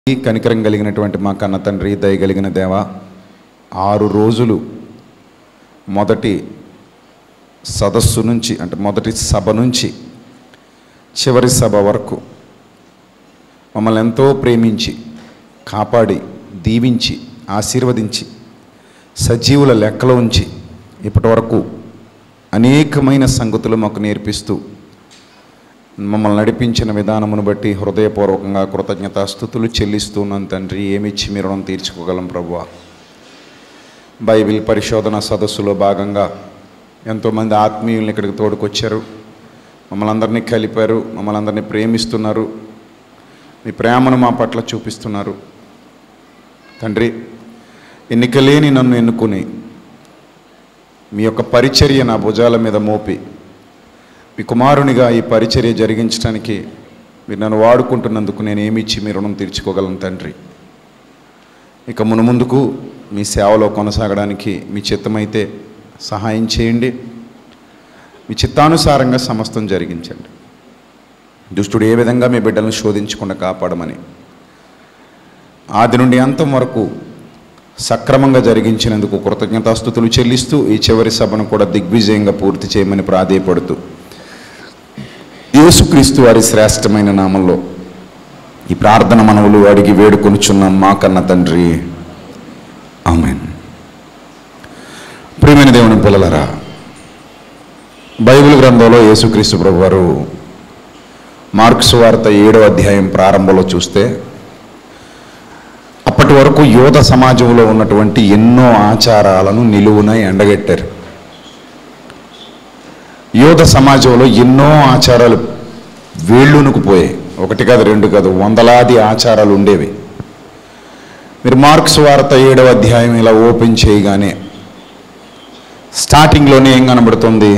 ఈ కనికరం కలిగినటువంటి మా కన్న తండ్రి దయగలిగిన దేవ ఆరు రోజులు మొదటి సదస్సు నుంచి అంటే మొదటి సభ నుంచి చివరి సభ వరకు మమ్మల్ని ఎంతో ప్రేమించి కాపాడి దీవించి ఆశీర్వదించి సజీవుల లెక్కలో ఉంచి ఇప్పటి వరకు అనేకమైన సంగతులు మాకు నేర్పిస్తూ మమ్మల్ని నడిపించిన విధానమును బట్టి హృదయపూర్వకంగా కృతజ్ఞతాస్థుతులు చెల్లిస్తున్నాను తండ్రి ఏమిచ్చి మీ రుణం తీర్చుకోగలం ప్రభువా బైబిల్ పరిశోధన సదస్సులో భాగంగా ఎంతోమంది ఆత్మీయుల్ని ఇక్కడికి తోడుకొచ్చారు మమ్మల్ని అందరినీ కలిపారు మమ్మల్ని అందరినీ ప్రేమిస్తున్నారు మీ ప్రేమను మా పట్ల చూపిస్తున్నారు తండ్రి ఎన్నికలేని నన్ను ఎన్నుకుని మీ యొక్క పరిచర్య నా భుజాల మీద మోపి మీ కుమారునిగా ఈ పరిచర్య జరిగించడానికి మీరు నన్ను వాడుకుంటున్నందుకు నేను ఏమి ఇచ్చి మీ రుణం తీర్చుకోగలను తండ్రి ఇక మునుముందుకు మీ సేవలో కొనసాగడానికి మీ చిత్తమైతే సహాయం చేయండి మీ చిత్తానుసారంగా సమస్తం జరిగించండి దుష్టుడు ఏ విధంగా మీ బిడ్డలను శోధించకుండా కాపాడమని ఆది నుండి అంతం వరకు సక్రమంగా జరిగించినందుకు కృతజ్ఞతాస్థుతులు చెల్లిస్తూ ఈ చివరి సభను కూడా దిగ్విజయంగా పూర్తి చేయమని ప్రాధేయపడుతూ యేసుక్రీస్తు వారి శ్రేష్టమైన నామంలో ఈ ప్రార్థన మనవులు అడిగి వేడుకొనుచున్నాం మా కన్న తండ్రి ఆమెన్ ప్రియమైన దేవుని పిల్లలరా బైబిల్ గ్రంథంలో యేసుక్రీస్తు ప్రభు వారు మార్క్స్ వార్త ఏడో అధ్యాయం ప్రారంభంలో చూస్తే అప్పటి వరకు యోధ సమాజంలో ఉన్నటువంటి ఎన్నో ఆచారాలను నిలువున ఎండగట్టారు యోధ సమాజంలో ఎన్నో ఆచారాలు వేళ్ళునుకుపోయాయి ఒకటి కాదు రెండు కాదు వందలాది ఆచారాలు ఉండేవి మీరు మార్క్స్ వార్త ఏడవ అధ్యాయం ఇలా ఓపెన్ చేయగానే స్టార్టింగ్లోనే ఏం కనబడుతుంది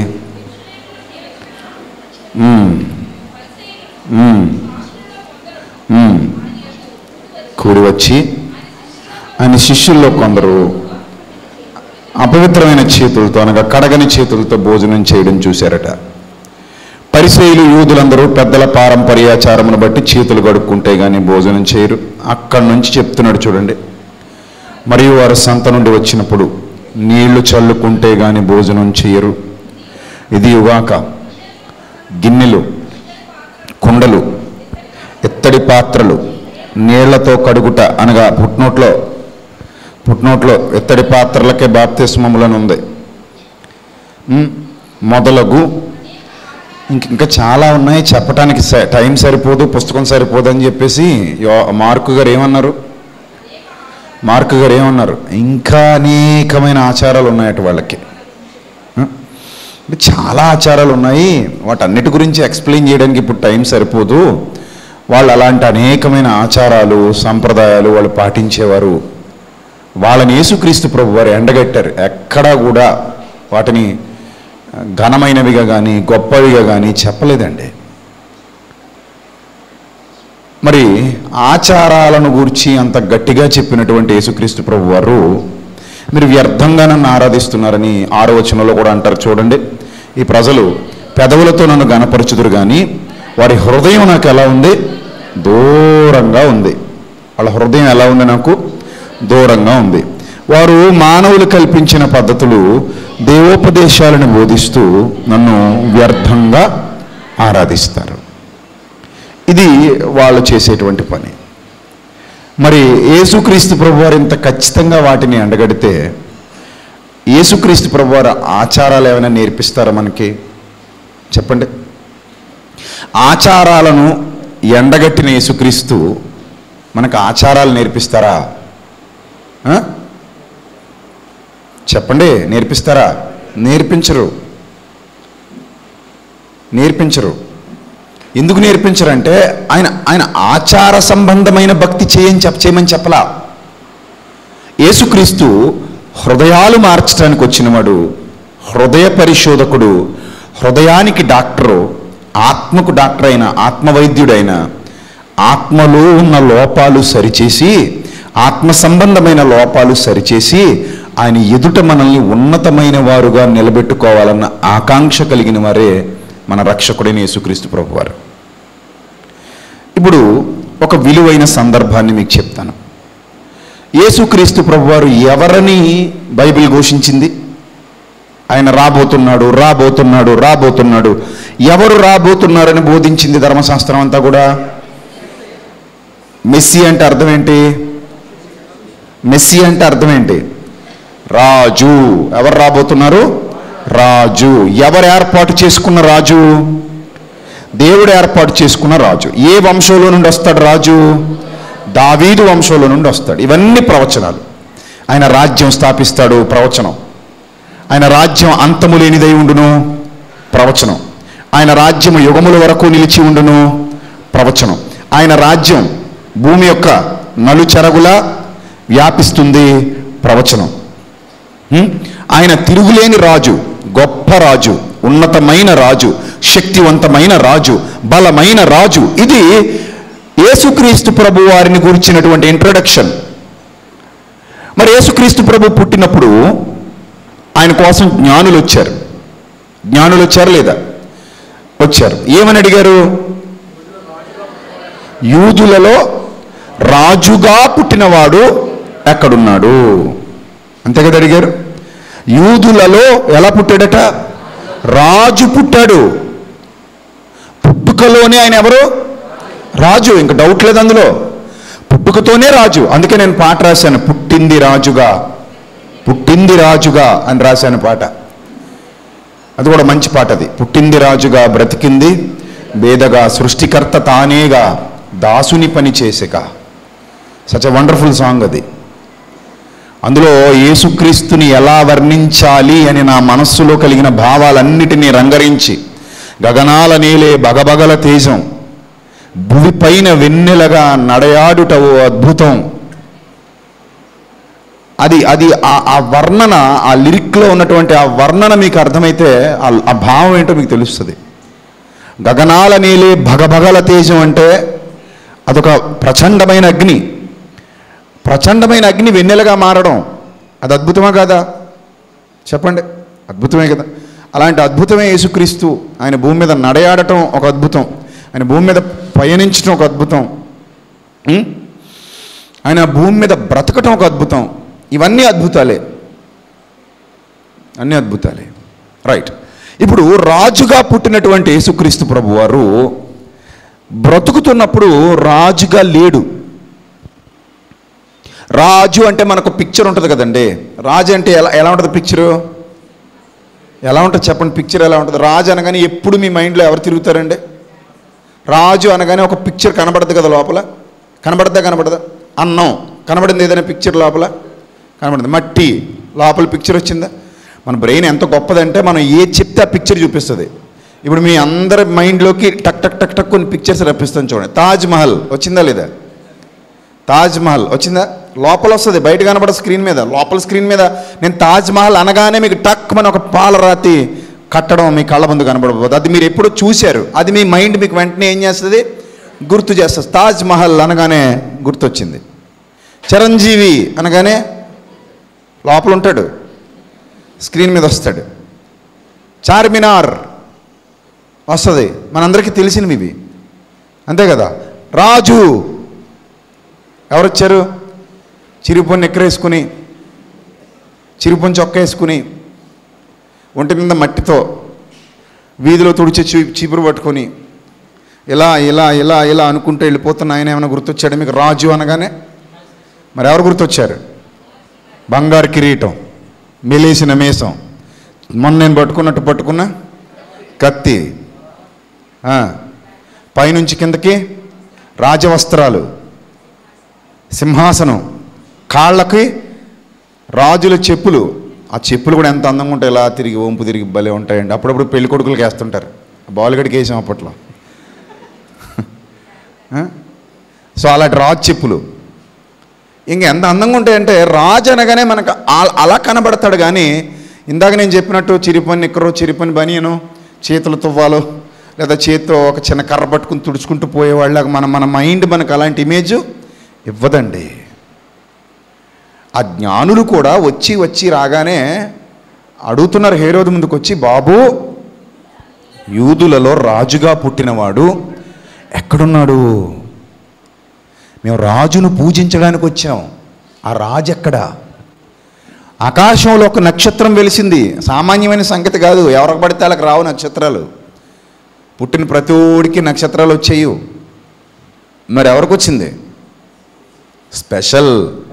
మ్మ్. మ్మ్. మ్మ్. కూడి వచ్చి ఆయన శిష్యుల్లో కొందరు అపవిత్రమైన చేతులతో అనగా కడగని చేతులతో భోజనం చేయడం చూశారట పరిశైలు యూదులందరూ పెద్దల పారంపర్యాచారమును బట్టి చేతులు కడుక్కుంటే కానీ భోజనం చేయరు అక్కడి నుంచి చెప్తున్నాడు చూడండి మరియు వారు సంత నుండి వచ్చినప్పుడు నీళ్లు చల్లుకుంటే కానీ భోజనం చేయరు ఇది యుగాక గిన్నెలు కుండలు ఎత్తడి పాత్రలు నీళ్లతో కడుగుట అనగా పుట్నోట్లో పుట్నోట్లో ఎత్తడి పాత్రలకే బాప్తిస్మములను ఉంది ఉమ్, మొదలగు ఇంక ఇంకా చాలా ఉన్నాయి చెప్పడానికి స- టైం సరిపోదు పుస్తకం సరిపోదు అని చెప్పేసి యో- మార్కు గారు ఏమన్నారు మార్కు గారు ఏమన్నారు ఇంకా అనేకమైన ఆచారాలు ఉన్నాయట వాళ్ళకి ఆ? అంటే చాలా ఆచారాలు ఉన్నాయి వాటన్నిటి గురించి ఎక్స్ప్లెయిన్ చేయడానికి ఇప్పుడు టైం సరిపోదు వాళ్ళు అలాంటి అనేకమైన ఆచారాలు సంప్రదాయాలు వాళ్ళు పాటించేవారు వాళ్ళని యేసుక్రీస్తు ప్రభు వారు ఎండగట్టారు ఎక్కడా కూడా వాటిని ఘనమైనవిగా కానీ గొప్పవిగా కానీ చెప్పలేదండి మరి ఆచారాలను గూర్చి అంత గట్టిగా చెప్పినటువంటి యేసుక్రీస్తు ప్రభు వారు మీరు వ్యర్థంగా నన్ను ఆరాధిస్తున్నారని ఆరో వచనంలో కూడా అంటారు చూడండి ఈ ప్రజలు పెదవులతో నన్ను గనపరచుదురు కానీ వారి హృదయం నాకు ఎలా ఉంది దూరంగా ఉంది వాళ్ళ హృదయం ఎలా ఉంది నాకు దూరంగా ఉంది వారు మానవులు కల్పించిన పద్ధతులు దేవోపదేశాలను బోధిస్తూ నన్ను వ్యర్థంగా ఆరాధిస్తారు ఇది వాళ్ళు చేసేటువంటి పని మరి యేసుక్రీస్తు ప్రభువారు ఇంత ఖచ్చితంగా వాటిని ఎండగడితే యేసుక్రీస్తు ప్రభువారు ఆచారాలు ఏమైనా నేర్పిస్తారా మనకి చెప్పండి ఆచారాలను ఎండగట్టిన యేసుక్రీస్తు మనకు ఆచారాలు నేర్పిస్తారా ఆ? చెప్పండి నేర్పిస్తారా నేర్పించరు నేర్పించరు ఎందుకు నేర్పించరంటే ఆయన ఆయన ఆచార సంబంధమైన భక్తి చేయని చెప్ప చేయమని చెప్పలా యేసుక్రీస్తు హృదయాలు మార్చడానికి వచ్చినవాడు హృదయ పరిశోధకుడు హృదయానికి డాక్టరు ఆత్మకు డాక్టర్ అయిన ఆత్మవైద్యుడైన ఆత్మలో ఉన్న లోపాలు సరిచేసి ఆత్మ సంబంధమైన లోపాలు సరిచేసి ఆయన ఎదుట మనల్ని ఉన్నతమైన వారుగా నిలబెట్టుకోవాలన్న ఆకాంక్ష కలిగిన వారే మన రక్షకుడైన యేసుక్రీస్తు ప్రభువారు ఇప్పుడు ఒక ఒక విలువైన సందర్భాన్ని మీకు చెప్తాను యేసుక్రీస్తు ప్రభువారు ఎవరని బైబిల్ ఘోషించింది ఆయన రాబోతున్నాడు రాబోతున్నాడు రాబోతున్నాడు ఎవరు రాబోతున్నారని బోధించింది ధర్మశాస్త్రం అంతా కూడా మెస్సి అంటే అర్థం ఏంటి మెస్సి అంటే అర్థం ఏంటి రాజు ఎవరు రాబోతున్నారు రాజు ఎవరు ఏర్పాటు చేసుకున్న రాజు దేవుడు ఏర్పాటు చేసుకున్న రాజు ఏ వంశంలో నుండి వస్తాడు రాజు దావీదు వంశంలో నుండి వస్తాడు ఇవన్నీ ప్రవచనాలు ఆయన రాజ్యం స్థాపిస్తాడు ప్రవచనం ఆయన రాజ్యం అంతము లేనిదై ఉండును ప్రవచనం ఆయన రాజ్యం యుగముల వరకు నిలిచి ఉండును ప్రవచనం ఆయన రాజ్యం భూమి యొక్క నలుచెరగులా వ్యాపిస్తుంది ప్రవచనం హ్మ్? ఆయన తిరుగులేని రాజు గొప్ప రాజు ఉన్నతమైన రాజు శక్తివంతమైన రాజు బలమైన రాజు ఇది యేసుక్రీస్తు ప్రభు వారిని గురించినటువంటి ఇంట్రొడక్షన్ మరి యేసుక్రీస్తు ప్రభు పుట్టినప్పుడు ఆయన కోసం జ్ఞానులు వచ్చారు జ్ఞానులు వచ్చారు లేదా వచ్చారు ఏమని అడిగారు యూదులలో రాజుగా పుట్టినవాడు ఎక్కడున్నాడు అంతే కదా అడిగారు యూదులలో ఎలా పుట్టాడట రాజు పుట్టాడు పుట్టుకలోనే ఆయన ఎవరు రాజు ఇంక డౌట్ లేదు అందులో పుట్టుకతోనే రాజు అందుకే నేను పాట రాశాను పుట్టింది రాజుగా పుట్టింది రాజుగా అని రాశాను పాట అది కూడా మంచి పాట అది పుట్టింది రాజుగా బ్రతికింది బేదగా సృష్టికర్త తానేగా దాసుని పని చేసేగా సచ్ ఎ వండర్ఫుల్ సాంగ్ అది అందులో యేసుక్రీస్తుని ఎలా వర్ణించాలి అని నా మనస్సులో కలిగిన భావాలన్నిటినీ రంగరించి గగనాల నేలే బగబగల తేజం భువిపైన వెన్నెలగా నడయాడుట ఓ అద్భుతం అది అది ఆ- ఆ వర్ణన ఆ లిరిక్లో ఉన్నటువంటి ఆ వర్ణన మీకు అర్థమైతే ఆ- ఆ భావం ఏంటో మీకు తెలుస్తుంది గగనాల నేలే భగభగల తేజం అంటే అదొక ప్రచండమైన అగ్ని ప్రచండమైన అగ్ని వెన్నెలగా మారడం అది అద్భుతమా కాదా చెప్పండి అద్భుతమే కదా అలాంటి అద్భుతమే యేసుక్రీస్తు ఆయన భూమి మీద నడయాడటం ఒక అద్భుతం ఆయన భూమి మీద పయనించడం ఒక అద్భుతం ఉం? ఆయన భూమి మీద బ్రతకటం ఒక అద్భుతం ఇవన్నీ అద్భుతాలే అన్నీ అద్భుతాలే రైట్ ఇప్పుడు రాజుగా పుట్టినటువంటి యేసుక్రీస్తు ప్రభు వారు బ్రతుకుతున్నప్పుడు రాజుగా లేడు రాజు అంటే మనకు పిక్చర్ ఉంటుంది కదండి రాజు అంటే ఎలా ఎలా ఉంటుంది పిక్చరు ఎలా ఉంటుంది చెప్పండి పిక్చర్ ఎలా ఉంటుంది రాజు అనగానే ఎప్పుడు మీ మైండ్లో ఎవరు తిరుగుతారండి రాజు అనగానే ఒక పిక్చర్ కనబడదు కదా లోపల కనబడదా కనబడదా అన్నం కనబడింది ఏదైనా పిక్చర్ లోపల కనబడింది మట్టి లోపల పిక్చర్ వచ్చిందా మన బ్రెయిన్ ఎంత గొప్పదంటే మనం ఏది చెప్తే ఆ పిక్చర్ చూపిస్తుంది ఇప్పుడు మీ అందరి మైండ్లోకి టక్ టక్ టక్ టక్ కొన్ని పిక్చర్స్ రప్పిస్తాను చూడండి తాజ్ మహల్ వచ్చిందా లేదా తాజ్ మహల్ వచ్చిందా లోపల వస్తుంది బయట కనబడ స్క్రీన్ మీద లోపల స్క్రీన్ మీద నేను తాజ్ మహల్ అనగానే మీకు టక్ మన ఒక పాలరాతి కట్టడం మీ కళ్ళ ముందు కనబడబోదు అది మీరు ఎప్పుడో చూశారు అది మీ మైండ్ మీకు వెంటనే ఏం చేస్తుంది గుర్తు చేస్తుంది తాజ్ మహల్ అనగానే గుర్తొచ్చింది చిరంజీవి అనగానే లోపల ఉంటాడు స్క్రీన్ మీద వస్తాడు చార్మినార్ వస్తుంది మనందరికీ తెలిసినవి ఇవి అంతే కదా రాజు ఎవరొచ్చారు చిరుపొని ఎక్కరేసుకుని చిరుపొని చొక్క వేసుకుని ఒంటి మీద మట్టితో వీధిలో తుడిచే చీ చీపురు పట్టుకొని ఇలా ఇలా ఇలా ఇలా అనుకుంటూ వెళ్ళిపోతున్న ఆయన ఏమైనా గుర్తొచ్చాడు మీకు రాజు అనగానే మరి ఎవరు గుర్తొచ్చారు బంగారు కిరీటం మెలేసిన మేసం మొన్న నేను పట్టుకున్నట్టు పట్టుకున్న కత్తి ఆ, పైనుంచి కిందకి రాజవస్త్రాలు సింహాసనం కాళ్ళకి రాజుల చెప్పులు ఆ చెప్పులు కూడా ఎంత అందంగా ఉంటాయి ఇలా తిరిగి వంపు తిరిగి భలే ఉంటాయండి అప్పుడప్పుడు పెళ్లి కొడుకులకి వేస్తుంటారు బాలుగడికి వేసాం అప్పట్లో ఆ? సో అలాంటి రాజు చెప్పులు ఇంక ఎంత అందంగా ఉంటాయంటే రాజు అనగానే మనకు ఆ- అలా కనబడతాడు కానీ ఇందాక నేను చెప్పినట్టు చిరిపని నిక్కరు చిరిపని బనియను చేతులు తువ్వాలు లేదా చేతితో ఒక చిన్న కర్ర పట్టుకుని తుడుచుకుంటూ పోయేవాళ్ళకి మన మన మైండ్ మనకు అలాంటి ఇమేజ్ ఇవ్వదండి ఆ జ్ఞానులు కూడా వచ్చి వచ్చి రాగానే అడుగుతున్నారు హేరోదు ముందుకు వచ్చి బాబు యూదులలో రాజుగా పుట్టినవాడు ఎక్కడున్నాడు మేము రాజును పూజించడానికి వచ్చాం ఆ రాజు ఎక్కడా ఆకాశంలో ఒక నక్షత్రం వెలిసింది సామాన్యమైన సంగతి కాదు ఎవరికి పడితే వాళ్ళకి రావు నక్షత్రాలు పుట్టిన ప్రతి ఓడికి నక్షత్రాలు వచ్చేయు మరి ఎవరికి వచ్చింది స్పెషల్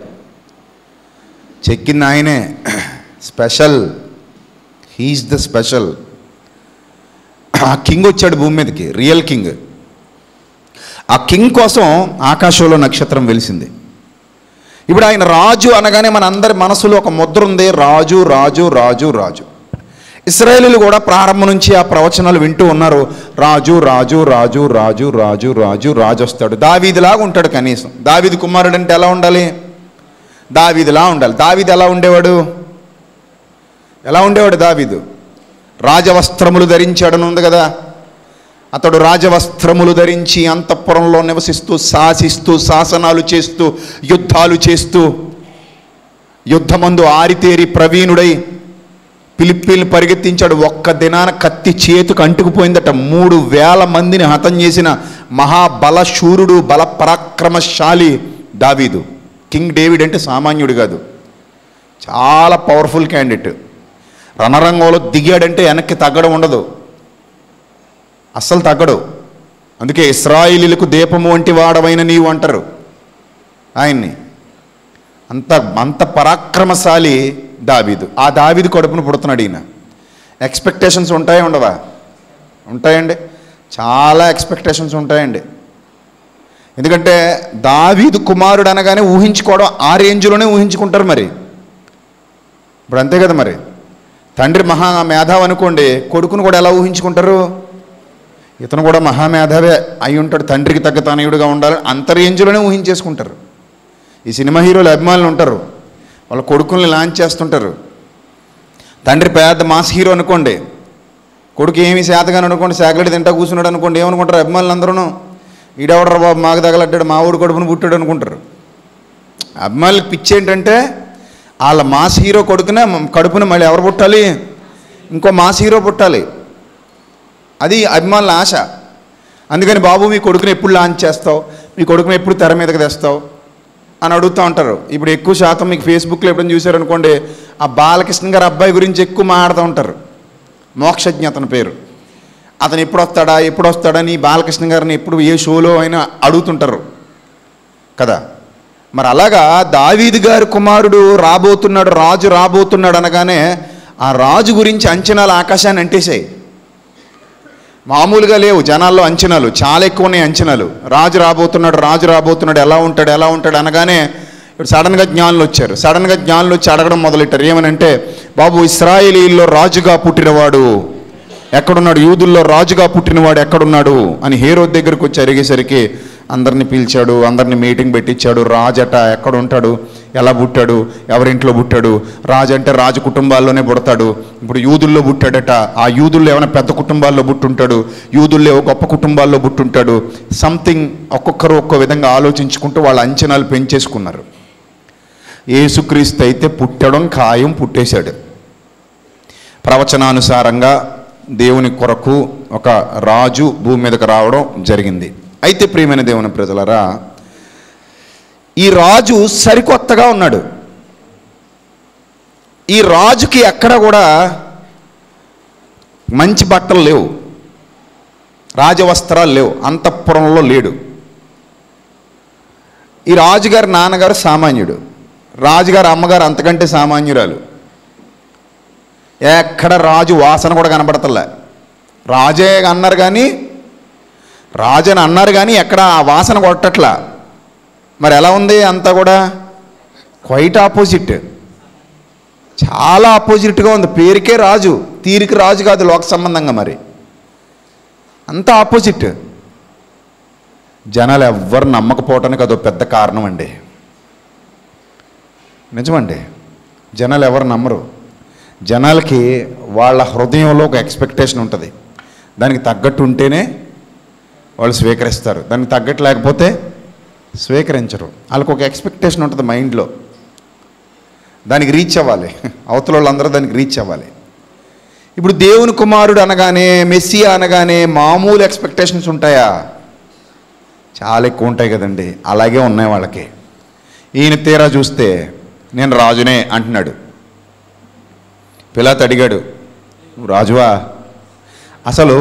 చెక్కింది ఆయనే స్పెషల్ హీఈస్ ద స్పెషల్ ఆ కింగ్ వచ్చాడు భూమి మీదకి రియల్ కింగ్ ఆ కింగ్ కోసం ఆకాశంలో నక్షత్రం వెలిసింది ఇప్పుడు ఆయన రాజు అనగానే మన అందరి మనసులో ఒక ముద్ర ఉంది రాజు రాజు రాజు రాజు ఇస్రాయేలీలు కూడా ప్రారంభం నుంచి ఆ ప్రవచనాలు వింటూ ఉన్నారు రాజు రాజు రాజు రాజు రాజు రాజు రాజు వస్తాడు దావీదిలాగా ఉంటాడు కనీసం దావీది కుమారుడు అంటే ఎలా ఉండాలి దావీదిలా ఉండాలి దావీది ఎలా ఉండేవాడు ఎలా ఉండేవాడు దావీదు రాజవస్త్రములు ధరించాడని ఉంది కదా అతడు రాజవస్త్రములు ధరించి అంతఃపురంలో నివసిస్తూ శాసిస్తూ శాసనాలు చేస్తూ యుద్ధాలు చేస్తూ యుద్ధమందు ఆరితేరి ప్రవీణుడై పిలిపిల్ని పరిగెత్తించాడు ఒక్క దినాన కత్తి చేతుకు అంటుకుపోయిందట మూడు వేల మందిని హతం చేసిన మహాబలశూరుడు బల పరాక్రమశాలి దావీదు కింగ్ డేవిడ్ అంటే సామాన్యుడు కాదు చాలా పవర్ఫుల్ క్యాండిడేట్ రణరంగంలో దిగాడంటే వెనక్కి తగ్గడం ఉండదు అస్సలు తగ్గడు అందుకే ఇస్రాయిలీలకు దీపము వంటి వాడవైన నీవు అంటారు ఆయన్ని అంత అంత పరాక్రమశాలి దావీదు ఆ దావీదు కడుపును పుడుతున్నాడు ఈయన ఎక్స్పెక్టేషన్స్ ఉంటాయా ఉండవా ఉంటాయండి చాలా ఎక్స్పెక్టేషన్స్ ఉంటాయండి ఎందుకంటే దావీదు కుమారుడు అనగానే ఊహించుకోవడం ఆ రేంజ్లోనే ఊహించుకుంటారు మరి ఇప్పుడు అంతే కదా మరి తండ్రి మహా మేధావి అనుకోండి కొడుకును కూడా ఎలా ఊహించుకుంటారు ఇతను కూడా మహామేధావే అయి ఉంటాడు తండ్రికి తగ్గ తనయుడుగా ఉండాలి అంత రేంజ్లోనే ఊహించేసుకుంటారు ఈ సినిమా హీరోలు అభిమానులు ఉంటారు వాళ్ళ కొడుకుల్ని లాంచ్ చేస్తుంటారు తండ్రి పెద్ద మాస్ హీరో అనుకోండి కొడుకు ఏమి శాతగాని అనుకోండి శాకలెట్ తింటా కూర్చున్నాడు అనుకోండి ఏమనుకుంటారు అభిమానులు అందరూ ఈడెవడరా బాబు మాకు తగలట్టాడు మా ఊడు కడుపును పుట్టాడు అనుకుంటారు అభిమానులకు పిచ్చి ఏంటంటే వాళ్ళ మాస్ హీరో కొడుకునే కడుపున మళ్ళీ ఎవరు పుట్టాలి ఇంకో మాస్ హీరో పుట్టాలి అది అభిమానుల ఆశ అందుకని బాబు మీ కొడుకుని ఎప్పుడు లాంచ్ చేస్తావు మీ కొడుకుని ఎప్పుడు తెర మీదకి తెస్తావు అని అడుగుతూ ఉంటారు ఇప్పుడు ఎక్కువ శాతం మీకు ఫేస్బుక్లో ఎప్పుడైనా చూసారనుకోండి ఆ బాలకృష్ణ గారి అబ్బాయి గురించి ఎక్కువ మాట్లాడుతూ ఉంటారు మోక్షజ్ఞ అతని పేరు అతను ఎప్పుడు వస్తాడా ఎప్పుడు వస్తాడని బాలకృష్ణ గారిని ఎప్పుడు ఏ షోలో అయినా అడుగుతుంటారు కదా మరి అలాగా దావీదు గారి కుమారుడు రాబోతున్నాడు రాజు రాబోతున్నాడు అనగానే ఆ రాజు గురించి అంచనాలు ఆకాశాన్ని అంటేసాయి మామూలుగా లేవు జనాల్లో అంచనాలు చాలా ఎక్కువ ఉన్నాయి అంచనాలు రాజు రాబోతున్నాడు రాజు రాబోతున్నాడు ఎలా ఉంటాడు ఎలా ఉంటాడు అనగానే ఇప్పుడు సడన్గా జ్ఞానులు వచ్చారు సడన్గా జ్ఞానులు వచ్చి అడగడం మొదలెట్టారు ఏమనంటే బాబు ఇస్రాయేలీల్లో రాజుగా పుట్టినవాడు ఎక్కడున్నాడు యూదుల్లో రాజుగా పుట్టినవాడు ఎక్కడున్నాడు అని హేరో దగ్గరకు వచ్చి అడిగేసరికి అందరిని పిలిచాడు అందరిని మీటింగ్ పెట్టించాడు రాజట ఎక్కడ ఉంటాడు ఎలా పుట్టాడు ఎవరింట్లో పుట్టాడు రాజు అంటే రాజు కుటుంబాల్లోనే పుడతాడు ఇప్పుడు యూదుల్లో పుట్టాడట ఆ యూదుల్లో ఏమైనా పెద్ద కుటుంబాల్లో పుట్టుంటాడు యూదుల్లో ఏవో గొప్ప కుటుంబాల్లో పుట్టుంటాడు సంథింగ్ ఒక్కొక్కరు ఒక్కో విధంగా ఆలోచించుకుంటూ వాళ్ళ అంచనాలు పెంచేసుకున్నారు యేసుక్రీస్తు అయితే పుట్టడం ఖాయం పుట్టేశాడు ప్రవచనానుసారంగా దేవుని కొరకు ఒక రాజు భూమి మీదకి రావడం జరిగింది అయితే ప్రియమైన దేవుని ప్రజలరా ఈ రాజు సరికొత్తగా ఉన్నాడు ఈ రాజుకి ఎక్కడ కూడా మంచి బట్టలు లేవు రాజవస్త్రాలు లేవు అంతఃపురంలో లేడు ఈ రాజుగారి నాన్నగారు సామాన్యుడు రాజుగారి అమ్మగారు అంతకంటే సామాన్యురాలు ఎక్కడ రాజు వాసన కూడా కనబడతలే రాజే అన్నారు కానీ రాజు అని అన్నారు కానీ ఎక్కడ ఆ వాసన కొట్టట్లా మరి ఎలా ఉంది అంతా కూడా క్వైట్ ఆపోజిట్ చాలా ఆపోజిట్గా ఉంది పేరుకే రాజు తీరికి రాజు కాదు లోక సంబంధంగా మరి అంతా ఆపోజిట్ జనాలు ఎవ్వరు నమ్మకపోవటానికి అదో పెద్ద కారణం అండి నిజమండి జనాలు ఎవరు నమ్మరు జనాలకి వాళ్ళ హృదయంలో ఒక ఎక్స్పెక్టేషన్ ఉంటుంది దానికి తగ్గట్టు ఉంటేనే వాళ్ళు స్వీకరిస్తారు దానికి తగ్గట్టు లేకపోతే స్వీకరించరు వాళ్ళకి ఒక ఎక్స్పెక్టేషన్ ఉంటుంది మైండ్లో దానికి రీచ్ అవ్వాలి అవతల వాళ్ళందరూ దానికి రీచ్ అవ్వాలి ఇప్పుడు దేవుని కుమారుడు అనగానే మెస్సియా అనగానే మామూలు ఎక్స్పెక్టేషన్స్ ఉంటాయా చాలా ఎక్కువ ఉంటాయి కదండి అలాగే ఉన్నాయి వాళ్ళకి ఈయన తీరా చూస్తే నేను రాజునే అంటున్నాడు పిలాత్ అడిగాడు "నువ్వు రాజువా అసలు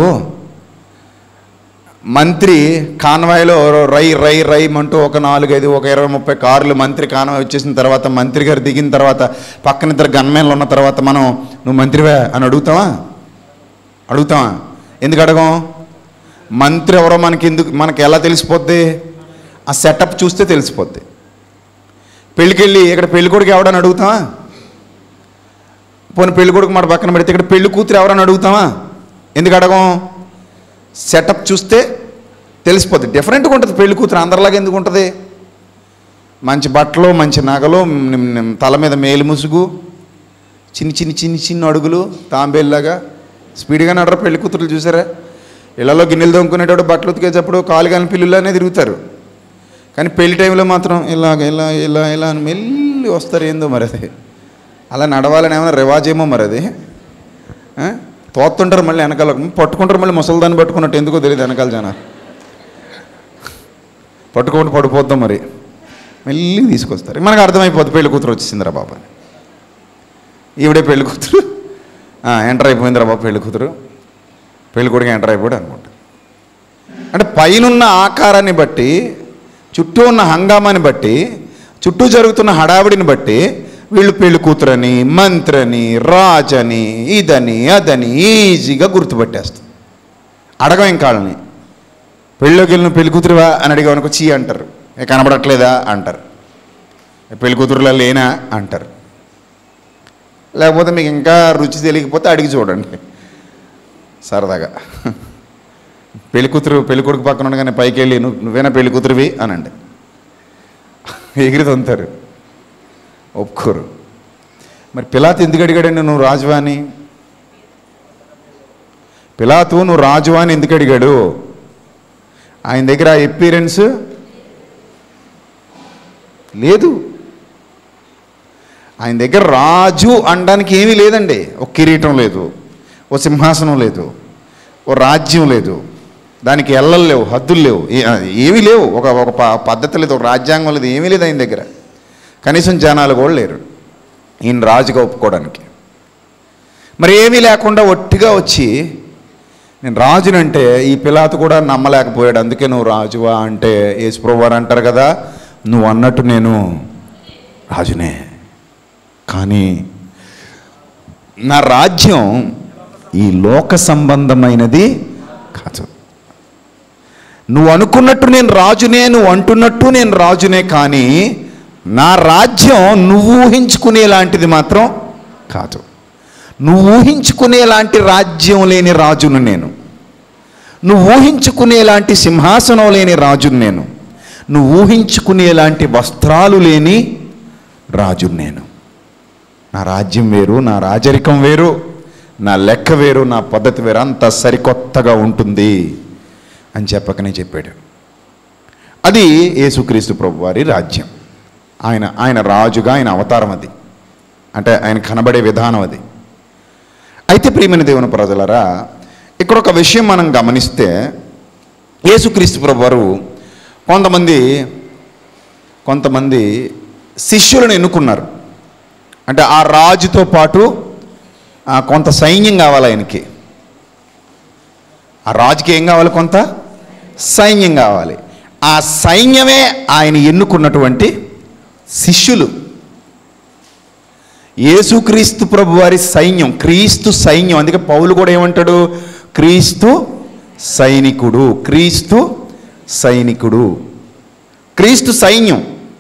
మంత్రి కాన్వాయ్లో రై రై రై అంటూ ఒక నాలుగైదు ఒక ఇరవై ముప్పై కార్లు మంత్రి కాన్వాయ్ వచ్చేసిన తర్వాత మంత్రి గారు దిగిన తర్వాత పక్కన ఇద్దరు గన్మేన్లు ఉన్న తర్వాత మనం నువ్వు మంత్రివే అని అడుగుతావా అడుగుతావా ఎందుకు అడగం మంత్రి ఎవరో మనకి ఎందుకు మనకి ఎలా తెలిసిపోద్ది ఆ సెటప్ చూస్తే తెలిసిపోద్ది పెళ్ళికెళ్ళి ఇక్కడ పెళ్లి కొడుకు ఎవడని అడుగుతావా పోనీ పెళ్లి కొడుకు మాట పక్కన పెడితే ఇక్కడ పెళ్లి కూతురు ఎవరని అడుగుతావా ఎందుకు అడగం సెటప్ చూస్తే తెలిసిపోద్ది డిఫరెంట్గా ఉంటుంది పెళ్లి కూతురు అందరిలాగా ఎందుకు ఉంటుంది మంచి బట్టలు మంచి నగలు మ్, మ్, తల మీద మేలు ముసుగు చిన్ని చిన్ని చిన్ని చిన్న అడుగులు తాంబేల్లాగా స్పీడ్గా నడరు పెళ్లి కూతురులు చూసారా ఇళ్లలో గిన్నెలు దొంకునేటప్పుడు బట్టలు ఉతికేటప్పుడు కాలు కాని పిల్లులానే తిరుగుతారు కానీ పెళ్లి టైంలో మాత్రం ఇలాగ ఇలా ఇలా ఇలా అని మెల్లి వస్తారు ఏందో మరి అది అలా నడవాలని ఏమైనా రివాజ్ ఏమో మరి అది ఆ? తోస్తుంటారు మళ్ళీ వెనకాల పట్టుకుంటారు మళ్ళీ ముసలిదాన్ని పట్టుకున్నట్టు ఎందుకో తెలియదు వెనకాల జనాలు పట్టుకుంటూ పడిపోద్దాం మరి మెల్లి తీసుకొస్తారు మనకు అర్థమైపోద్ది పెళ్లి కూతురు వచ్చేసిందిరా బాబు అని ఈవిడే పెళ్లి కూతురు ఆ, ఎంటర్ అయిపోయిందిరా బాబు పెళ్లి కూతురు పెళ్లి కొడుకు ఎంటర్ అయిపోయాడు అనుకుంటా అంటే పైనున్న ఆకారాన్ని బట్టి చుట్టూ ఉన్న హంగామాని బట్టి చుట్టూ జరుగుతున్న హడావిడిని బట్టి వీళ్ళు పెళ్లి కూతురని మంత్రని రాజని ఇదని అదని ఈజీగా గుర్తుపట్టేస్తారు అడగం ఇంకా వాళ్ళని పెళ్ళిలోకి వెళ్ళిన పెళ్లి కూతురువా అని అడిగామనుకో చీ అంటారు ఏ కనబడట్లేదా అంటారు "ఏ పెళ్లి కూతురులా లేనా అంటారు లేకపోతే మీకు ఇంకా రుచి తెలియకపోతే అడిగి చూడండి సరదాగా పెళ్లి కూతురు పెళ్లి కొడుకు పక్కన ఉండగానే పైకి వెళ్ళి నువ్వు నువ్వేనా పెళ్లి కూతురువి అనండి ఎగిరి తొంతారు ఒప్పుకోరు మరి పిలాతు ఎందుకు అడిగాడండి నువ్వు రాజువా అని పిలాతు నువ్వు రాజువా అని ఎందుకు అడిగాడు ఆయన దగ్గర ఆ ఎపీరెన్స్ లేదు ఆయన దగ్గర రాజు అనడానికి ఏమీ లేదండి ఒక కిరీటం లేదు ఓ సింహాసనం లేదు ఓ రాజ్యం లేదు దానికి ఎల్లలు లేవు హద్దులు లేవు ఏ- ఏమీ లేవు ఒక ఒక ప- పద్ధతి లేదు ఒక రాజ్యాంగం లేదు ఏమీ లేదు ఆయన దగ్గర కనీసం జనాలు కూడా లేరు ఈయన రాజుగా ఒప్పుకోవడానికి మరి ఏమీ లేకుండా ఒట్టిగా వచ్చి నేను రాజునంటే ఈ పిలాతు కూడా నమ్మలేకపోయాడు అందుకే నువ్వు రాజువా అంటే యేసుప్రభు వారు అంటారు కదా నువ్వు అన్నట్టు నేను రాజునే కానీ నా రాజ్యం ఈ లోక సంబంధమైనది కాదు నువ్వు అనుకున్నట్టు నేను రాజునే నువ్వు అంటున్నట్టు నేను రాజునే కానీ నా రాజ్యం నువ్వు ఊహించుకునేలాంటిది మాత్రం కాదు నువ్వు ఊహించుకునేలాంటి రాజ్యం లేని రాజును నేను నువ్వు ఊహించుకునేలాంటి సింహాసనం లేని రాజును నేను నువ్వు ఊహించుకునేలాంటి వస్త్రాలు లేని రాజును నేను నా రాజ్యం వేరు నా రాజరికం వేరు నా లెక్క వేరు నా పద్ధతి వేరు అంత సరికొత్తగా ఉంటుంది అని చెప్పకనే చెప్పాడు అది యేసుక్రీస్తు ప్రభు వారి రాజ్యం ఆయన ఆయన రాజుగా ఆయన అవతారం అది అంటే ఆయన కనబడే విధానం అది అయితే ప్రియమైన దేవుని ప్రజలరా ఇక్కడ ఒక విషయం మనం గమనిస్తే యేసుక్రీస్తు ప్రభు వారు కొంతమంది కొంతమంది శిష్యులను ఎన్నుకున్నారు అంటే ఆ రాజుతో పాటు ఆ, కొంత సైన్యం కావాలి ఆయనకి ఆ రాజుకి ఏం కావాలి కొంత సైన్యం కావాలి ఆ సైన్యమే ఆయన ఎన్నుకున్నటువంటి శిష్యులు యేసుక్రీస్తు ప్రభు వారి సైన్యం క్రీస్తు సైన్యం అందుకే పౌలు కూడా ఏమంటాడు క్రీస్తు సైనికుడు క్రీస్తు సైనికుడు క్రీస్తు సైన్యం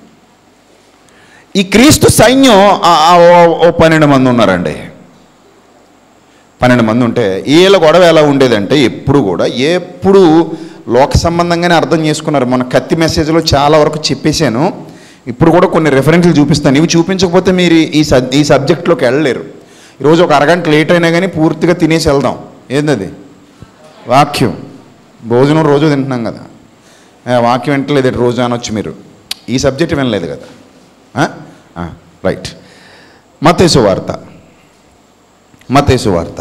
ఈ క్రీస్తు సైన్యం ఆ- ఆ ఓ- ఓ పన్నెండు మంది ఉన్నారండి పన్నెండు మంది ఉంటే వీళ్ళ గొడవ ఎలా ఉండేదంటే ఎప్పుడు కూడా ఎప్పుడు లోక సంబంధంగానే అర్థం చేసుకున్నారు మన కత్తి మెసేజ్లో చాలా వరకు చెప్పేశాను ఇప్పుడు కూడా కొన్ని రెఫరెన్స్లు చూపిస్తాను ఇవి చూపించకపోతే మీరు ఈ సబ్ ఈ సబ్జెక్ట్లోకి వెళ్ళలేరు ఈరోజు ఒక అరగంట లేట్ అయినా కానీ పూర్తిగా తినేసి వెళ్దాం ఏందది వాక్యం భోజనం రోజు తింటున్నాం కదా ఏ, వాక్యం వింటలేదు రోజు అనొచ్చు మీరు ఈ సబ్జెక్ట్ వినలేదు కదా ఆ? ఆ, రైట్ మతేసు వార్త మతేసు వార్త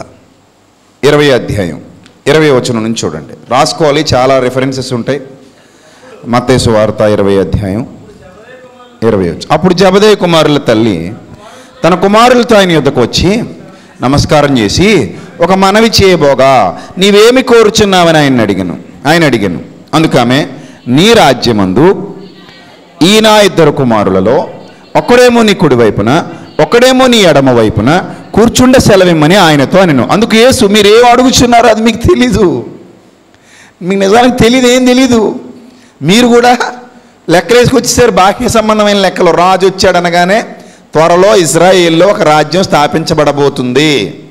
ఇరవై అధ్యాయం ఇరవై వచనం నుంచి చూడండి రాసుకోవాలి చాలా రెఫరెన్సెస్ ఉంటాయి మత్తేసు వార్త ఇరవై అధ్యాయం ఇరవై వచ్చి అప్పుడు జబదయ్య కుమారుల తల్లి తన కుమారులతో ఆయన యుద్ధకు వచ్చి నమస్కారం చేసి ఒక మనవి చేయబోగా నీవేమి కోరుచున్నావని ఆయన అడిగాను ఆయన అడిగాను అందుకామె నీ రాజ్యమందు ఈ నా ఇద్దరు కుమారులలో ఒక్కడేమో నీ కుడి వైపున ఒక్కడేమో నీ ఎడమ వైపున కూర్చుండే సెలవిమ్మని ఆయనతో అనను అందుకు యేసు మీరు ఏం అడుగుచున్నారో అది మీకు తెలీదు మీకు నిజానికి తెలియదు ఏం తెలీదు మీరు కూడా లెక్కలేసుకొచ్చేసారు బాహ్య సంబంధమైన లెక్కలు రాజు వచ్చాడనగానే త్వరలో ఇజ్రాయేల్లో ఒక రాజ్యం స్థాపించబడబోతుంది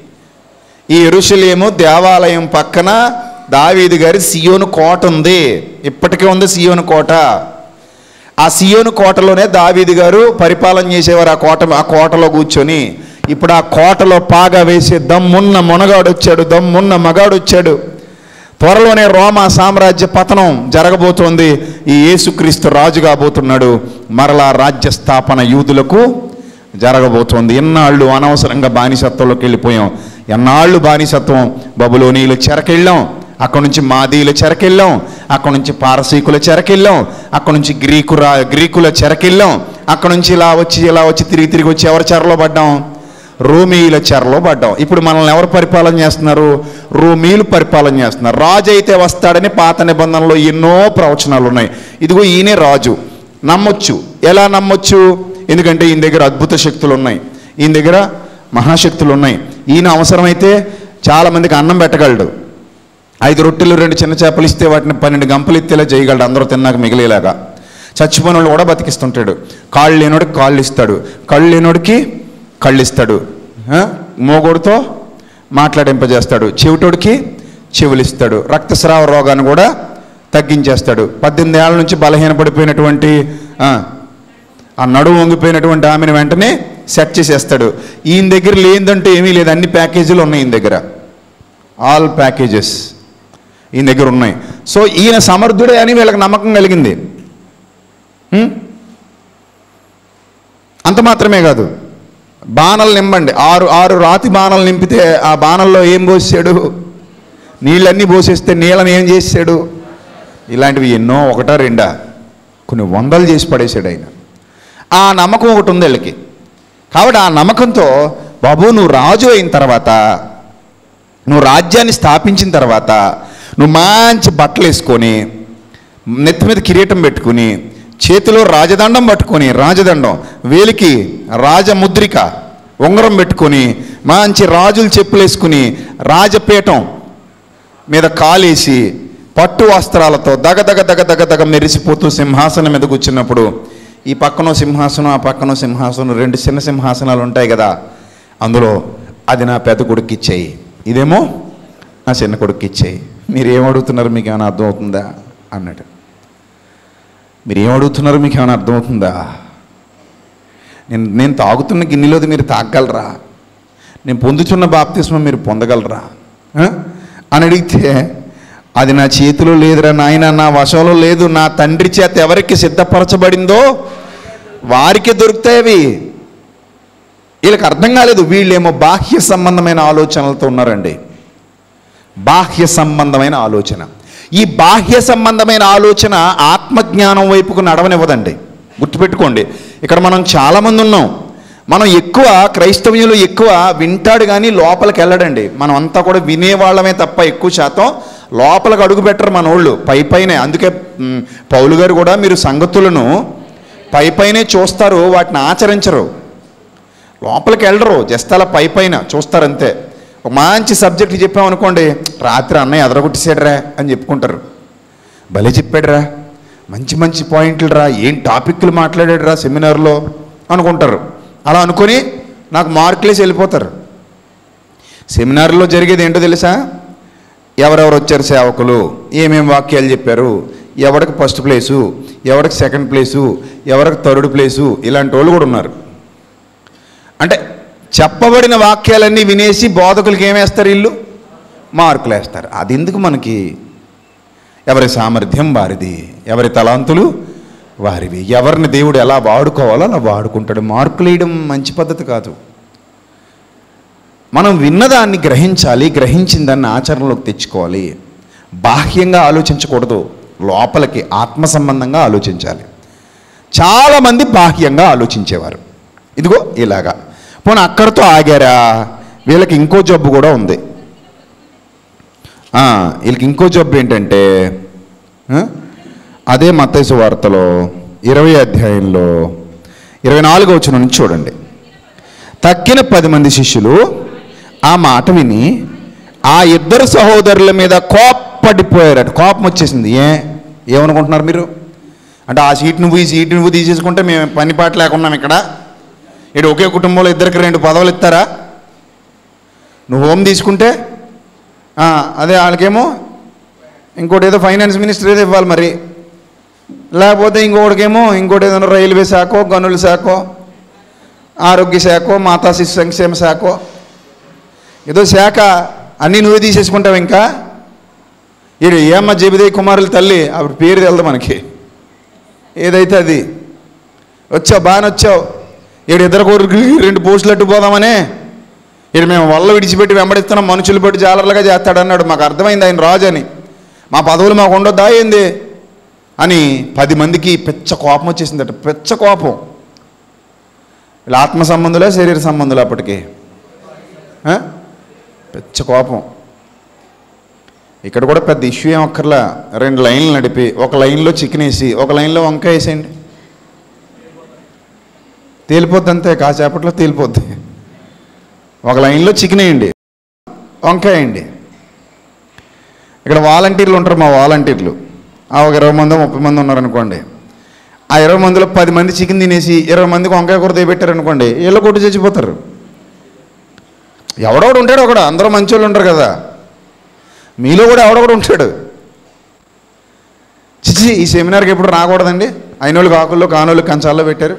ఈ ఎరుషలేము దేవాలయం పక్కన దావీదు గారి సియోను కోట ఉంది ఇప్పటికే ఉంది సియోను కోట ఆ సియోను కోటలోనే దావీదు గారు పరిపాలన చేసేవారు ఆ కోట ఆ కోటలో కూర్చొని ఇప్పుడు ఆ కోటలో పాగా వేసే దమ్మున్న మునగాడు వచ్చాడు దమ్మున్న మగాడు వచ్చాడు త్వరలోనే రోమా సామ్రాజ్య పతనం జరగబోతోంది ఈ యేసుక్రీస్తు రాజు కాబోతున్నాడు మరలా రాజ్య స్థాపన యూదులకు జరగబోతోంది ఎన్నాళ్ళు అనవసరంగా బానిసత్వంలోకి వెళ్ళిపోయాం ఎన్నాళ్ళు బానిసత్వం బబులోనీలు చెరకెళ్ళాం అక్కడ నుంచి మాదీల చెరకెళ్ళాం అక్కడ నుంచి పారసీకుల చెరకెళ్ళాం అక్కడ నుంచి గ్రీకు రా గ్రీకుల చెరకెళ్ళాం అక్కడ నుంచి ఇలా వచ్చి ఇలా వచ్చి తిరిగి తిరిగి వచ్చి ఎవరి చెరలో పడ్డాం రోమీల చెరలో పడ్డాం ఇప్పుడు మనల్ని ఎవరు పరిపాలన చేస్తున్నారు రోమీలు పరిపాలన చేస్తున్నారు రాజు అయితే వస్తాడని పాత నిబంధనలో ఎన్నో ప్రవచనాలు ఉన్నాయి ఇదిగో ఈయనే రాజు నమ్మొచ్చు ఎలా నమ్మొచ్చు ఎందుకంటే ఈయన దగ్గర అద్భుత శక్తులు ఉన్నాయి ఈయన దగ్గర మహాశక్తులు ఉన్నాయి ఈయన అవసరమైతే చాలామందికి అన్నం పెట్టగలడు ఐదు రొట్టెలు రెండు చిన్న చేపలు ఇస్తే వాటిని పన్నెండు గంపలు ఇస్తేలా చేయగలడు అందరూ తిన్నాక మిగిలేలాగా చచ్చిపోయిన వాళ్ళు కూడా బతికిస్తుంటాడు కాళ్ళు లేనోడికి కాళ్ళు ఇస్తాడు కళ్ళు లేనోడికి కళ్ళు ఇస్తాడు ఆ? మోగోడితో మాట్లాడింపజేస్తాడు చెవిటోడికి చెవులు ఇస్తాడు రక్తస్రావ రోగాన్ని కూడా తగ్గించేస్తాడు పద్దెనిమిది ఏళ్ళ నుంచి బలహీనపడిపోయినటువంటి ఆ, ఆ నడుము వంగిపోయినటువంటి ఆమెను వెంటనే సెట్ చేసేస్తాడు ఈయన దగ్గర లేదంటే ఏమీ లేదు అన్ని ప్యాకేజీలు ఉన్నాయి ఈయన దగ్గర ఆల్ ప్యాకేజెస్ ఈయన దగ్గర ఉన్నాయి సో ఈయన సమర్థుడే అని వీళ్ళకి నమ్మకం కలిగింది హ్మ్? అంత మాత్రమే కాదు బాణలు నింపండి ఆరు ఆరు రాతి బాణలు నింపితే ఆ బాణల్లో ఏం పోసాడు నీళ్ళన్నీ పోసేస్తే నీళ్ళని ఏం చేసాడు ఇలాంటివి ఎన్నో ఒకటా రెండా కొన్ని వందలు చేసి పడేశాడు ఆయన ఆ నమ్మకం ఒకటి ఉంది వీళ్ళకి కాబట్టి ఆ నమ్మకంతో బాబు నువ్వు రాజు అయిన తర్వాత నువ్వు రాజ్యాన్ని స్థాపించిన తర్వాత నువ్వు మంచి బట్టలు వేసుకొని నెత్తి మీద కిరీటం పెట్టుకుని చేతిలో రాజదండం పట్టుకొని రాజదండం వేలికి రాజముద్రిక ఉంగరం పెట్టుకొని మంచి రాజులు చెప్పులు వేసుకుని రాజపీఠం మీద కాలేసి పట్టు వస్త్రాలతో దగ దగ దగ దగ దగ మెరిసిపోతూ సింహాసనం మీద కూర్చున్నప్పుడు ఈ పక్కనో సింహాసనం ఆ పక్కనో సింహాసనం రెండు చిన్న సింహాసనాలు ఉంటాయి కదా అందులో అది నా పెద్ద కొడుకు ఇచ్చేయి ఇదేమో నా చిన్న కొడుకు ఇచ్చేయి మీరు ఏం అడుగుతున్నారు మీకు ఏమైనా అర్థమవుతుందా అన్నాడు మీరు ఏం అడుగుతున్నారు మీకు ఏమైనా అర్థమవుతుందా నేను నేను తాగుతున్న గిన్నెలోది మీరు తాగగలరా నేను పొందుతున్న బాప్తిస్మం మీరు పొందగలరా ఆ? అని అడిగితే అది నా చేతిలో లేదురా నాయన నా వశంలో లేదు నా తండ్రి చేత ఎవరికి సిద్ధపరచబడిందో వారికే దొరుకుతాయి అవి వీళ్ళకి అర్థం కాలేదు వీళ్ళేమో బాహ్య సంబంధమైన ఆలోచనలతో ఉన్నారండి బాహ్య సంబంధమైన ఆలోచన ఈ బాహ్య సంబంధమైన ఆలోచన ఆత్మజ్ఞానం వైపుకు నడవనివ్వదండి గుర్తుపెట్టుకోండి ఇక్కడ మనం చాలామంది ఉన్నాం మనం ఎక్కువ క్రైస్తవ్యులు ఎక్కువ వింటాడు కానీ లోపలికి వెళ్ళడండి మనం అంతా కూడా వినేవాళ్ళమే తప్ప ఎక్కువ శాతం లోపలికి అడుగు పెట్టరు మన వాళ్ళు పై పైనే అందుకే మ్, పౌలు గారు కూడా మీరు సంగతులను పై పైనే చూస్తారు వాటిని ఆచరించరు లోపలికి వెళ్ళరు జస్ట్ అలా పై పైన చూస్తారు అంతే ఒక మంచి సబ్జెక్ట్ చెప్పామనుకోండి రాత్రి అన్నయ్య ఎదరగొట్టేసాడురా అని చెప్పుకుంటారు భలే చెప్పాడురా మంచి మంచి పాయింట్లు రా ఏం టాపిక్లు మాట్లాడాడు రా సెమినార్లో అనుకుంటారు అలా అనుకొని నాకు మార్కులేసి వెళ్ళిపోతారు సెమినార్లో జరిగేది ఏంటో తెలుసా ఎవరెవరు వచ్చారు సేవకులు ఏమేం వాక్యాలు చెప్పారు ఎవరికి ఫస్ట్ ప్లేసు ఎవరికి సెకండ్ ప్లేసు ఎవరికి థర్డ్ ప్లేసు ఇలాంటి వాళ్ళు కూడా ఉన్నారు అంటే చెప్పబడిన వాక్యాలన్నీ వినేసి బోధకులకి ఏమేస్తారు వీళ్ళు మార్కులు వేస్తారు అది ఎందుకు మనకి ఎవరి సామర్థ్యం వారిది ఎవరి తలాంతులు వారివి ఎవరిని దేవుడు ఎలా వాడుకోవాలో అలా వాడుకుంటాడు మార్కులు వేయడం మంచి పద్ధతి కాదు మనం విన్నదాన్ని గ్రహించాలి గ్రహించిన దాన్ని ఆచరణలోకి తెచ్చుకోవాలి బాహ్యంగా ఆలోచించకూడదు లోపలికి ఆత్మ సంబంధంగా ఆలోచించాలి చాలామంది బాహ్యంగా ఆలోచించేవారు ఇదిగో ఇలాగా పోనీ అక్కడితో ఆగారా వీళ్ళకి ఇంకో జబ్బు కూడా ఉంది ఆ, వీళ్ళకి ఇంకో జబ్బు ఏంటంటే ఆ, అదే మత్తైసు వార్తలో ఇరవై అధ్యాయంలో ఇరవై నాలుగో వచ్చిన నుంచి చూడండి తక్కిన పది మంది శిష్యులు ఆ మాట విని ఆ ఇద్దరు సహోదరుల మీద కోప్పడిపోయారట కోపం వచ్చేసింది ఏ ఏమనుకుంటున్నారు మీరు అంటే ఆ సీట్ నువ్వు ఈ సీట్ నువ్వు తీసేసుకుంటే మేము పని పాట లేకున్నాం ఇక్కడ ఇటు ఒకే కుటుంబంలో ఇద్దరికి రెండు పదవులు ఇస్తారా నువ్వు హోమ్ తీసుకుంటే ఆ, అదే వాళ్ళకేమో ఇంకోటి ఏదో ఫైనాన్స్ మినిస్టర్ ఏదో ఇవ్వాలి మరి లేకపోతే ఇంకొకటికేమో ఇంకోటి ఏదైనా రైల్వే శాఖో గనుల శాఖో ఆరోగ్య శాఖో మాతా శిశు సంక్షేమ శాఖో ఏదో శాఖ అన్నీ నువ్వే తీసేసుకుంటావు ఇంకా ఈడు ఏమ్మ జబిదే కుమారుల తల్లి ఆవిడ పేరు తెలదు మనకి ఏదైతే అది వచ్చావు బాగానే వచ్చావు ఈడు ఇద్దరు కోరికలకి రెండు పోస్టులు అట్టు పోదామనే ఈడు మేము వల్ల విడిచిపెట్టి వెంబడిస్తున్నాం మనుషులు పెట్టి జాలర్లుగా చేస్తాడన్నాడు మాకు అర్థమైంది ఆయన రాజు అని మా పదవులు మాకు ఉండొద్దా ఏంది అని పది మందికి పెచ్చ కోపం వచ్చేసిందట పెచ్చ కోపం వీళ్ళ ఆత్మ సంబంధులే శరీర సంబంధులు అప్పటికి ఆ? పెచ్చ కోపం ఇక్కడ కూడా పెద్ద ఇష్యూ ఏం అక్కర్లా రెండు లైన్లు నడిపి ఒక లైన్లో చికెన్ వేసి ఒక లైన్లో వంకాయ వేసేయండి తేలిపోద్ది అంతే కాసేపట్లో తేలిపోద్ది ఒక లైన్లో చికెన్ వేయండి వంకాయ వేయండి ఇక్కడ వాలంటీర్లు ఉంటారు మా వాలంటీర్లు ఆ ఒక ఇరవై మంది ముప్పై మంది ఉన్నారనుకోండి ఆ ఇరవై మందిలో పది మంది చికెన్ తినేసి ఇరవై మందికి వంకాయ కూర తెపెట్టారనుకోండి వీళ్ళు కొట్టు చచ్చిపోతారు ఎవడొకడు ఉంటాడు ఒకడు అందరూ మంచోళ్ళు ఉంటారు కదా మీలో కూడా ఎవడొకడు ఉంటాడు చిచి ఈ సెమినార్కి ఎప్పుడు రాకూడదండి అయిన వాళ్ళు కాకుల్లో కానోళ్ళు కంచాల్లో పెట్టారు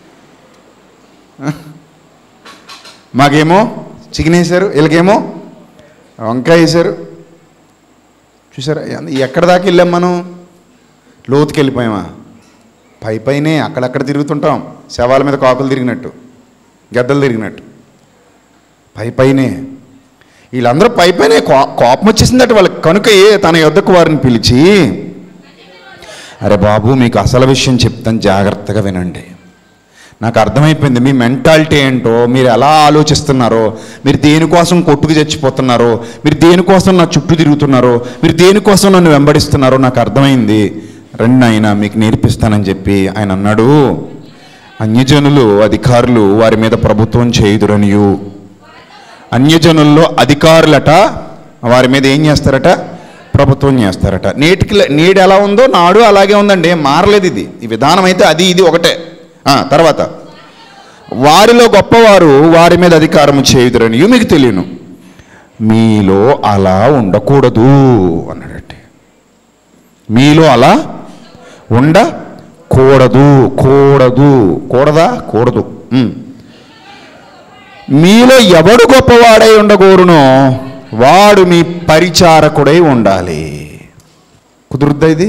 మాకేమో చికెన్ వేసారు వీళ్ళకేమో వంకాయ వేసారు చూసారా ఎంత- ఎక్కడ దాకా వెళ్ళాం మనం లోతుకి వెళ్ళిపోయామా పై పైనే అక్కడక్కడ తిరుగుతుంటాం శవాల మీద కాకులు తిరిగినట్టు గద్దలు తిరిగినట్టు పై పైనే వీళ్ళందరూ పై పైనే కో- కోపం వచ్చేసిందట వాళ్ళకి కనుకయే తన యొద్దకు వారిని పిలిచి అరే బాబు మీకు అసలు విషయం చెప్తాను జాగ్రత్తగా వినండి నాకు అర్థమైపోయింది మీ మెంటాలిటీ ఏంటో మీరు ఎలా ఆలోచిస్తున్నారో మీరు దేనికోసం కొట్టుకు చచ్చిపోతున్నారో మీరు దేనికోసం నా చుట్టూ తిరుగుతున్నారో మీరు దేనికోసం నన్ను వెంబడిస్తున్నారో నాకు అర్థమైంది రండి ఆయన మీకు నేర్పిస్తానని చెప్పి ఆయన అన్నాడు అన్యజనులు అధికారులు వారి మీద ప్రభుత్వం చేయుదురనియు అన్యజనుల్లో అధికారులట వారి మీద ఏం చేస్తారట ప్రభుత్వం చేస్తారట నేటికి నేడు ఎలా ఉందో నాడు అలాగే ఉందండి ఏం మారలేదు ఇది ఈ విధానం అయితే అది ఇది ఒకటే ఆ, తర్వాత వారిలో గొప్పవారు వారి మీద అధికారం చేయుదురని మీకు తెలియను మీలో అలా ఉండకూడదు అన్నాడంటే మీలో అలా ఉండకూడదు కూడదు కూడదా కూడదు ఉమ్. మీలో ఎవడు గొప్పవాడై ఉండగోరునో వాడు మీ పరిచారకుడై ఉండాలి కుదురుద్దా ఇది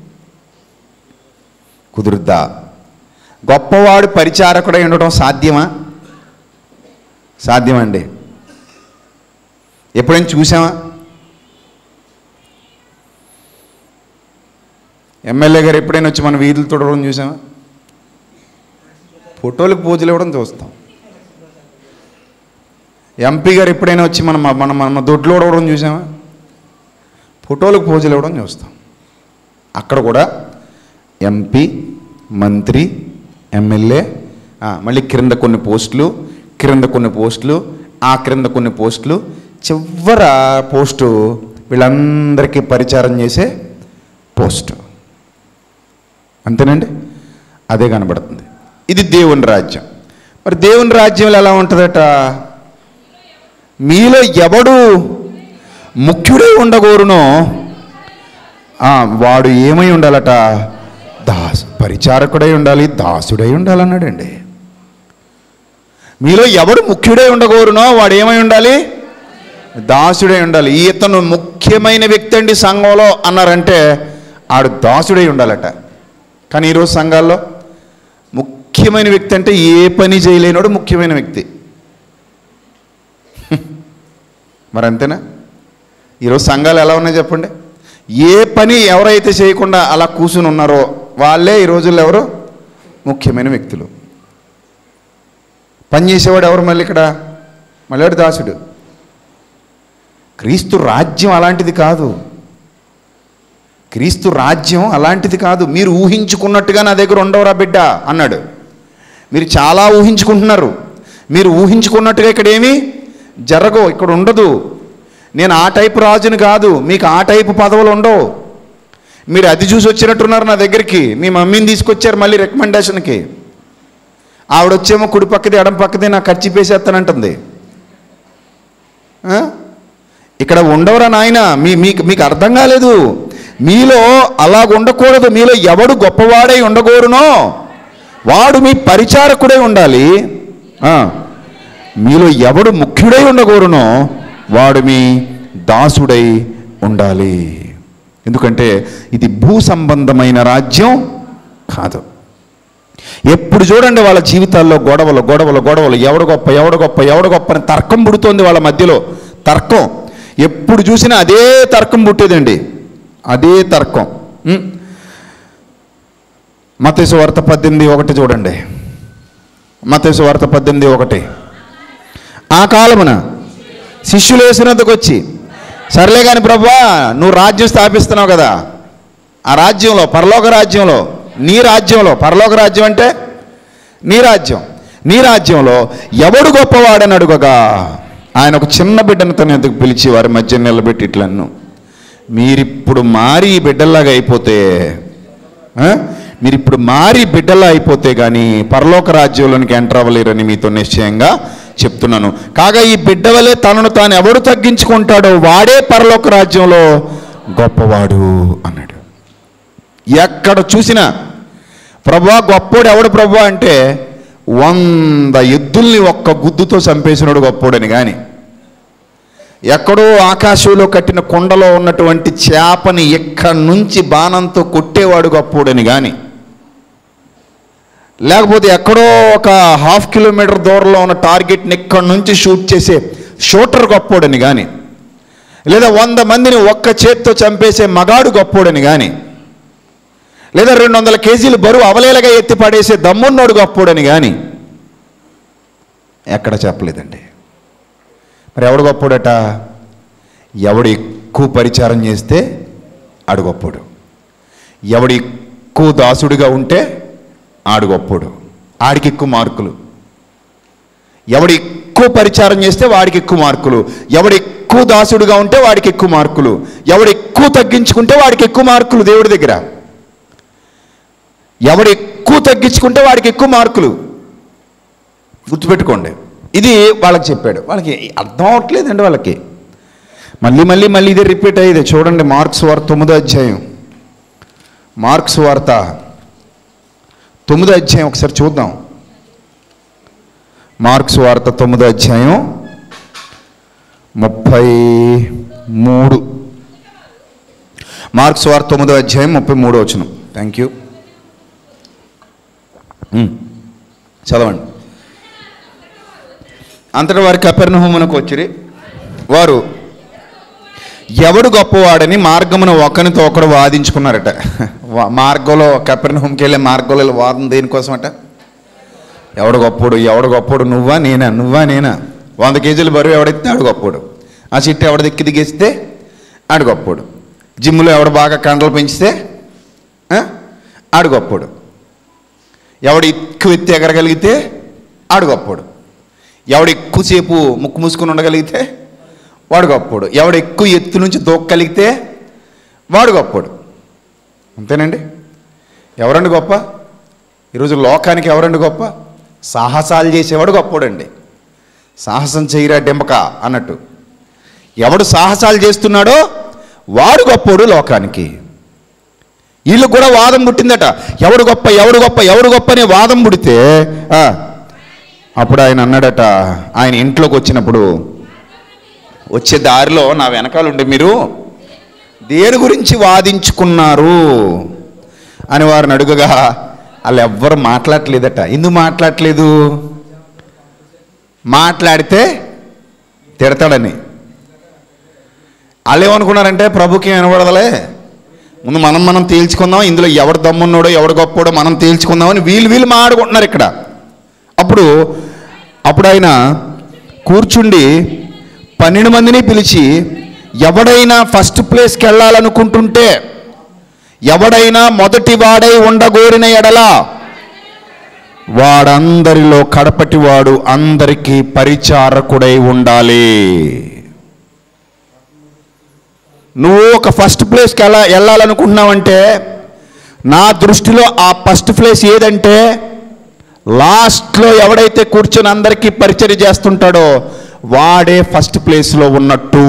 కుదురుద్దా గొప్పవాడు పరిచారకుడై ఉండటం సాధ్యమా సాధ్యమండి ఎప్పుడైనా చూసామా ఎమ్మెల్యే గారు ఎప్పుడైనా వచ్చి మన వీధులు తుడవడం చూసామా ఫోటోలకు పూజలు ఇవ్వడం చూస్తాం ఎంపీ గారు ఎప్పుడైనా వచ్చి మన మన మన దొడ్లు ఇవ్వడం చూసామా ఫోటోలకు పూజలు ఇవ్వడం చూస్తాం అక్కడ కూడా ఎంపీ మంత్రి ఎమ్మెల్యే ఆ, మళ్ళీ క్రింద కొన్ని పోస్టులు క్రింద కొన్ని పోస్టులు ఆ క్రింద కొన్ని పోస్టులు చివర పోస్టు వీళ్ళందరికీ పరిచారం చేసే పోస్టు అంతేనండి అదే కనబడుతుంది ఇది దేవుని రాజ్యం మరి దేవుని రాజ్యంలో ఎలా ఉంటుందట మీలో ఎవడు ముఖ్యుడై ఉండగోరునో ఆ, వాడు ఏమై ఉండాలట దాస్ పరిచారకుడై ఉండాలి దాసుడై ఉండాలన్నాడండి మీలో ఎవడు ముఖ్యుడై ఉండగోరునో వాడు ఏమై ఉండాలి దాసుడై ఉండాలి ఈ ఇతను ముఖ్యమైన వ్యక్తి అండి సంఘంలో అన్నారంటే ఆడు దాసుడై ఉండాలట కానీ ఈరోజు సంఘాల్లో ముఖ్యమైన వ్యక్తి అంటే ఏ పని చేయలేనోడు ముఖ్యమైన వ్యక్తి మరి అంతేనా ఈరోజు సంఘాలు ఎలా ఉన్నాయి చెప్పండి ఏ పని ఎవరైతే చేయకుండా అలా కూర్చుని ఉన్నారో వాళ్ళే ఈ రోజుల్లో ఎవరు ముఖ్యమైన వ్యక్తులు పని చేసేవాడు ఎవరు మళ్ళీ ఇక్కడ మళ్ళీ దాసుడు క్రీస్తు రాజ్యం అలాంటిది కాదు క్రీస్తు రాజ్యం అలాంటిది కాదు మీరు ఊహించుకున్నట్టుగా నా దగ్గర ఉండవరా బిడ్డ అన్నాడు మీరు చాలా ఊహించుకుంటున్నారు మీరు ఊహించుకున్నట్టుగా ఇక్కడ ఏమీ జరగవు ఇక్కడ ఉండదు నేను ఆ టైపు రాజుని కాదు మీకు ఆ టైపు పదవులు ఉండవు మీరు అది చూసి వచ్చినట్టున్నారు నా దగ్గరికి మీ మమ్మీని తీసుకొచ్చారు మళ్ళీ రికమెండేషన్కి ఆవిడ వచ్చేమో కుడి పక్కది ఎడం పక్కది నాకు ఖర్చు పేసేస్తానంటుంది ఆ? ఇక్కడ ఉండవరా నాయన మీ మీకు మీకు అర్థం కాలేదు మీలో అలాగ ఉండకూడదు మీలో ఎవడు గొప్పవాడై ఉండకూడనో వాడు మీ పరిచారకుడై ఉండాలి ఆ, మీలో ఎవడు ముఖ్యుడై ఉండకూడనో వాడు మీ దాసుడై ఉండాలి ఎందుకంటే ఇది భూ సంబంధమైన రాజ్యం కాదు ఎప్పుడు చూడండి వాళ్ళ జీవితాల్లో గొడవలు గొడవలు గొడవలు ఎవడు గొప్ప ఎవడు గొప్ప ఎవడు గొప్ప అని తర్కం పుడుతోంది వాళ్ళ మధ్యలో తర్కం ఎప్పుడు చూసినా అదే తర్కం పుట్టేదండి అదే తర్కం మతేసు వార్త పద్దెనిమిది ఒకటి చూడండి మతేసు వార్త పద్దెనిమిది ఒకటి ఆ కాలమున శిష్యులు వేసినందుకు వచ్చి సర్లే కాని ప్రభా నువ్వు రాజ్యం స్థాపిస్తున్నావు కదా ఆ రాజ్యంలో పరలోక రాజ్యంలో నీ రాజ్యంలో పరలోక రాజ్యం అంటే నీ రాజ్యం నీ రాజ్యంలో ఎవడు గొప్పవాడని అడుగగా ఆయన ఒక చిన్న బిడ్డను తన ఎందుకు పిలిచి వారి మధ్య నిలబెట్టి ఇట్లన్ను మీరిప్పుడు మారి బిడ్డల్లాగా అయిపోతే ఆ? మీరిప్పుడు మారి బిడ్డలా అయిపోతే కానీ పరలోక రాజ్యంలోనికి ఎంటర్ అవ్వలేరని మీతో నిశ్చయంగా చెప్తున్నాను కాగా ఈ బిడ్డ వలె తనను తాను ఎవడు తగ్గించుకుంటాడో వాడే పరలోక రాజ్యంలో గొప్పవాడు అన్నాడు ఎక్కడ చూసినా ప్రభా గొప్పోడు ఎవడు ప్రభా అంటే వంద ఎద్దుల్ని ఒక్క గుద్దుతో చంపేసినాడు గొప్పోడని కానీ ఎక్కడో ఆకాశంలో కట్టిన కొండలో ఉన్నటువంటి చేపని ఎక్కడి నుంచి బాణంతో కొట్టేవాడు గొప్పోడని కానీ లేకపోతే ఎక్కడో ఒక హాఫ్ కిలోమీటర్ దూరంలో ఉన్న టార్గెట్ని ఎక్కడి నుంచి షూట్ చేసే షూటర్ గొప్పోడని కానీ లేదా వంద మందిని ఒక్క చేత్తో చంపేసే మగాడు గొప్పోడని కానీ లేదా రెండు వందల కేజీలు బరువు అవలేలగా ఎత్తి పడేసే దమ్మున్నోడు గొప్పోడని కానీ ఎక్కడ చెప్పలేదండి మరి ఎవడు గొప్పోడట ఎవడు ఎక్కువ పరిచారం చేస్తే ఆడు గొప్పోడు ఎవడు ఎక్కువ దాసుడిగా ఉంటే ఆడు గొప్పోడు ఆడికి ఎక్కువ మార్కులు ఎవడు ఎక్కువ పరిచారం చేస్తే వాడికి ఎక్కువ మార్కులు ఎవడు ఎక్కువ దాసుడిగా ఉంటే వాడికి ఎక్కువ మార్కులు ఎవడు ఎక్కువ తగ్గించుకుంటే వాడికి ఎక్కువ మార్కులు దేవుడి దగ్గర ఎవడు ఎక్కువ తగ్గించుకుంటే వాడికి ఎక్కువ మార్కులు గుర్తుపెట్టుకోండి ఇది వాళ్ళకి చెప్పాడు వాళ్ళకి అర్థం అవట్లేదండి వాళ్ళకి మళ్ళీ మళ్ళీ మళ్ళీ ఇదే రిపీట్ అయ్యేది చూడండి మార్క్స్ వార్త తొమ్మిదో అధ్యాయం మార్క్స్ వార్త తొమ్మిదో అధ్యాయం ఒకసారి చూద్దాం మార్క్స్ వార్త తొమ్మిదో అధ్యాయం ముప్పై మూడు మార్క్స్ వార్త తొమ్మిదో అధ్యాయం ముప్పై మూడో వచనం థ్యాంక్ యూ ఉమ్, చదవండి అంతటి వారి కపెర్నహూమునకు వచ్చిరి వారు ఎవడు గొప్పవాడని మార్గమున ఒకరితో ఒకడు వాదించుకున్నారట వా- మార్గంలో కపెర్నహూమ్కి వెళ్ళే మార్గంలో వాదం దేనికోసమట ఎవడు గొప్పోడు ఎవడు గొప్పోడు నువ్వా నేనా నువ్వా నేనా వంద కేజీలు బరువు ఎవడెత్తే ఆడు గొప్పోడు ఆ చిట్టు ఎవడ దిక్కి దిగేస్తే ఆడు గొప్పోడు జిమ్లో ఎవడు బాగా కండలు పెంచితే ఆ? ఆడు గొప్పోడు ఎవడు ఎక్కువ ఎత్తి ఎగరగలిగితే ఆడు గొప్పోడు ఎవడు ఎక్కువసేపు ముక్కు మూసుకొని ఉండగలిగితే వాడు గొప్పోడు ఎవడు ఎక్కువ ఎత్తు నుంచి దూక్కగలిగితే వాడు గొప్పోడు అంతేనండి ఎవరండి గొప్ప ఈరోజు లోకానికి ఎవరండి గొప్ప సాహసాలు చేసేవాడు గొప్పోడండి సాహసం చేయరా డెంపక అన్నట్టు ఎవడు సాహసాలు చేస్తున్నాడో వాడు గొప్పోడు లోకానికి వీళ్ళు కూడా వాదం పుట్టిందట ఎవడు గొప్ప ఎవడు గొప్ప ఎవడు గొప్ప అనే వాదం పుడితే ఆ, అప్పుడు ఆయన అన్నాడట ఆయన ఇంట్లోకి వచ్చినప్పుడు వచ్చే దారిలో నా వెనకాల ఉండి మీరు దేని గురించి వాదించుకున్నారు అని వారిని అడుగగా వాళ్ళు ఎవ్వరు మాట్లాడట్లేదట ఎందుకు మాట్లాడట్లేదు మాట్లాడితే తిడతాడని వాళ్ళు ఏమనుకున్నారంటే ప్రభుకి వినబడదలే ముందు మనం మనం తేల్చుకుందాం ఇందులో ఎవడు దమ్మున్నాడో ఎవడు గొప్పోడో మనం తేల్చుకుందామని వీళ్ళు వీళ్ళు మాట్లాడుకుంటున్నారు ఇక్కడ అప్పుడు అప్పుడు ఆయన కూర్చుండి పన్నెండు మందిని పిలిచి ఎవడైనా ఫస్ట్ ప్లేస్కి వెళ్ళాలనుకుంటుంటే ఎవడైనా మొదటి వాడై ఉండగోరిన ఎడలా వాడందరిలో కడపటి వాడు అందరికీ పరిచారకుడై ఉండాలి నువ్వు ఒక ఫస్ట్ ప్లేస్కి వెళ్ళ వెళ్ళాలనుకుంటున్నావంటే నా దృష్టిలో ఆ ఫస్ట్ ప్లేస్ ఏదంటే లాస్ట్లో ఎవడైతే కూర్చొని అందరికీ పరిచయం చేస్తుంటాడో వాడే ఫస్ట్ ప్లేస్లో ఉన్నట్టు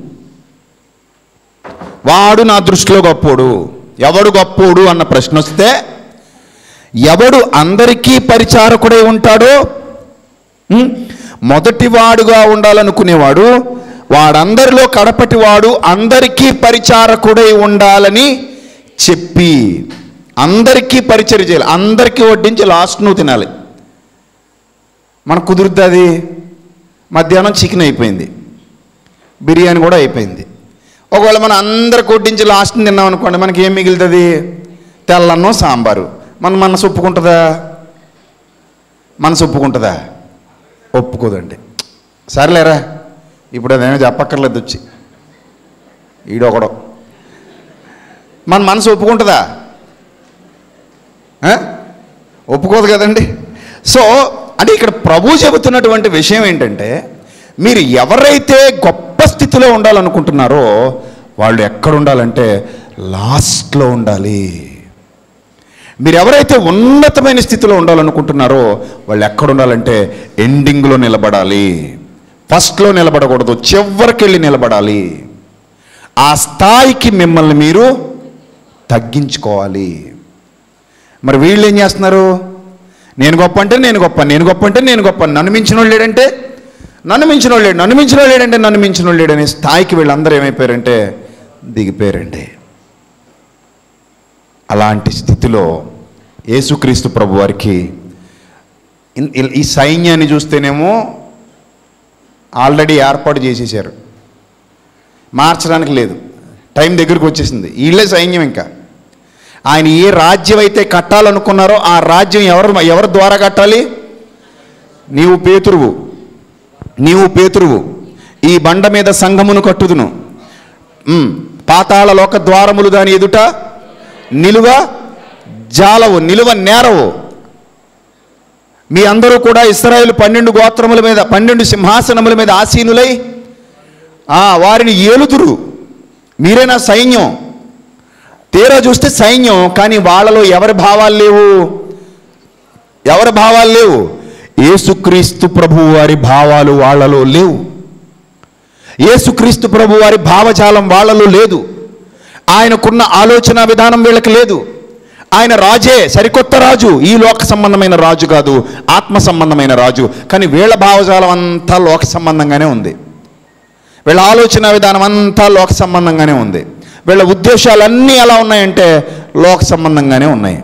వాడు నా దృష్టిలో గొప్పోడు ఎవడు గొప్పోడు అన్న ప్రశ్న వస్తే ఎవడు అందరికీ పరిచారకుడై ఉంటాడో ఉం? మొదటివాడుగా ఉండాలనుకునేవాడు వాడందరిలో కడపటి వాడు అందరికీ పరిచారకుడై ఉండాలని చెప్పి అందరికీ పరిచయం చేయాలి అందరికీ వడ్డించి లాస్ట్ నువ్వు తినాలి మనకు కుదురుద్ది అది మధ్యాహ్నం చికెన్ అయిపోయింది బిర్యానీ కూడా అయిపోయింది ఒకవేళ మనం అందరికి వడ్డించి లాస్ట్ తిన్నాం అనుకోండి మనకి ఏం మిగులుతుంది తెల్లన్నం సాంబారు మన మనసు ఒప్పుకుంటుందా మనసు ఒప్పుకుంటుందా ఒప్పుకోదండి సరేలేరా ఇప్పుడు అదేమో చెప్పక్కర్లేదు వచ్చి ఈడొకడు మన మనసు ఒప్పుకుంటుందా ఆ? ఒప్పుకోదు కదండి సో అంటే ఇక్కడ ప్రభు చెబుతున్నటువంటి విషయం ఏంటంటే మీరు ఎవరైతే గొప్ప స్థితిలో ఉండాలనుకుంటున్నారో వాళ్ళు ఎక్కడ ఉండాలంటే లాస్ట్లో ఉండాలి మీరు ఎవరైతే ఉన్నతమైన స్థితిలో ఉండాలనుకుంటున్నారో వాళ్ళు ఎక్కడ ఉండాలంటే ఎండింగ్లో నిలబడాలి ఫస్ట్లో నిలబడకూడదు చివరికి వెళ్ళి నిలబడాలి ఆ స్థాయికి మిమ్మల్ని మీరు తగ్గించుకోవాలి మరి వీళ్ళు ఏం చేస్తున్నారు నేను గొప్ప అంటే నేను గొప్ప నేను గొప్ప అంటే నేను గొప్ప నన్ను మించిన వాళ్ళు లేడంటే నన్ను మించిన వాళ్ళు లేడు నన్ను మించిన వాళ్ళు లేడంటే నన్ను మించిన వాళ్ళు లేడు అనే స్థాయికి వీళ్ళందరూ ఏమైపోయారంటే దిగిపోయారండి అలాంటి స్థితిలో యేసుక్రీస్తు ప్రభు వారికి ఇన్- ఇల్- ఈ సైన్యాన్ని చూస్తేనేమో ఆల్రెడీ ఏర్పాటు చేసేసారు మార్చడానికి లేదు టైం దగ్గరికి వచ్చేసింది వీళ్ళే సైన్యం ఇంకా ఆయన ఏ రాజ్యం అయితే కట్టాలనుకున్నారో ఆ రాజ్యం ఎవరు ఎవరి ద్వారా కట్టాలి నీవు పేతురువు నీవు పేతురువు ఈ బండ మీద సంఘమును కట్టుదును ఉమ్, పాతాళ లోక ద్వారములు దాని ఎదుట నిలువ జాలవు నిలువ నేరవు మీ అందరూ కూడా ఇస్రాయేల్ పన్నెండు గోత్రముల మీద పన్నెండు సింహాసనముల మీద ఆసీనులై ఆ, వారిని ఏలుతురు మీరే నా సైన్యం తీరా చూస్తే సైన్యం కానీ వాళ్ళలో ఎవరి భావాలు లేవు ఎవరి భావాలు లేవు యేసుక్రీస్తు ప్రభు వారి భావాలు వాళ్ళలో లేవు యేసుక్రీస్తు ప్రభు వారి భావజాలం వాళ్ళలో లేదు ఆయనకున్న ఆలోచన విధానం వీళ్ళకి లేదు ఆయన రాజే సరికొత్త రాజు ఈ లోక సంబంధమైన రాజు కాదు ఆత్మ సంబంధమైన రాజు కానీ వీళ్ళ భావజాలం అంతా లోక సంబంధంగానే ఉంది వీళ్ళ ఆలోచన విధానం అంతా లోక సంబంధంగానే ఉంది వీళ్ళ ఉద్దేశాలన్నీ ఎలా ఉన్నాయంటే లోక సంబంధంగానే ఉన్నాయి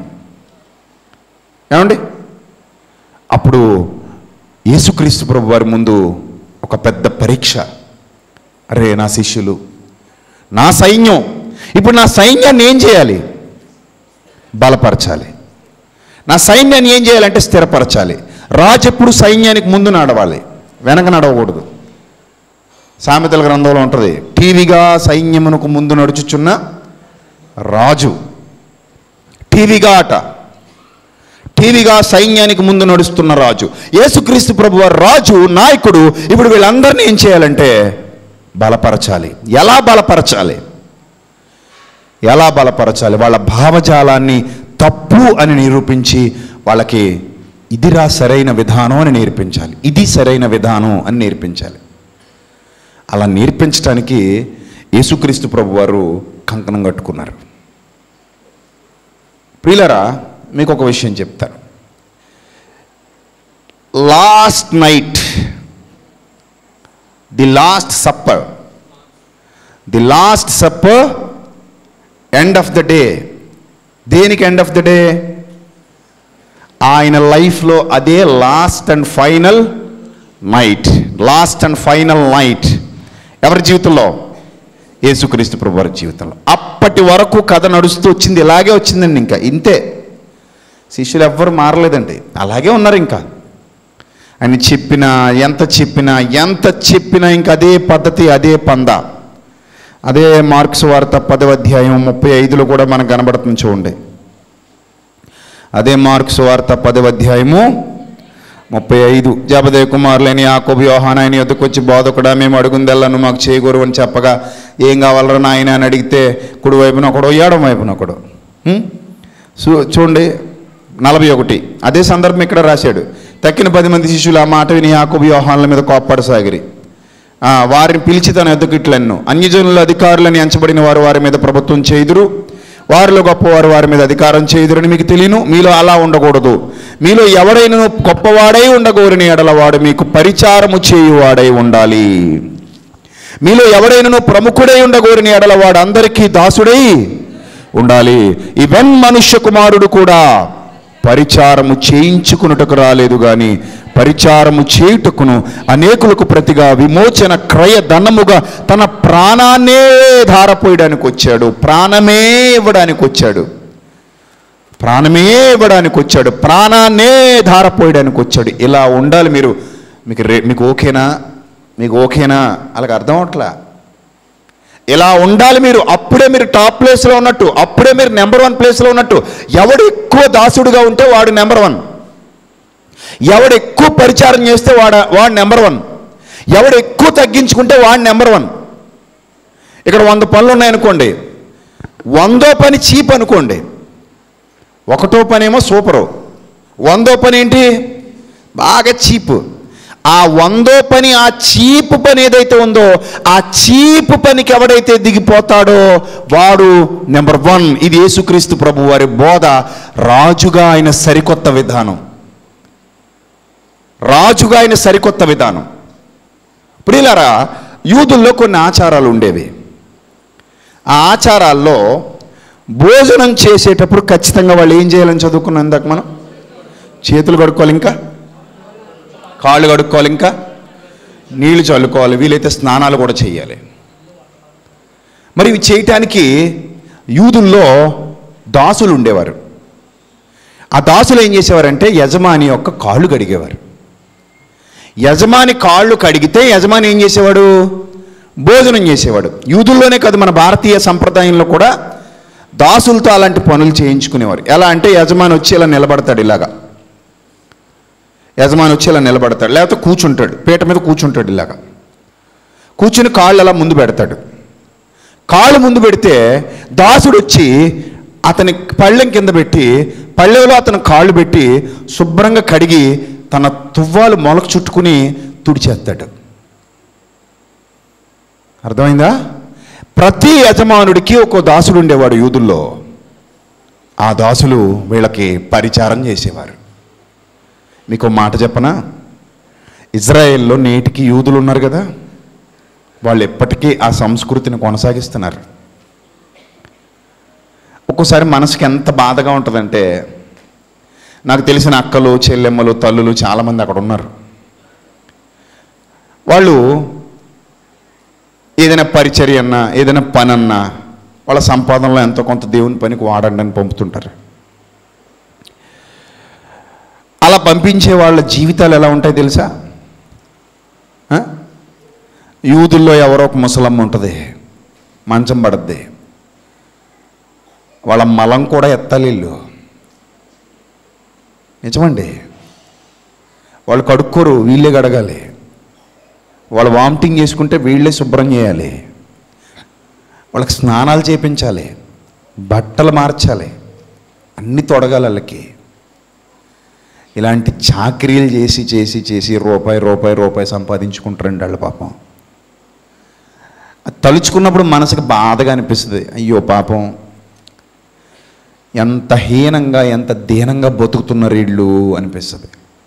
ఏమండి అప్పుడు యేసుక్రీస్తు ప్రభు వారి ముందు ఒక పెద్ద పరీక్ష అరే నా శిష్యులు నా సైన్యం ఇప్పుడు నా సైన్యాన్ని ఏం చేయాలి బలపరచాలి నా సైన్యాన్ని ఏం చేయాలంటే స్థిరపరచాలి రాజు ఎప్పుడు సైన్యానికి ముందు నడవాలి వెనక నడవకూడదు సామెతల గ్రంథంలో ఉంటుంది టీవీగా సైన్యమునకు ముందు నడుచుచున్న రాజు టీవీగా అట టీవీగా సైన్యానికి ముందు నడుస్తున్న రాజు యేసుక్రీస్తు ప్రభు వారు రాజు నాయకుడు ఇప్పుడు వీళ్ళందరినీ ఏం చేయాలంటే బలపరచాలి ఎలా బలపరచాలి ఎలా బలపరచాలి వాళ్ళ భావజాలాన్ని తప్పు అని నిరూపించి వాళ్ళకి ఇదిరా సరైన విధానం అని నేర్పించాలి ఇది సరైన విధానం అని నేర్పించాలి అలా నేర్పించడానికి యేసుక్రీస్తు ప్రభు వారు కంకణం కట్టుకున్నారు ప్రియులరా మీకు ఒక విషయం చెప్తాను last night the last supper the last supper end of the day దేనికి ఎండ్ ఆఫ్ ద డే ఆయన లైఫ్లో అదే last and final night last and final night ఎవరి జీవితంలో యేసుక్రీస్తు ప్రభు వారి జీవితంలో అప్పటి వరకు కథ నడుస్తూ వచ్చింది ఇలాగే వచ్చిందండి ఇంకా ఇంతే శిష్యులు ఎవ్వరు మారలేదండి అలాగే ఉన్నారు ఇంకా అని చెప్పినా ఎంత చెప్పినా ఎంత చెప్పినా ఇంకా అదే పద్ధతి అదే పంద అదే మార్క్స్ వార్త పదవ అధ్యాయం ముప్పై ఐదులో కూడా మనకు కనబడుతుంది చూడండి అదే మార్క్స్ వార్త పదవ అధ్యాయము ముప్పై ఐదు జబదేవ్ కుమారులని యాకోబు యోహాన్ ఆయన యొద్దకు వచ్చి బోధకుడా మేము అడుగుందెల్లను మాకు చేయకూరు అని చెప్పగా ఏం కావాలరా నాయన అని అడిగితే కుడి వైపున ఒకడు ఎడం వైపున ఒకడు హ్మ్? చూ చూడండి నలభై ఒకటి అదే సందర్భం ఇక్కడ రాశాడు తక్కిన పది మంది శిష్యులు ఆ మాట విని యాకోబు యోహాన్ల మీద కోప్పడసాగిరి ఆ, వారిని పిలిచి తన ఎద్దుకు ఇట్లన్ను అన్యజనుల అధికారులని ఎంచబడిన వారు వారి మీద ప్రభుత్వం చేయుదురు వారిలో గొప్పవారు వారి మీద అధికారం చేయుదురని మీకు తెలియను మీలో అలా ఉండకూడదు మీలో ఎవడైనా గొప్పవాడై ఉండగోరిని ఎడలవాడు మీకు పరిచారము చేయువాడై ఉండాలి మీలో ఎవడైనను ప్రముఖుడై ఉండగోరిని ఎడలవాడు అందరికీ దాసుడై ఉండాలి ఈవెన్ మనుష్య కుమారుడు కూడా పరిచారము చేయించుకున్నటకు రాలేదు గాని పరిచారము చేయుటకును అనేకులకు ప్రతిగా విమోచన క్రయ ధనముగా తన ప్రాణాన్నే ధారపోయడానికి వచ్చాడు ప్రాణమే ఇవ్వడానికి వచ్చాడు ప్రాణమే ఇవ్వడానికి వచ్చాడు ప్రాణాన్నే ధారపోయడానికి వచ్చాడు ఇలా ఉండాలి మీరు మీకు రే మీకు ఓకేనా మీకు ఓకేనా అలాగ అర్థం అవట్లా ఇలా ఉండాలి మీరు అప్పుడే మీరు టాప్ ప్లేస్లో ఉన్నట్టు అప్పుడే మీరు నెంబర్ వన్ ప్లేస్లో ఉన్నట్టు ఎవడు ఎక్కువ దాసుడుగా ఉంటే వాడు నెంబర్ వన్ ఎవడు ఎక్కువ పరిచారం చేస్తే వాడు వాడు నెంబర్ వన్ ఎవడు ఎక్కువ తగ్గించుకుంటే వాడు నెంబర్ వన్ ఇక్కడ వంద పనులు ఉన్నాయనుకోండి వందో పని చీప్ అనుకోండి ఒకటో పని ఏమో సూపరు వందో పని ఏంటి బాగా చీప్ ఆ వందో పని ఆ చీప్ పని ఏదైతే ఉందో ఆ చీప్ పనికి ఎవడైతే దిగిపోతాడో వాడు నెంబర్ వన్ ఇది యేసుక్రీస్తు ప్రభు వారి బోధ రాజుగా ఆయన సరికొత్త విధానం రాజుగా ఆయన సరికొత్త విధానం ఇప్పుడు ఇలారా యూదుల్లో కొన్ని ఆచారాలు ఉండేవి ఆ ఆచారాల్లో భోజనం చేసేటప్పుడు ఖచ్చితంగా వాళ్ళు ఏం చేయాలని చదువుకున్నాం ఇందాక మనం చేతులు కడుక్కోవాలి ఇంకా కాళ్ళు కడుక్కోవాలి ఇంకా నీళ్లు చల్లుకోవాలి వీలైతే స్నానాలు కూడా చేయాలి మరి ఇవి చేయటానికి యూదుల్లో దాసులు ఉండేవారు ఆ దాసులు ఏం చేసేవారంటే యజమాని యొక్క కాళ్ళు కడిగేవారు యజమాని కాళ్ళు కడిగితే యజమాని ఏం చేసేవాడు భోజనం చేసేవాడు యూదుల్లోనే కాదు మన భారతీయ సంప్రదాయంలో కూడా దాసులతో అలాంటి పనులు చేయించుకునేవారు ఎలా అంటే యజమాని వచ్చి ఇలా నిలబడతాడు ఇలాగా యజమాని వచ్చి ఇలా నిలబడతాడు లేకపోతే కూర్చుంటాడు పీట మీద కూర్చుంటాడు ఇలాగా కూర్చుని కాళ్ళు అలా ముందు పెడతాడు కాళ్ళు ముందు పెడితే దాసుడు వచ్చి అతని పళ్ళెం కింద పెట్టి పళ్ళెంలో అతను కాళ్ళు పెట్టి శుభ్రంగా కడిగి తన తువ్వాలు మొలకు చుట్టుకుని తుడిచేస్తాడు అర్థమైందా ప్రతి యజమానుడికి ఒక దాసుడు ఉండేవాడు యూదుల్లో ఆ దాసులు వీళ్ళకి పరిచారం చేసేవారు మీకు ఓ మాట చెప్పనా ఇజ్రాయెల్లో నేటికి యూదులు ఉన్నారు కదా వాళ్ళు ఎప్పటికీ ఆ సంస్కృతిని కొనసాగిస్తున్నారు ఒక్కోసారి మనసుకి ఎంత బాధగా ఉంటుందంటే నాకు తెలిసిన అక్కలు చెల్లెమ్మలు తల్లులు చాలామంది అక్కడ ఉన్నారు వాళ్ళు ఏదైనా పరిచర్య అన్నా ఏదైనా పని అన్నా వాళ్ళ సంపాదనలో ఎంతో కొంత దేవుని పనికి వాడండి అని పంపుతుంటారు అలా పంపించే వాళ్ళ జీవితాలు ఎలా ఉంటాయి తెలుసా ఆ? యూదుల్లో ఎవరో ఒక ముసలమ్మ ఉంటుంది మంచం పడద్ది వాళ్ళ మలం కూడా ఎత్తాలి వీళ్ళు నిజమండి వాళ్ళు కడుక్కోరు వీళ్ళే కడగాలి వాళ్ళు వామిటింగ్ చేసుకుంటే వీళ్ళే శుభ్రం చేయాలి వాళ్ళకి స్నానాలు చేపించాలి బట్టలు మార్చాలి అన్ని తొడగాలి వాళ్ళకి ఇలాంటి చాకరీలు చేసి చేసి చేసి రూపాయి రూపాయి రూపాయి సంపాదించుకుంటారండి వాళ్ళ పాపం అది తలుచుకున్నప్పుడు మనసుకు బాధగా అనిపిస్తుంది అయ్యో పాపం ఎంత హీనంగా ఎంత దీనంగా బతుకుతున్నారు వీళ్ళు అనిపిస్తుంది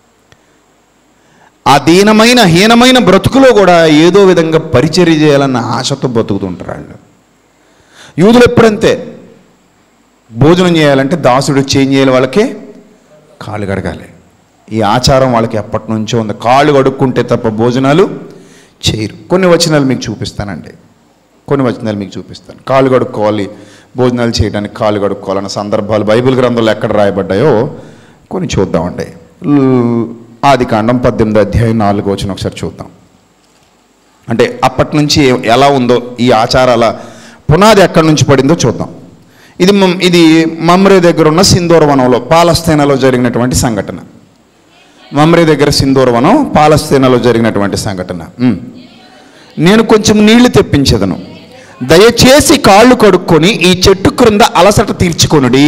ఆ దీనమైన హీనమైన బ్రతుకులో కూడా ఏదో విధంగా పరిచర్య చేయాలన్న ఆశతో బతుకుతుంటారు వాళ్ళు యూదులు ఎప్పుడంతే భోజనం చేయాలంటే దాసుడు చేంజ్ చేయాలి వాళ్ళకి కాళ్ళు కడగాలి ఈ ఆచారం వాళ్ళకి ఎప్పటి నుంచో ఉంది కాళ్ళు కడుక్కుంటే తప్ప భోజనాలు చేయరు కొన్ని వచనాలు మీకు చూపిస్తానండి కొన్ని వచనాలు మీకు చూపిస్తాను కాళ్ళు కడుక్కోవాలి భోజనాలు చేయడానికి కాళ్ళు కడుక్కోవాలన్న సందర్భాలు బైబిల్ గ్రంథంలో ఎక్కడ రాయబడ్డాయో కొన్ని చూద్దామండి ల్- ఆది కాండం పద్దెనిమిది అధ్యాయం నాలుగు వచ్చిన ఒకసారి చూద్దాం అంటే అప్పటి నుంచి ఏ- ఎలా ఉందో ఈ ఆచారాల పునాది ఎక్కడి నుంచి పడిందో చూద్దాం ఇది మమ్- ఇది మమ్రే దగ్గర ఉన్న సింధూర వనంలో పాలస్తీనాలో జరిగినటువంటి సంఘటన మమ్రే దగ్గర సింధూర వనం పాలస్తీనాలో జరిగినటువంటి సంఘటన ఉమ్. నేను కొంచెం నీళ్లు తెప్పించదను దయచేసి కాళ్ళు కడుక్కొని ఈ చెట్టు క్రింద అలసట తీర్చుకొనుడి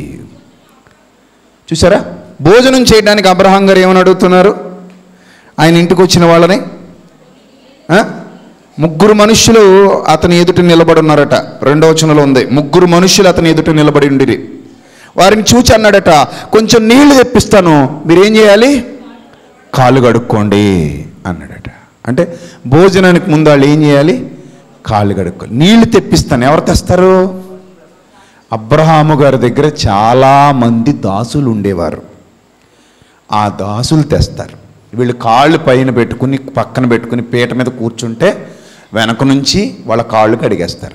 చూసారా భోజనం చేయడానికి అబ్రహాం గారు ఏమని అడుగుతున్నారు ఆయన ఇంటికి వచ్చిన వాళ్ళని ఆ? ముగ్గురు మనుషులు అతని ఎదుట నిలబడి ఉన్నారట రెండవ వచనంలో ఉంది ముగ్గురు మనుషులు అతని ఎదుట నిలబడి ఉండిరి వారిని చూచి అన్నాడట కొంచెం నీళ్లు తెప్పిస్తాను మీరేం చేయాలి కాళ్ళు కడుక్కోండి అన్నాడట అంటే భోజనానికి ముందు వాళ్ళు ఏం చేయాలి కాళ్ళు కడుక్కోవాలి నీళ్లు తెప్పిస్తాను ఎవరు తెస్తారు అబ్రహాము గారి దగ్గర చాలామంది దాసులు ఉండేవారు ఆ దాసులు తెస్తారు వీళ్ళు కాళ్ళు పైన పెట్టుకుని పక్కన పెట్టుకుని పీట మీద కూర్చుంటే వెనక నుంచి వాళ్ళ కాళ్ళు కడిగేస్తారు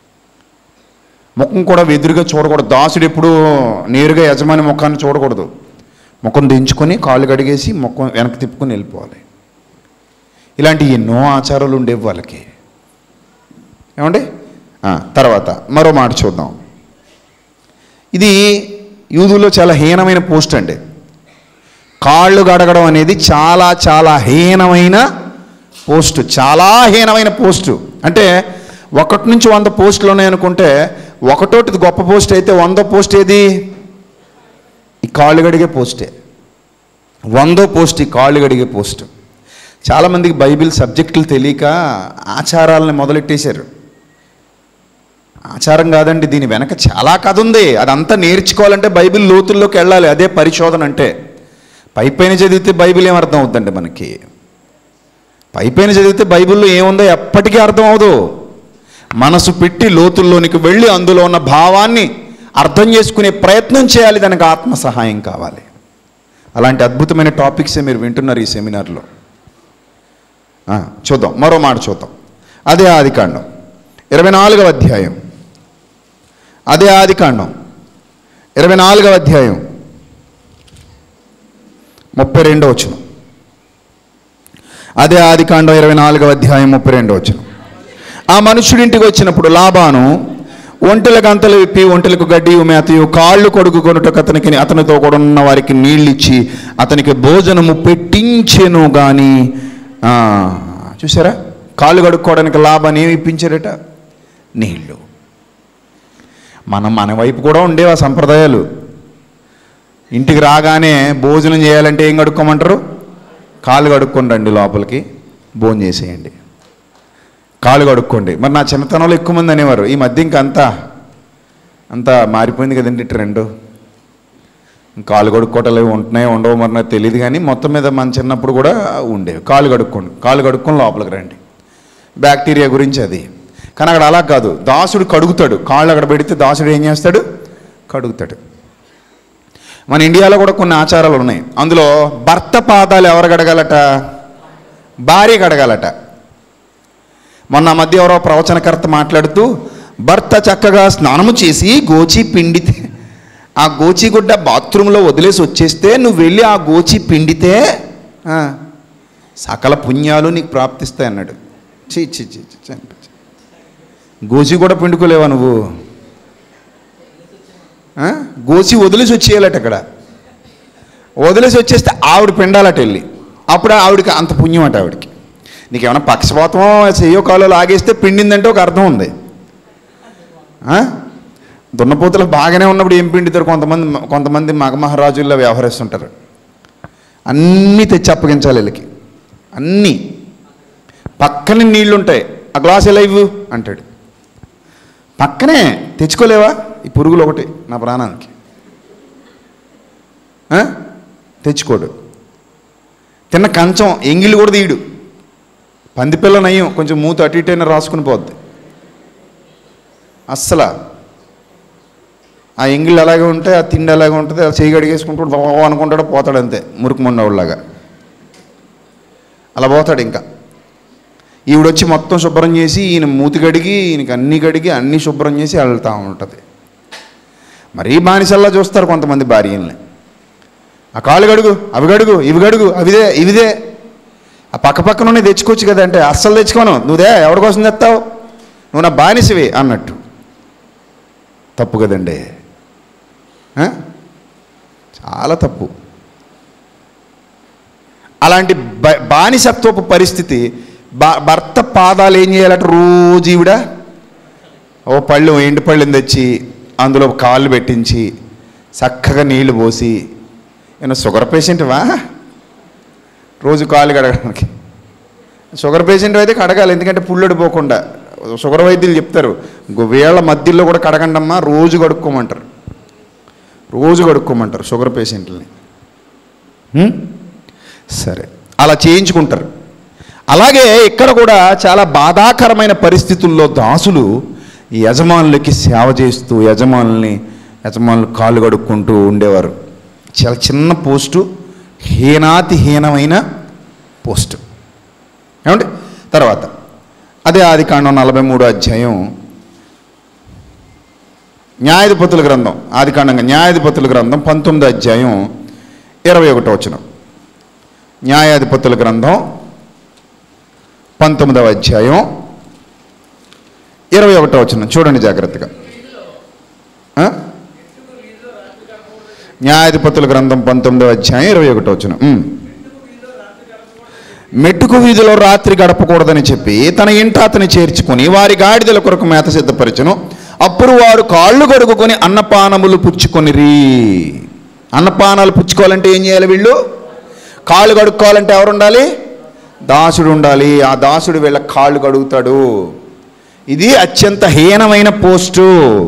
ముఖం కూడా వెదురుగా చూడకూడదు దాసుడు ఎప్పుడు నేరుగా యజమాని ముఖాన్ని చూడకూడదు ముఖం దించుకొని కాళ్ళు కడిగేసి ముఖం వెనక్కి తిప్పుకొని వెళ్ళిపోవాలి ఇలాంటి ఎన్నో ఆచారాలు ఉండేవి వాళ్ళకి ఏమండి ఆ, తర్వాత మరో మాట చూద్దాం ఇది యూదులో చాలా హీనమైన పోస్ట్ అండి కాళ్ళు గడగడం అనేది చాలా చాలా హీనమైన పోస్టు చాలా హీనమైన పోస్టు అంటే ఒకటి నుంచి వంద పోస్టులు ఉన్నాయనుకుంటే ఒకటోటిది గొప్ప పోస్ట్ అయితే వంద పోస్ట్ ఏది ఈ కాళ్ళు గడిగే పోస్టే వందో పోస్ట్ ఈ కాళ్ళు గడిగే పోస్ట్ చాలామందికి బైబిల్ సబ్జెక్టులు తెలియక ఆచారాలను మొదలెట్టేశారు ఆచారం కాదండి దీని వెనక చాలా కథ ఉంది అదంతా నేర్చుకోవాలంటే బైబిల్ లోతుల్లోకి వెళ్ళాలి అదే పరిశోధన అంటే పైపైన చదివితే బైబిల్ ఏం అర్థం అవుతుందండి మనకి పైపైన చదివితే బైబిల్లో ఏముందో ఎప్పటికీ అర్థం అవదు మనసు పెట్టి లోతుల్లోనికి వెళ్ళి అందులో ఉన్న భావాన్ని అర్థం చేసుకునే ప్రయత్నం చేయాలి దానికి ఆత్మ సహాయం కావాలి అలాంటి అద్భుతమైన టాపిక్సే మీరు వింటున్నారు ఈ సెమినార్లో ఆ, చూద్దాం మరో మాట చూద్దాం అదే ఆదికాండం ఇరవై నాలుగవ అధ్యాయం అదే ఆదికాండం ఇరవై నాలుగవ అధ్యాయం ముప్పై రెండో వచ్చును అదే ఆదికాండం ఇరవై నాలుగవ అధ్యాయం ముప్పై రెండో వచ్చును ఆ మనుషుడింటికి వచ్చినప్పుడు లాభాను ఒంటెలకు అంతలు విప్పి ఒంటెలకు గడ్డి మేతయు కాళ్ళు కొడుకు కొనుటకు అతనికి అతనితో కూడా ఉన్న వారికి నీళ్ళిచ్చి అతనికి భోజనము పెట్టించెను కానీ ఆ, చూసారా కాళ్ళు కడుక్కోవడానికి లాభాన్ని ఏమి ఇప్పించారట నీళ్ళు మనం మన వైపు కూడా ఉండేవి ఆ సంప్రదాయాలు ఇంటికి రాగానే భోజనం చేయాలంటే ఏం కడుక్కోమంటారు కాళ్ళు కడుక్కొని రండి లోపలికి భోజనం చేసేయండి కాళ్ళు కడుక్కోండి మరి నా చిన్నతనంలో ఎక్కువ మంది అనేవారు ఈ మధ్య ఇంకా అంతా అంతా మారిపోయింది కదండి ట్రెండ్ కాళ్ళు కడుక్కోవటాలు ఉంటున్నాయో ఉండవో మరి నాకు తెలియదు కానీ మొత్తం మీద మన చిన్నప్పుడు కూడా ఉండేవి కాళ్ళు కడుక్కోండి కాళ్ళు కడుక్కొని లోపలికి రండి బ్యాక్టీరియా గురించి అది కానీ అక్కడ అలా కాదు దాసుడు కడుగుతాడు కాళ్ళు అక్కడ పెడితే దాసుడు ఏం చేస్తాడు కడుగుతాడు మన ఇండియాలో కూడా కొన్ని ఆచారాలు ఉన్నాయి అందులో భర్త పాదాలు ఎవరు కడగాలట భార్య కడగాలట మొన్న ఆ మధ్య ఎవరో ప్రవచనకర్త మాట్లాడుతూ భర్త చక్కగా స్నానము చేసి గోచి పిండితే ఆ గోచిగుడ్డ బాత్రూంలో వదిలేసి వచ్చేస్తే నువ్వు వెళ్ళి ఆ గోచి పిండితే ఆ, సకల పుణ్యాలు నీకు ప్రాప్తిస్తాయి అన్నాడు చీ చీ చీ చీ, చీ అనిపించి. గోచి కూడా పిండుకోలేవా నువ్వు ఆ? గోచి వదిలేసి వచ్చేయాలట అక్కడ వదిలేసి వచ్చేస్తే ఆవిడ పిండాలట వెళ్ళి అప్పుడు ఆవిడకి అంత పుణ్యం అట ఆవిడకి నీకేమైనా పక్షపాతం చెయ్యో కాలో లాగేస్తే పిండిందంటే ఒక అర్థం ఉంది ఆ? దున్నపోతులు బాగానే ఉన్నప్పుడు ఏం పిండితారు కొంతమంది కొంతమంది మగమహారాజుల్లో వ్యవహరిస్తుంటారు అన్నీ తెచ్చి అప్పగించాలి వీళ్ళకి అన్నీ పక్కనే నీళ్ళు ఉంటాయి ఆ గ్లాస్ ఎలా ఇవ్వు అంటాడు పక్కనే తెచ్చుకోలేవా ఈ పురుగులు ఒకటి నా ప్రాణానికి ఆ? తెచ్చుకోడు తిన్న కంచం ఎంగిళ్ళు కూడా తీయడు పందిపిల్ల నయ్యం కొంచెం మూత అటు ఇటు అయినా రాసుకుని పోద్ది అస్సలు ఆ ఎంగిళ్ళు అలాగే ఉంటే ఆ తిండి అలాగే ఉంటుంది ఆ చేయి గడిగేసుకుంటాడు బాబా అనుకుంటాడు పోతాడు అంతే మురుకు మొండవాళ్ళలాగా అలా పోతాడు ఇంకా ఈవిడొచ్చి మొత్తం శుభ్రం చేసి ఈయన మూతి కడిగి ఈయనకి అన్ని కడిగి అన్ని శుభ్రం చేసి వెళ్తూ ఉంటుంది మరీ బానిసల్లా చూస్తారు కొంతమంది భార్యల్ని ఆ కాళ్ళు గడుగు అవి గడుగు ఇవి గడుగు అవిదే ఇవిదే ఆ పక్క పక్కన తెచ్చుకోవచ్చు కదా అంటే అస్సలు తెచ్చుకోను నువ్వుదే ఎవరి కోసం తెస్తావు నువ్వు నా బానిసవి అన్నట్టు తప్పు కదండి ఆ? చాలా తప్పు అలాంటి బ బానిసత్వపు పరిస్థితి బ భర్త పాదాలు ఏం చేయాలట రోజు ఈవిడ ఓ పళ్ళు ఎండు పళ్ళని తెచ్చి అందులో కాళ్ళు పెట్టించి చక్కగా నీళ్లు పోసి ఏమన్నా షుగర్ పేషెంట్వా రోజు కాళ్ళు కడగడానికి షుగర్ పేషెంట్ అయితే కడగాలి ఎందుకంటే పుల్లడి పోకుండా షుగర్ వైద్యులు చెప్తారు ఇంకో వేళ మధ్యలో కూడా కడగండమ్మా రోజు కడుక్కోమంటారు రోజు కడుక్కోమంటారు షుగర్ పేషెంట్లని హ్మ్? సరే అలా చేయించుకుంటారు అలాగే ఇక్కడ కూడా చాలా బాధాకరమైన పరిస్థితుల్లో దాసులు ఈ యజమానులకి సేవ చేస్తూ యజమానుల్ని యజమానులు కాళ్ళు కడుక్కుంటూ ఉండేవారు చాలా చిన్న పోస్టు హీనాతి హీనమైన పోస్టు ఏమండి తర్వాత అదే ఆది కాండం నలభై మూడో అధ్యాయం న్యాయాధిపతుల గ్రంథం ఆది కాండంగా న్యాయాధిపతుల గ్రంథం పంతొమ్మిదో అధ్యాయం ఇరవై ఒకటో వచ్చిన న్యాయాధిపతుల గ్రంథం పంతొమ్మిదవ అధ్యాయం ఇరవై ఒకటో వచ్చిన చూడండి జాగ్రత్తగా ఆ? న్యాయాధిపతుల గ్రంథం పంతొమ్మిదవ అధ్యాయం ఇరవై ఒకటో వచ్చిన మెట్టుకు వీధిలో రాత్రి గడపకూడదని చెప్పి తన ఇంట అతని చేర్చుకుని వారి గాడిదల కొరకు మేత సిద్ధపరచను అప్పుడు వారు కాళ్ళు గడుగుకొని అన్నపానములు పుచ్చుకొనిరి అన్నపానాలు పుచ్చుకోవాలంటే ఏం చేయాలి వీళ్ళు కాళ్ళు కడుక్కోవాలంటే ఎవరు ఉండాలి దాసుడు ఉండాలి ఆ దాసుడు వీళ్ళ కాళ్ళు కడుగుతాడు ఇది అత్యంత హీనమైన పోస్టు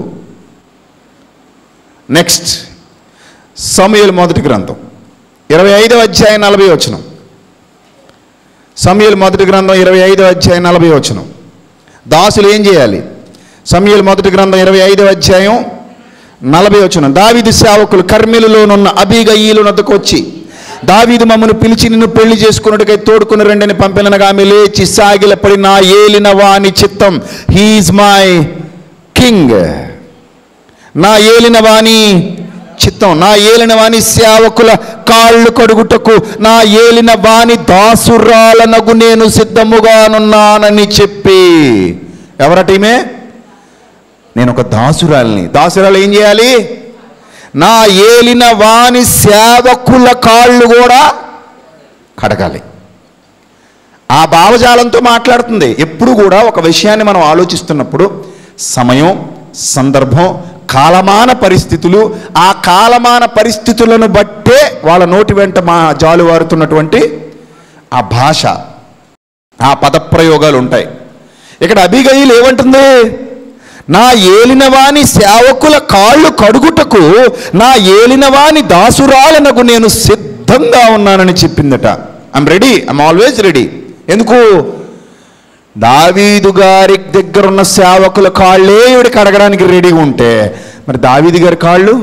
నెక్స్ట్ సమయలు మొదటి గ్రంథం ఇరవై ఐదవ అధ్యాయం నలభై వచనం సమయలు మొదటి గ్రంథం ఇరవై ఐదవ అధ్యాయం నలభై వచనం దాసులు ఏం చేయాలి సమయలు మొదటి గ్రంథం ఇరవై ఐదవ అధ్యాయం నలభై వచనం దావిది సేవకులు కర్మెలులోనున్న అబిగయ్యలు నద్దకు వచ్చి దావీదు మమ్మను పిలిచి నిన్ను పెళ్లి చేసుకున్నట్టుకై తోడుకుని రెండని పంపినగా ఆమె లేచి సాగిలపడి నా ఏలిన వాని చిత్తం హీఈస్ మై కింగ్ నా ఏలిన వాణి చిత్తం నా ఏలిన వాణి సేవకుల కాళ్ళు కడుగుటకు నా ఏలిన వాణి దాసురాలనగు నేను సిద్ధముగానున్నానని చెప్పి ఎవరటీమే నేను ఒక దాసురాలిని దాసురాలు ఏం చేయాలి నా ఏలిన వాణి సేవకుల కాళ్ళు కూడా కడగాలి ఆ భావజాలంతో మాట్లాడుతుంది ఎప్పుడు కూడా ఒక విషయాన్ని మనం ఆలోచిస్తున్నప్పుడు సమయం సందర్భం కాలమాన పరిస్థితులు ఆ కాలమాన పరిస్థితులను బట్టే వాళ్ళ నోటి వెంట మా జాలువారుతున్నటువంటి ఆ భాష ఆ పదప్రయోగాలు ఉంటాయి ఇక్కడ అభిగయులు ఏమంటుంది నా ఏలినవాని సేవకుల కాళ్ళు కడుగుటకు నా ఏలినవాని దాసురాలనకు నేను సిద్ధంగా ఉన్నానని చెప్పిందట I'm ready I'm always ready ఎందుకు దావీదు గారి దగ్గర ఉన్న సేవకుల కాళ్ళే ఈవిడికి అడగడానికి రెడీగా ఉంటే మరి దావీదు గారి కాళ్ళు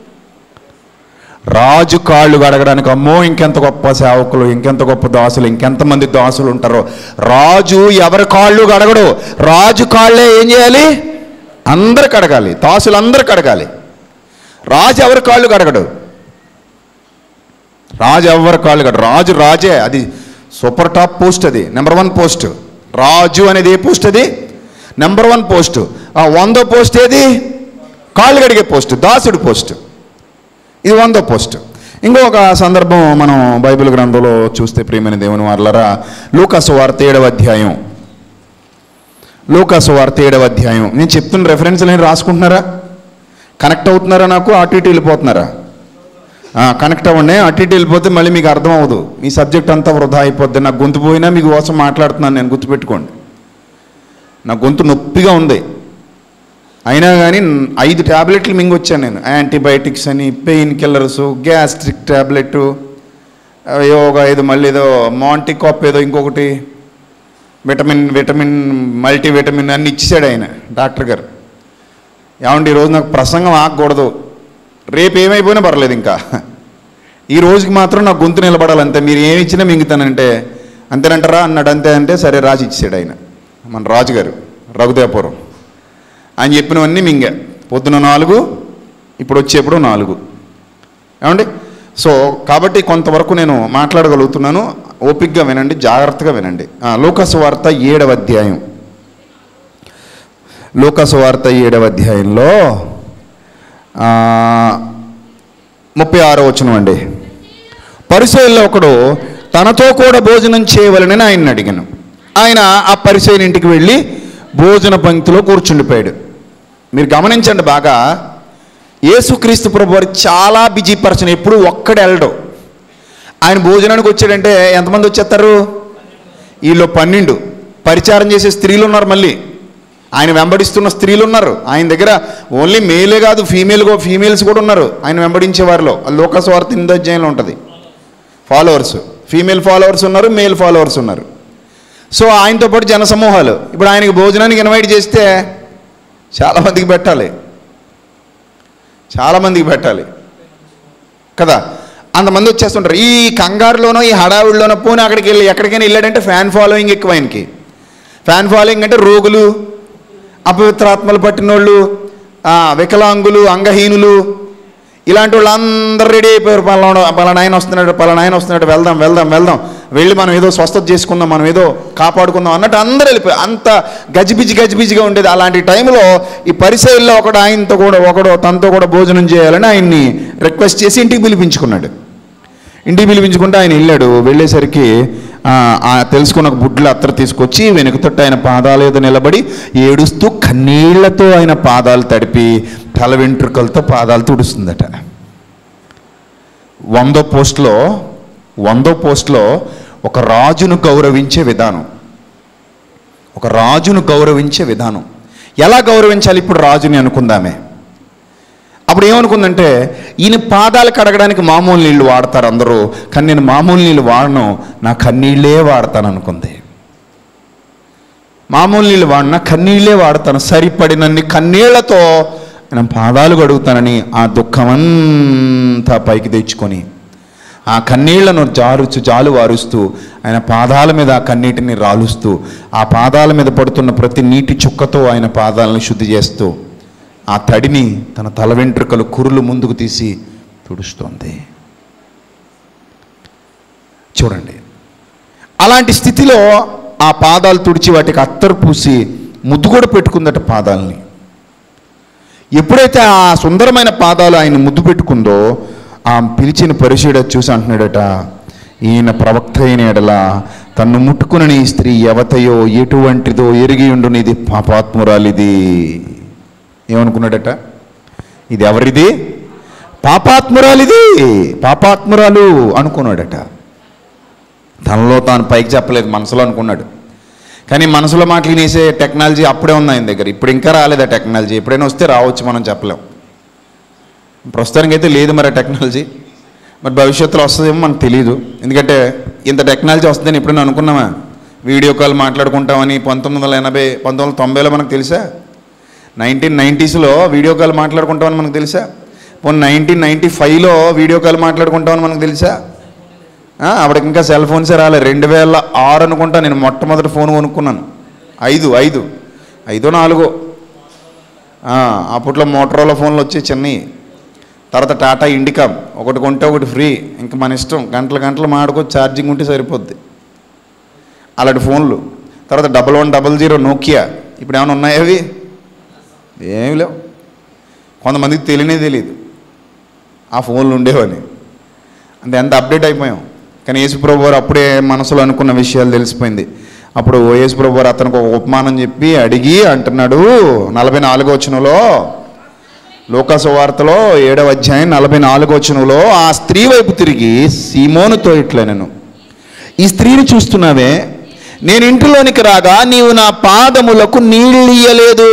రాజు కాళ్ళు కడగడానికి అమ్మో ఇంకెంత గొప్ప సేవకులు ఇంకెంత గొప్ప దాసులు ఇంకెంతమంది దాసులు ఉంటారో రాజు ఎవరి కాళ్ళు కడగడు రాజు కాళ్ళే ఏం చేయాలి అందరు కడగాలి దాసులు అందరు కడగాలి రాజు ఎవరి కాళ్ళు కడగడు రాజు ఎవరి కాళ్ళు కడగడు రాజు రాజే అది సూపర్ టాప్ పోస్ట్ అది నెంబర్ వన్ పోస్ట్ రాజు అనేది ఏ పోస్ట్ అది నెంబర్ వన్ పోస్ట్ ఆ వందో పోస్ట్ ఏది కాళ్ళు కడిగే పోస్ట్ దాసుడు పోస్ట్ ఇది వందో పోస్ట్ ఇంకొక సందర్భం మనం బైబిల్ గ్రంథంలో చూస్తే ప్రియమైన దేవుని వార్లరా లూకాసు వార్త ఏడవ అధ్యాయం లూకాసు వార్త ఏడవ అధ్యాయం నేను చెప్తున్న రెఫరెన్స్ నేను రాసుకుంటున్నారా కనెక్ట్ అవుతున్నారా నాకు అటు ఇటు వెళ్ళిపోతున్నారా ఆ, కనెక్ట్ అవ్వండి అటు ఇటు వెళ్ళిపోతే మళ్ళీ మీకు అర్థం అవ్వదు మీ సబ్జెక్ట్ అంతా వృధా అయిపోద్ది నాకు గొంతు పోయినా మీకు కోసం మాట్లాడుతున్నాను నేను గుర్తుపెట్టుకోండి నా గొంతు నొప్పిగా ఉంది అయినా కానీ ఐదు ట్యాబ్లెట్లు మింగొచ్చాను నేను యాంటీబయాటిక్స్ అని పెయిన్ కిల్లర్స్ గ్యాస్ట్రిక్ ట్యాబ్లెట్ ఏవో ఒక ఐదు మళ్ళీ ఏదో మాంటికాప్ ఏదో ఇంకొకటి విటమిన్ విటమిన్ మల్టీ విటమిన్ అన్ని ఇచ్చేసాడు ఆయన డాక్టర్ గారు ఏమండి ఈరోజు నాకు ప్రసంగం ఆగకూడదు రేపు ఏమైపోయినా పర్లేదు ఇంకా ఈ రోజుకి మాత్రం నా గొంతు నిలబడాలంతే మీరు ఏమి ఇచ్చినా మింగుతానంటే అంతేనంటారా అన్నాడు అంతే అంటే సరే రాసి ఇచ్చాడు ఆయన మన రాజుగారు రఘుదేవపురం ఆయన చెప్పినవన్నీ మింగా పొద్దున నాలుగు ఇప్పుడు వచ్చేప్పుడు నాలుగు ఏమండి సో కాబట్టి కొంతవరకు నేను మాట్లాడగలుగుతున్నాను ఓపిక్గా వినండి జాగ్రత్తగా వినండి ఆ, లోకాసు వార్త ఏడవ అధ్యాయం లోకాసు వార్త ఏడవ అధ్యాయంలో ఆ, ముప్పై ఆరో వచనం అండి పరిచయంలో ఒకడు తనతో కూడా భోజనం చేయవలనని ఆయన్ని అడిగాను ఆయన ఆ పరిచయం ఇంటికి వెళ్ళి భోజన పంక్తిలో కూర్చుండిపోయాడు మీరు గమనించండి బాగా యేసుక్రీస్తు ప్రభు వారు చాలా బిజీ పర్సన్ ఎప్పుడు ఒక్కడే వెళ్ళడు ఆయన భోజనానికి వచ్చాడంటే ఎంతమంది వచ్చేస్తారు వీళ్ళు పన్నెండు పరిచారం చేసే స్త్రీలు ఉన్నారు మళ్ళీ ఆయన వెంబడిస్తున్న స్త్రీలు ఉన్నారు ఆయన దగ్గర ఓన్లీ మేలే కాదు ఫీమేల్ ఫీమేల్స్ కూడా ఉన్నారు ఆయన వెంబడించే వారిలో లోకస్ వార్త ఎనిమిదో అధ్యాయంలో ఉంటుంది ఫాలోవర్స్ ఫీమేల్ ఫాలోవర్స్ ఉన్నారు మేల్ ఫాలోవర్స్ ఉన్నారు సో ఆయనతో పాటు జనసమూహాలు ఇప్పుడు ఆయనకి భోజనానికి ఇన్వైట్ చేస్తే చాలామందికి పెట్టాలి చాలామందికి పెట్టాలి కదా అంతమంది వచ్చేస్తుంటారు ఈ కంగారులోనో ఈ హడావిడిలోనో పోనీ అక్కడికి వెళ్ళి ఎక్కడికైనా వెళ్ళాడంటే ఫ్యాన్ ఫాలోయింగ్ ఎక్కువ ఆయనకి ఫ్యాన్ ఫాలోయింగ్ అంటే రోగులు అపవిత్రాత్మలు పట్టినోళ్ళు ఆ, వికలాంగులు అంగహీనులు ఇలాంటి వాళ్ళు అందరు రెడీ అయిపోయారు పలానా పలానా ఆయన వస్తున్నాడు పలానా ఆయన వస్తున్నాడు వెళ్దాం వెళ్దాం వెళ్దాం వెళ్ళి మనం ఏదో స్వస్థత చేసుకుందాం మనం ఏదో కాపాడుకుందాం అన్నట్టు అందరూ వెళ్ళిపోయారు అంత గజిబిజి గజిబిజిగా ఉండేది అలాంటి టైంలో ఈ పరిచయంలో ఒకడు ఆయనతో కూడా ఒకడు తనతో కూడా భోజనం చేయాలని ఆయన్ని రిక్వెస్ట్ చేసి ఇంటికి పిలిపించుకున్నాడు ఇంటికి పిలిపించుకుంటే ఆయన వెళ్ళాడు వెళ్ళేసరికి ఆ, ఆ తెలుసుకున్న ఒక బుడ్ల అత్తర తీసుకొచ్చి వెనుకతొట్టు ఆయన పాదాల మీద నిలబడి ఏడుస్తూ కన్నీళ్లతో ఆయన పాదాలు తడిపి తల వెంట్రుకలతో పాదాలు తుడుస్తుందట వందో పోస్ట్లో వందో పోస్ట్లో ఒక రాజును గౌరవించే విధానం ఒక రాజును గౌరవించే విధానం ఎలా గౌరవించాలి ఇప్పుడు రాజుని అనుకుందామే అప్పుడు ఏమనుకుందంటే ఈయన పాదాలు కడగడానికి మామూలు నీళ్ళు వాడతారు అందరూ కానీ నేను మామూలు నీళ్ళు వాడను నా కన్నీళ్ళే వాడతాను అనుకుంది మామూలు నీళ్ళు వాడినా కన్నీళ్ళే వాడతాను సరిపడినన్ని కన్నీళ్లతో నేను పాదాలు కడుగుతానని ఆ దుఃఖమంతా పైకి తెచ్చుకొని ఆ కన్నీళ్లను జారుచు జాలు వారుస్తూ ఆయన పాదాల మీద ఆ కన్నీటిని రాలుస్తూ ఆ పాదాల మీద పడుతున్న ప్రతి నీటి చుక్కతో ఆయన పాదాలను శుద్ధి చేస్తూ ఆ తడిని తన తల వెంట్రుకలు కురులు ముందుకు తీసి తుడుస్తోంది చూడండి అలాంటి స్థితిలో ఆ పాదాలు తుడిచి వాటికి అత్తరు పూసి ముద్దు కూడా పెట్టుకుందట పాదాలని ఎప్పుడైతే ఆ సుందరమైన పాదాలు ఆయన ముద్దు పెట్టుకుందో ఆ పిలిచిన పరిచయుడ చూసి అంటున్నాడట ఈయన ప్రవక్త అయిన ఎడల తన్ను ముట్టుకుని ఈ స్త్రీ ఎవతయో ఎటువంటిదో ఎరిగి ఉండును ఇది పాపాత్మురాలిది ఏమనుకున్నాడట ఇది ఎవరిది పాపాత్మురాలిది పాపాత్మురాలు అనుకున్నాడట తనలో తాను పైకి చెప్పలేదు మనసులో అనుకున్నాడు కానీ మనసులో మాటలు వినేసే టెక్నాలజీ అప్పుడే ఉంది ఆయన దగ్గర ఇప్పుడు ఇంకా రాలేదు ఆ టెక్నాలజీ ఎప్పుడైనా వస్తే రావచ్చు మనం చెప్పలేం ప్రస్తుతానికి అయితే లేదు మరి ఆ టెక్నాలజీ మరి భవిష్యత్తులో వస్తుందేమో మనకు తెలియదు ఎందుకంటే ఇంత టెక్నాలజీ వస్తుందని ఎప్పుడైనా అనుకున్నామా వీడియో కాల్ మాట్లాడుకుంటామని పంతొమ్మిది వందల ఎనభై పంతొమ్మిది వందల తొంభైలో మనకు తెలుసా నైన్టీన్ నైంటీస్లో వీడియో కాల్ మాట్లాడుకుంటామని మనకు తెలుసా పోనీ నైన్టీన్ నైంటీ ఫైవ్లో వీడియో కాల్ మాట్లాడుకుంటామని మనకు తెలుసా ఆ, అప్పటికి ఇంకా సెల్ ఫోన్సే రాలేదు రెండు వేల ఆరు అనుకుంటా నేను మొట్టమొదటి ఫోన్ కొనుక్కున్నాను ఐదు ఐదు ఐదో నాలుగో ఆ, అప్పట్లో మోటరోలా ఫోన్లు వచ్చి చిన్నవి తర్వాత టాటా ఇండికామ్ ఒకటి కొంటే ఒకటి ఫ్రీ ఇంకా మన ఇష్టం గంటల గంటలు మాడుకోవచ్చు ఛార్జింగ్ ఉంటే సరిపోద్ది అలాంటి ఫోన్లు తర్వాత double one double zero Nokia ఇప్పుడు ఏమైనా ఉన్నాయా అవి ఏమి లేవు కొంతమందికి తెలియనే తెలియదు ఆ ఫోన్లు ఉండేవని అంటే ఎంత అప్డేట్ అయిపోయాం కానీ యేసుప్రభు వారు అప్పుడే మనసులో అనుకున్న విషయాలు తెలిసిపోయింది అప్పుడు యేసుప్రభు వారు అతనికి ఒక ఉపమానం చెప్పి అడిగి అంటున్నాడు నలభై నాలుగో వచనంలో లోకాసు వార్తలో ఏడవ అధ్యాయం నలభై నాలుగో వచనంలో ఆ స్త్రీ వైపు తిరిగి సీమోనుతో ఇట్లా నేను ఈ స్త్రీని చూస్తున్నావే నేను ఇంటిలోనికి రాగా నీవు నా పాదములకు నీళ్ళు ఇయ్యలేదు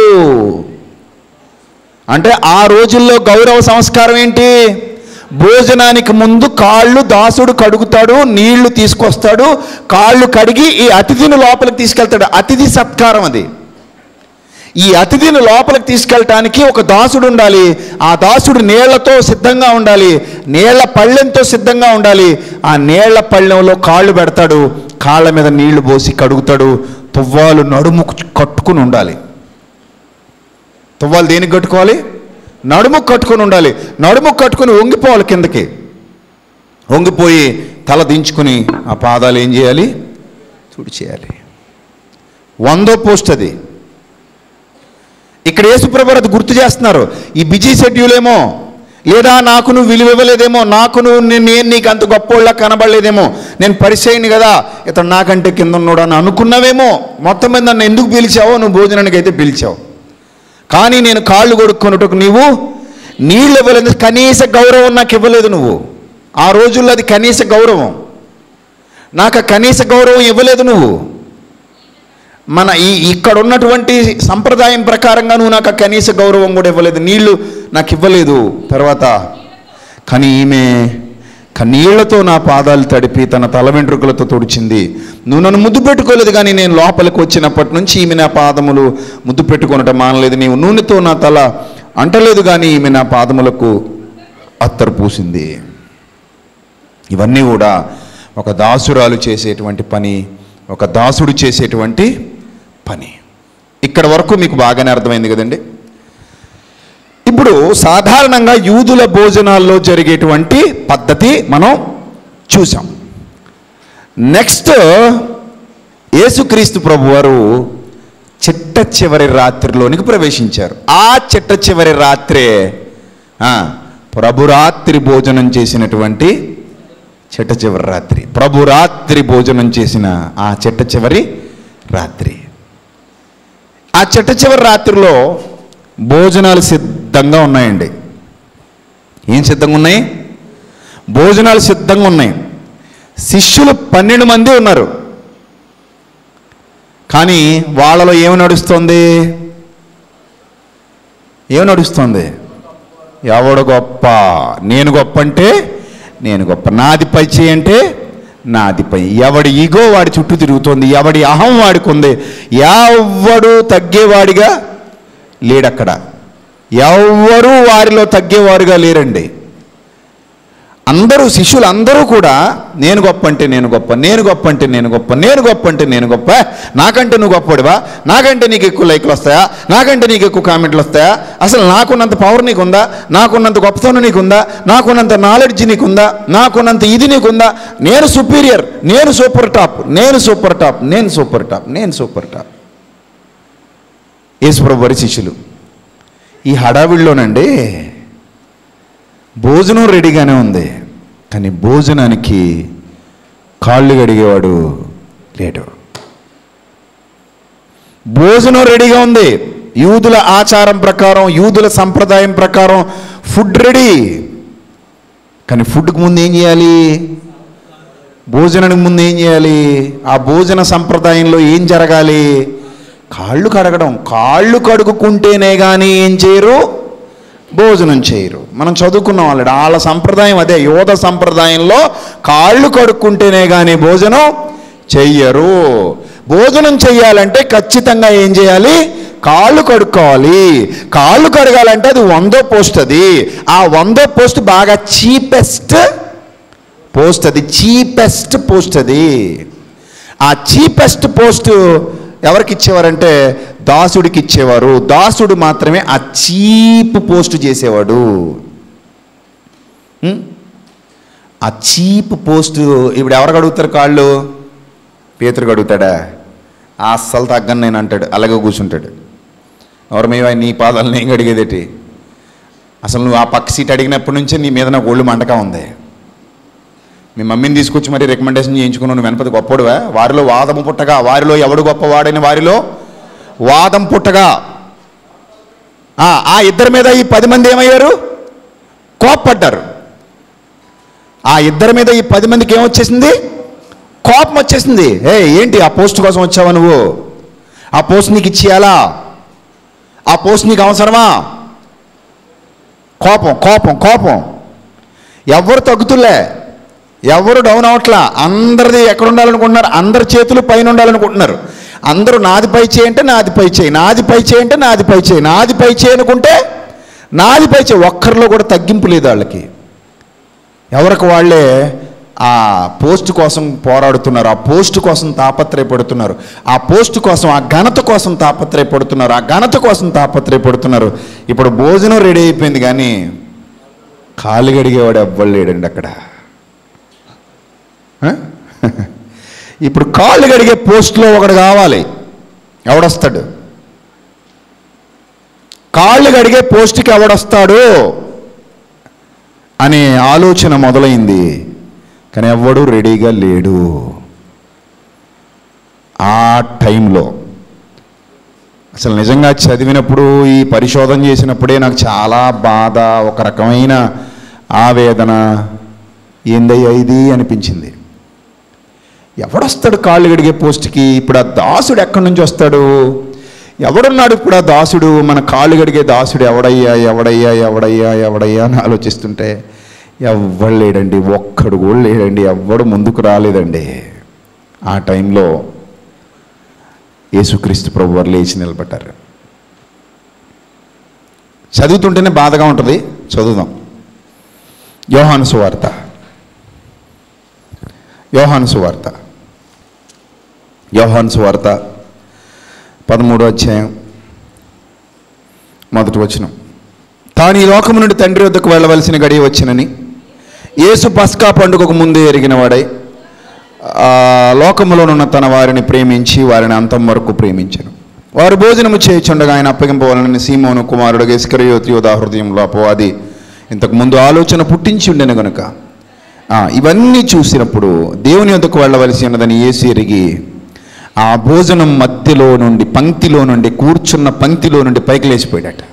అంటే ఆ రోజుల్లో గౌరవ సంస్కారం ఏంటి భోజనానికి ముందు కాళ్ళు దాసుడు కడుగుతాడు నీళ్లు తీసుకొస్తాడు కాళ్ళు కడిగి ఈ అతిథిని లోపలికి తీసుకెళ్తాడు అతిథి సత్కారం అది ఈ అతిథిని లోపలికి తీసుకెళ్ళటానికి ఒక దాసుడు ఉండాలి ఆ దాసుడు నీళ్లతో సిద్ధంగా ఉండాలి నీళ్ల పళ్ళెంతో సిద్ధంగా ఉండాలి ఆ నీళ్ల పళ్ళెంలో కాళ్ళు పెడతాడు కాళ్ళ మీద నీళ్లు పోసి కడుగుతాడు తువ్వాలు నడుము కట్టుకుని ఉండాలి తువ్వాలు దేనికి కట్టుకోవాలి నడుము కట్టుకుని ఉండాలి నడుము కట్టుకుని వంగిపోవాలి కిందకి వంగిపోయి తల దించుకుని ఆ పాదాలు ఏం చేయాలి తుడిచేయాలి వందో పోస్ట్ అది ఇక్కడ యేసుప్రభు అది గుర్తు చేస్తున్నారు ఈ బిజీ షెడ్యూల్ ఏమో లేదా నాకు నువ్వు విలువ ఇవ్వలేదేమో నాకు నువ్వు నేను నేను నీకు అంత గొప్పోళ్ళ కనబడలేదేమో నేను పరిచయని కదా ఇతను నాకంటే కింద ఉన్నాడు అని అనుకున్నావేమో మొత్తం మీద నన్ను ఎందుకు పిలిచావో నువ్వు భోజనానికి అయితే పిలిచావు కానీ నేను కాళ్ళు కొడుక్కున్నట్టుకు నీవు నీళ్ళు ఇవ్వలేదు కనీస గౌరవం నాకు ఇవ్వలేదు నువ్వు ఆ రోజుల్లో అది కనీస గౌరవం నాకు ఆ కనీస గౌరవం ఇవ్వలేదు నువ్వు మన ఈ ఇక్కడ ఉన్నటువంటి సంప్రదాయం ప్రకారంగా నువ్వు నాకు ఆ కనీస గౌరవం కూడా ఇవ్వలేదు నీళ్లు నాకు ఇవ్వలేదు తర్వాత కానీ ఈమె కన్నీళ్లతో నా పాదాలు తడిపి తన తల వెంట్రుకలతో తుడిచింది నువ్వు నన్ను ముద్దు పెట్టుకోలేదు కానీ నేను లోపలికి వచ్చినప్పటి నుంచి ఈమె నా పాదములు ముద్దు పెట్టుకొనటం మానలేదు నీవు నూనెతో నా తల అంటలేదు కానీ ఈమె నా పాదములకు అత్తరు పూసింది ఇవన్నీ కూడా ఒక దాసురాలు చేసేటువంటి పని ఒక దాసుడు చేసేటువంటి పని ఇక్కడ వరకు మీకు బాగానే అర్థమైంది కదండి ఇప్పుడు సాధారణంగా యూదుల భోజనాల్లో జరిగేటువంటి పద్ధతి మనం చూసాం నెక్స్ట్ యేసుక్రీస్తు ప్రభువారు చిట్ట చివరి రాత్రిలోనికి ప్రవేశించారు ఆ చిట్ట చివరి రాత్రే ఆ, ప్రభురాత్రి భోజనం చేసినటువంటి చిట్ట చివరి రాత్రి ప్రభు రాత్రి భోజనం చేసిన ఆ చిట్ట చివరి రాత్రి ఆ చిట్ట చివరి రాత్రిలో భోజనాలు సిద్ధంగా ఉన్నాయండి ఏం సిద్ధంగా ఉన్నాయి భోజనాలు సిద్ధంగా ఉన్నాయి శిష్యులు పన్నెండు మంది ఉన్నారు కానీ వాళ్ళలో ఏమి నడుస్తుంది ఏమి నడుస్తుంది ఎవడు గొప్ప నేను గొప్ప అంటే నేను గొప్ప నాది పై చేయి అంటే నాది పై ఎవడి ఈగో వాడి చుట్టూ తిరుగుతోంది ఎవడి అహం వాడికి ఉంది ఎవడు తగ్గేవాడిగా లేడక్కడ ఎవ్వరూ వారిలో తగ్గేవారుగా లేరండి అందరూ శిష్యులు అందరూ కూడా నేను గొప్ప అంటే నేను గొప్ప నేను గొప్ప అంటే నేను గొప్ప నేను గొప్ప అంటే నేను గొప్ప నాకంటే నువ్వు గొప్పడివా నాకంటే నీకు ఎక్కువ లైక్లు వస్తాయా నాకంటే నీకు ఎక్కువ కామెంట్లు వస్తాయా అసలు నాకున్నంత పవర్ నీకుందా నాకున్నంత గొప్పతనం నీకుందా నాకున్నంత నాలెడ్జ్ నీకుందా నాకున్నంత ఇది నీకుందా నేను సుపీరియర్ నేను సూపర్ టాప్ నేను సూపర్ టాప్ నేను సూపర్ టాప్ నేను సూపర్ టాప్ యేసుప్రభు వారి శిష్యులు ఈ హడావిడిలోనండి భోజనం రెడీగానే ఉంది కానీ భోజనానికి కాళ్ళు గడిగేవాడు లేడు భోజనం రెడీగా ఉంది యూదుల ఆచారం ప్రకారం యూదుల సంప్రదాయం ప్రకారం ఫుడ్ రెడీ కానీ ఫుడ్కి ముందు ఏం చేయాలి భోజనానికి ముందు ఏం చేయాలి ఆ భోజన సంప్రదాయంలో ఏం జరగాలి కాళ్ళు కడగడం కాళ్ళు కడుగుకుంటేనే కానీ ఏం చేయరు భోజనం చేయరు మనం చదువుకున్నాం వాళ్ళ వాళ్ళ సంప్రదాయం అదే యోధ సంప్రదాయంలో కాళ్ళు కడుక్కుంటేనే కానీ భోజనం చెయ్యరు భోజనం చెయ్యాలంటే ఖచ్చితంగా ఏం చేయాలి కాళ్ళు కడుక్కోవాలి కాళ్ళు కడగాలంటే అది వందో పోస్ట్ అది ఆ వందో పోస్ట్ బాగా చీపెస్ట్ పోస్ట్ అది చీపెస్ట్ పోస్ట్ అది ఆ చీపెస్ట్ పోస్ట్ ఎవరికి ఇచ్చేవారంటే దాసుడికి ఇచ్చేవారు దాసుడు మాత్రమే ఆ చీప్ పోస్ట్ చేసేవాడు ఉం? ఆ చీప్ పోస్ట్ ఇప్పుడు ఎవరు అడుగుతారు కాళ్ళు పేతురు అడుగుతాడా అస్సలు తగ్గను నేను అంటాడు అలాగే కూర్చుంటాడు ఎవరు మేము నీ పాదాలు నేను అడిగేదేటి అసలు నువ్వు ఆ పక్క సీట్ అడిగినప్పటి నుంచే నీ మీద నాకు ఒళ్ళు మంటగా ఉంది మీ మమ్మీని తీసుకొచ్చి మరి రికమెండేషన్ చేయించుకున్నావు నువ్వు వెనపది గొప్పడువా వారిలో వాదము పుట్టగా వారిలో ఎవడు గొప్పవాడని వారిలో వాదం పుట్టగా ఆ, ఆ ఇద్దరి మీద ఈ పది మంది ఏమయ్యారు కోప్పడ్డారు ఆ ఇద్దరి మీద ఈ పది మందికి ఏమొచ్చేసింది కోపం వచ్చేసింది ఏ ఏంటి ఆ పోస్ట్ కోసం వచ్చావా నువ్వు ఆ పోస్ట్ నీకు ఇచ్చేయాలా ఆ పోస్ట్ నీకు అవసరమా కోపం కోపం కోపం ఎవరు తగ్గుతులే ఎవరు డౌన్ అవట్లా అందరిది ఎక్కడ ఉండాలనుకుంటున్నారు అందరి చేతులు పైన ఉండాలనుకుంటున్నారు అందరూ నాది పై చేయి అంటే నాది పై చేయి నాది పై చేయి అంటే నాది పై చేయి నాది పై చేయి అనుకుంటే నాది పై చేయి ఒక్కరిలో కూడా తగ్గింపు లేదు వాళ్ళకి ఎవరికి వాళ్ళే ఆ పోస్ట్ కోసం పోరాడుతున్నారు ఆ పోస్ట్ కోసం తాపత్రయపడుతున్నారు ఆ పోస్ట్ కోసం ఆ ఘనత కోసం తాపత్రయపడుతున్నారు ఆ ఘనత కోసం తాపత్రయపడుతున్నారు ఇప్పుడు భోజనం రెడీ అయిపోయింది కానీ కాలు గడిగేవాడు ఎవ్వరు లేడండి అక్కడ ఆ? ఇప్పుడు కాళ్ళు గడిగే పోస్ట్లో ఒకడు కావాలి ఎవడొస్తాడు కాళ్ళు గడిగే పోస్ట్కి ఎవడొస్తాడు అనే ఆలోచన మొదలైంది కానీ ఎవ్వడూ రెడీగా లేడు ఆ టైంలో అసలు నిజంగా చదివినప్పుడు ఈ పరిశోధన చేసినప్పుడే నాకు చాలా బాధ ఒక రకమైన ఆవేదన ఏందయ్యా ఇది అనిపించింది ఎవడొస్తాడు కాళ్ళు గడిగే పోస్ట్కి ఇప్పుడు ఆ దాసుడు ఎక్కడి నుంచి వస్తాడు ఎవడున్నాడు ఇప్పుడు ఆ దాసుడు మన కాళ్ళు గడిగే దాసుడు ఎవడయ్యా ఎవడయ్యా ఎవడయ్యా ఎవడయ్యా అని ఆలోచిస్తుంటే ఎవ్వడు లేడండి ఒక్కడు కూడా లేడండి ఎవ్వడు ముందుకు రాలేదండి ఆ టైంలో యేసుక్రీస్తు ప్రభు వారు లేచి నిలబడ్డారు చదువుతుంటేనే బాధగా ఉంటుంది చదువుదాం యోహాను సువార్త యోహాను సువార్త యోహాను సువార్త పదమూడో అధ్యాయం మొదటి వచనం తాను ఈ లోకము నుండి తండ్రి వద్దకు వెళ్ళవలసిన గడియ వచ్చినని యేసు పస్కా పండుగకు ముందే ఎరిగిన వాడై ఆ లోకములోనున్న తన వారిని ప్రేమించి వారిని అంతం వరకు ప్రేమించను వారు భోజనము చేయుచుండగా ఆయన అప్పగింపవాలని సీమోను కుమారుడు ఇస్కరయోతి యోధా హృదయంలో అపవాది ఇంతకు ముందు ఆలోచన పుట్టించి ఉండెను గనుక ఆ, ఇవన్నీ చూసినప్పుడు దేవుని యొద్దకు వెళ్ళవలసి ఉన్నదని ఏసి ఎరిగి ఆ భోజనం మధ్యలో నుండి పంక్తిలో నుండి కూర్చున్న పంక్తిలో నుండి పైకి లేచిపోయాడట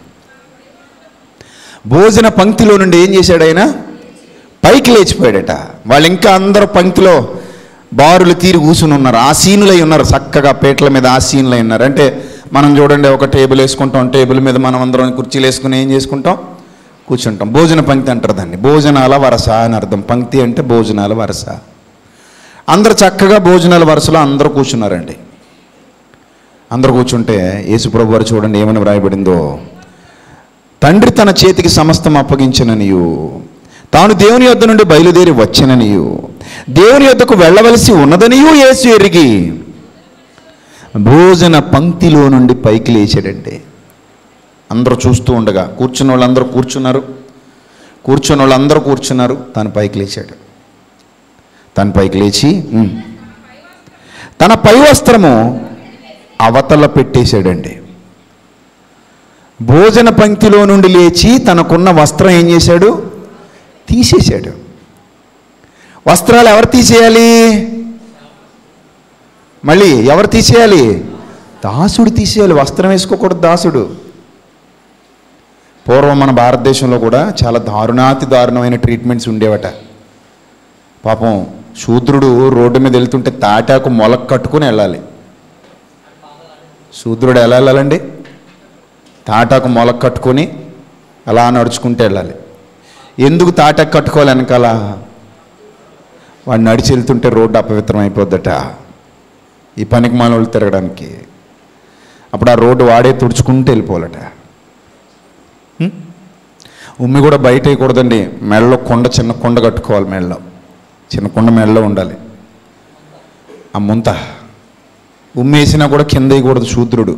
భోజన పంక్తిలో నుండి ఏం చేశాడు ఆయన పైకి లేచిపోయాడట వాళ్ళు ఇంకా అందరూ పంక్తిలో బారులు తీరి కూర్చుని ఉన్నారు ఆసీనులై ఉన్నారు చక్కగా పేట్ల మీద ఆసీనులై ఉన్నారు అంటే మనం చూడండి ఒక టేబుల్ వేసుకుంటాం టేబుల్ మీద మనం అందరం కుర్చీలు వేసుకుని ఏం చేసుకుంటాం కూర్చుంటాం భోజన పంక్తి అంటారు దాన్ని భోజనాల వరస అని అర్థం పంక్తి అంటే భోజనాల వరస అందరు చక్కగా భోజనాల వరుసలో అందరూ కూర్చున్నారండి అందరూ కూర్చుంటే యేసుప్రభు వారు చూడండి ఏమని వ్రాయబడిందో తండ్రి తన చేతికి సమస్తం అప్పగించననియు తాను దేవుని యొద్ద నుండి బయలుదేరి వచ్చననియు దేవుని యొద్దకు వెళ్ళవలసి ఉన్నదనియు యేసు ఎరిగి భోజన పంక్తిలో నుండి పైకి లేచాడండి అందరూ చూస్తూ ఉండగా కూర్చున్న వాళ్ళందరూ కూర్చున్నారు కూర్చున్న వాళ్ళందరూ కూర్చున్నారు తను పైకి లేచాడు తన పైకి లేచి "ఉమ్." తన పై వస్త్రము అవతల పెట్టేశాడండి భోజన పంక్తిలో నుండి లేచి తనకున్న వస్త్రం ఏం చేశాడు తీసేశాడు వస్త్రాలు ఎవరు తీసేయాలి మళ్ళీ ఎవరు తీసేయాలి దాసుడు తీసేయాలి వస్త్రం వేసుకోకూడదు దాసుడు పూర్వం మన భారతదేశంలో కూడా చాలా దారుణాతి దారుణమైన ట్రీట్మెంట్స్ ఉండేవట పాపం శూద్రుడు రోడ్డు మీద వెళ్తుంటే తాటాకు మొలక కట్టుకుని వెళ్ళాలి శూద్రుడు ఎలా వెళ్ళాలండి తాటాకు మొలక కట్టుకొని అలా నడుచుకుంటూ వెళ్ళాలి ఎందుకు తాటాకు కట్టుకోవాలి వెనకాల వాడు నడిచి వెళ్తుంటే రోడ్డు అపవిత్రం అయిపోద్దట ఈ పనికి మానవులు తిరగడానికి అప్పుడు ఆ రోడ్డు వాడే తుడుచుకుంటూ వెళ్ళిపోవాలట హ్మ్? ఉమ్మి కూడా బయట వేయకూడదండి మెడలో కొండ చిన్న కొండ కట్టుకోవాలి మెడలో చిన్న కొండ మెడలో ఉండాలి ఆ ముంత ఉమ్మేసినా కూడా కింద వేయకూడదు శూద్రుడు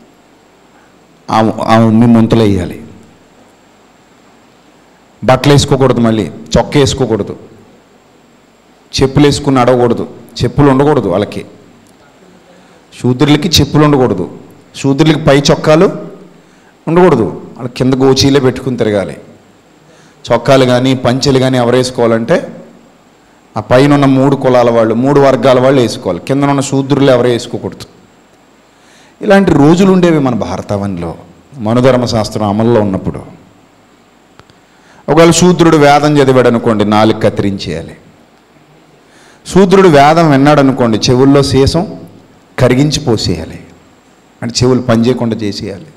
ఆ ఆ ఉమ్మి ముంతలు వేయాలి బట్టలు వేసుకోకూడదు మళ్ళీ చొక్క వేసుకోకూడదు చెప్పులు వేసుకుని నడవకూడదు చెప్పులు ఉండకూడదు వాళ్ళకి శూద్రులకి చెప్పులు ఉండకూడదు శూద్రులకి పై చొక్కాలు ఉండకూడదు వాళ్ళ కింద గోచీలే పెట్టుకుని తిరగాలి చొక్కాలు కానీ పంచెలు కానీ ఎవరు వేసుకోవాలంటే ఆ పైన ఉన్న మూడు కులాల వాళ్ళు మూడు వర్గాల వాళ్ళు వేసుకోవాలి కింద ఉన్న శూద్రులు ఎవరు వేసుకోకూడదు ఇలాంటి రోజులు ఉండేవి మన భారతవనిలో మనుధర్మ శాస్త్రం అమల్లో ఉన్నప్పుడు ఒకవేళ శూద్రుడు వేదం చదివాడు అనుకోండి నాలుగు కత్తిరించేయాలి శూద్రుడు వేదం విన్నాడు అనుకోండి చెవుల్లో శేషం కరిగించి పోసేయాలి అంటే చెవులు పనిచేయకుండా చేసేయాలి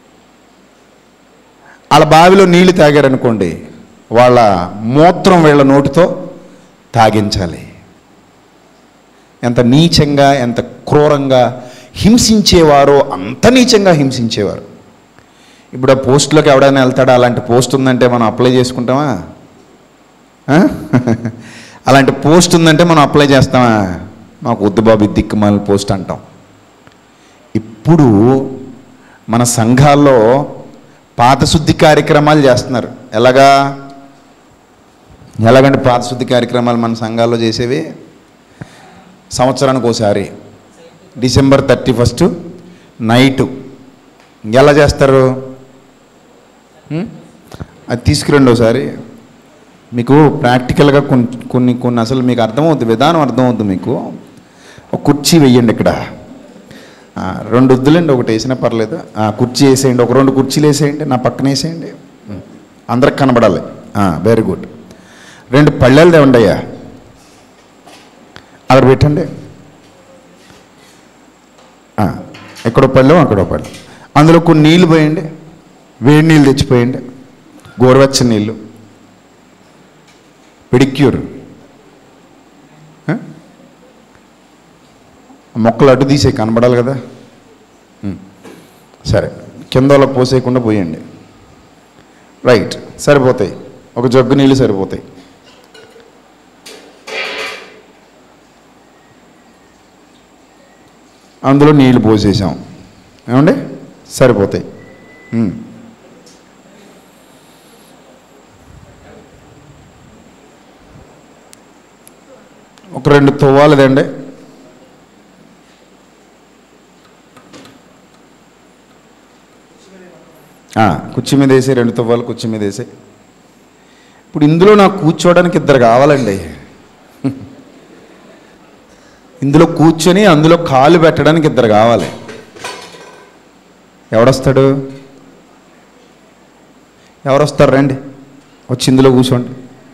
వాళ్ళ బావిలో నీళ్లు తాగారనుకోండి వాళ్ళ మూత్రం వీళ్ళ నోటితో తాగించాలి ఎంత నీచంగా ఎంత క్రూరంగా హింసించేవారో అంత నీచంగా హింసించేవారు ఇప్పుడు ఆ పోస్టులోకి ఎవడైనా వెళ్తాడా అలాంటి పోస్ట్ ఉందంటే మనం అప్లై చేసుకుంటామా ఆ? అలాంటి పోస్ట్ ఉందంటే మనం అప్లై చేస్తామా మాకు వద్దు బాబు ఈ దిక్కుమాల పోస్ట్ అంటాం ఇప్పుడు మన సంఘాల్లో పాతశుద్ధి కార్యక్రమాలు చేస్తున్నారు ఎలాగా ఎలాగంటే పాతశుద్ధి కార్యక్రమాలు మన సంఘాల్లో చేసేవి సంవత్సరానికి ఒకసారి డిసెంబర్ థర్టీ ఫస్ట్ నైటు ఎలా చేస్తారు ఉం? అది తీసుకురండి ఒకసారి మీకు ప్రాక్టికల్గా కొన్ని కొన్ని కొన్ని అసలు మీకు అర్థమవుతుంది విధానం అర్థమవుతుంది మీకు ఒక కుర్చీ వెయ్యండి ఇక్కడ ఆ, రెండు వద్దులేండి ఒకటి వేసినా పర్లేదు ఆ, కుర్చీ వేసేయండి ఒక రెండు కుర్చీలు వేసేయండి నా పక్కన వేసేయండి ఉం. అందరికి కనబడాలి వెరీ గుడ్ రెండు పళ్ళెలు తేవండి అయ్యా అక్కడ పెట్టండి ఆ, ఎక్కడో పళ్ళెం అక్కడో పళ్ళెం అందులో కొన్ని నీళ్ళు పోయండి వేడి నీళ్ళు తెచ్చిపోయండి గోరువెచ్చని నీళ్ళు పెడిక్యూర్ ఆ? మొక్కలు అడ్డు తీసే కనబడాలి కదా ఉం. సరే కింద వాళ్ళకి పోసేయకుండా పోయండి రైట్ సరిపోతాయి ఒక జగ్గు నీళ్ళు సరిపోతాయి అందులో నీళ్ళు పోసేసాం ఏమండి సరిపోతాయి ఉం. ఒక రెండు తువ్వాలదండి ఆ, కుర్చీ మీద వేసి రెండు తువ్వాలు కుర్చీ మీద వేసి ఇప్పుడు ఇందులో నాకు కూర్చోవడానికి ఇద్దరు కావాలండి ఇందులో కూర్చొని అందులో కాలు పెట్టడానికి ఇద్దరు కావాలి ఎవడొస్తాడు ఎవరు వస్తారు రండి వచ్చి ఇందులో కూర్చోండి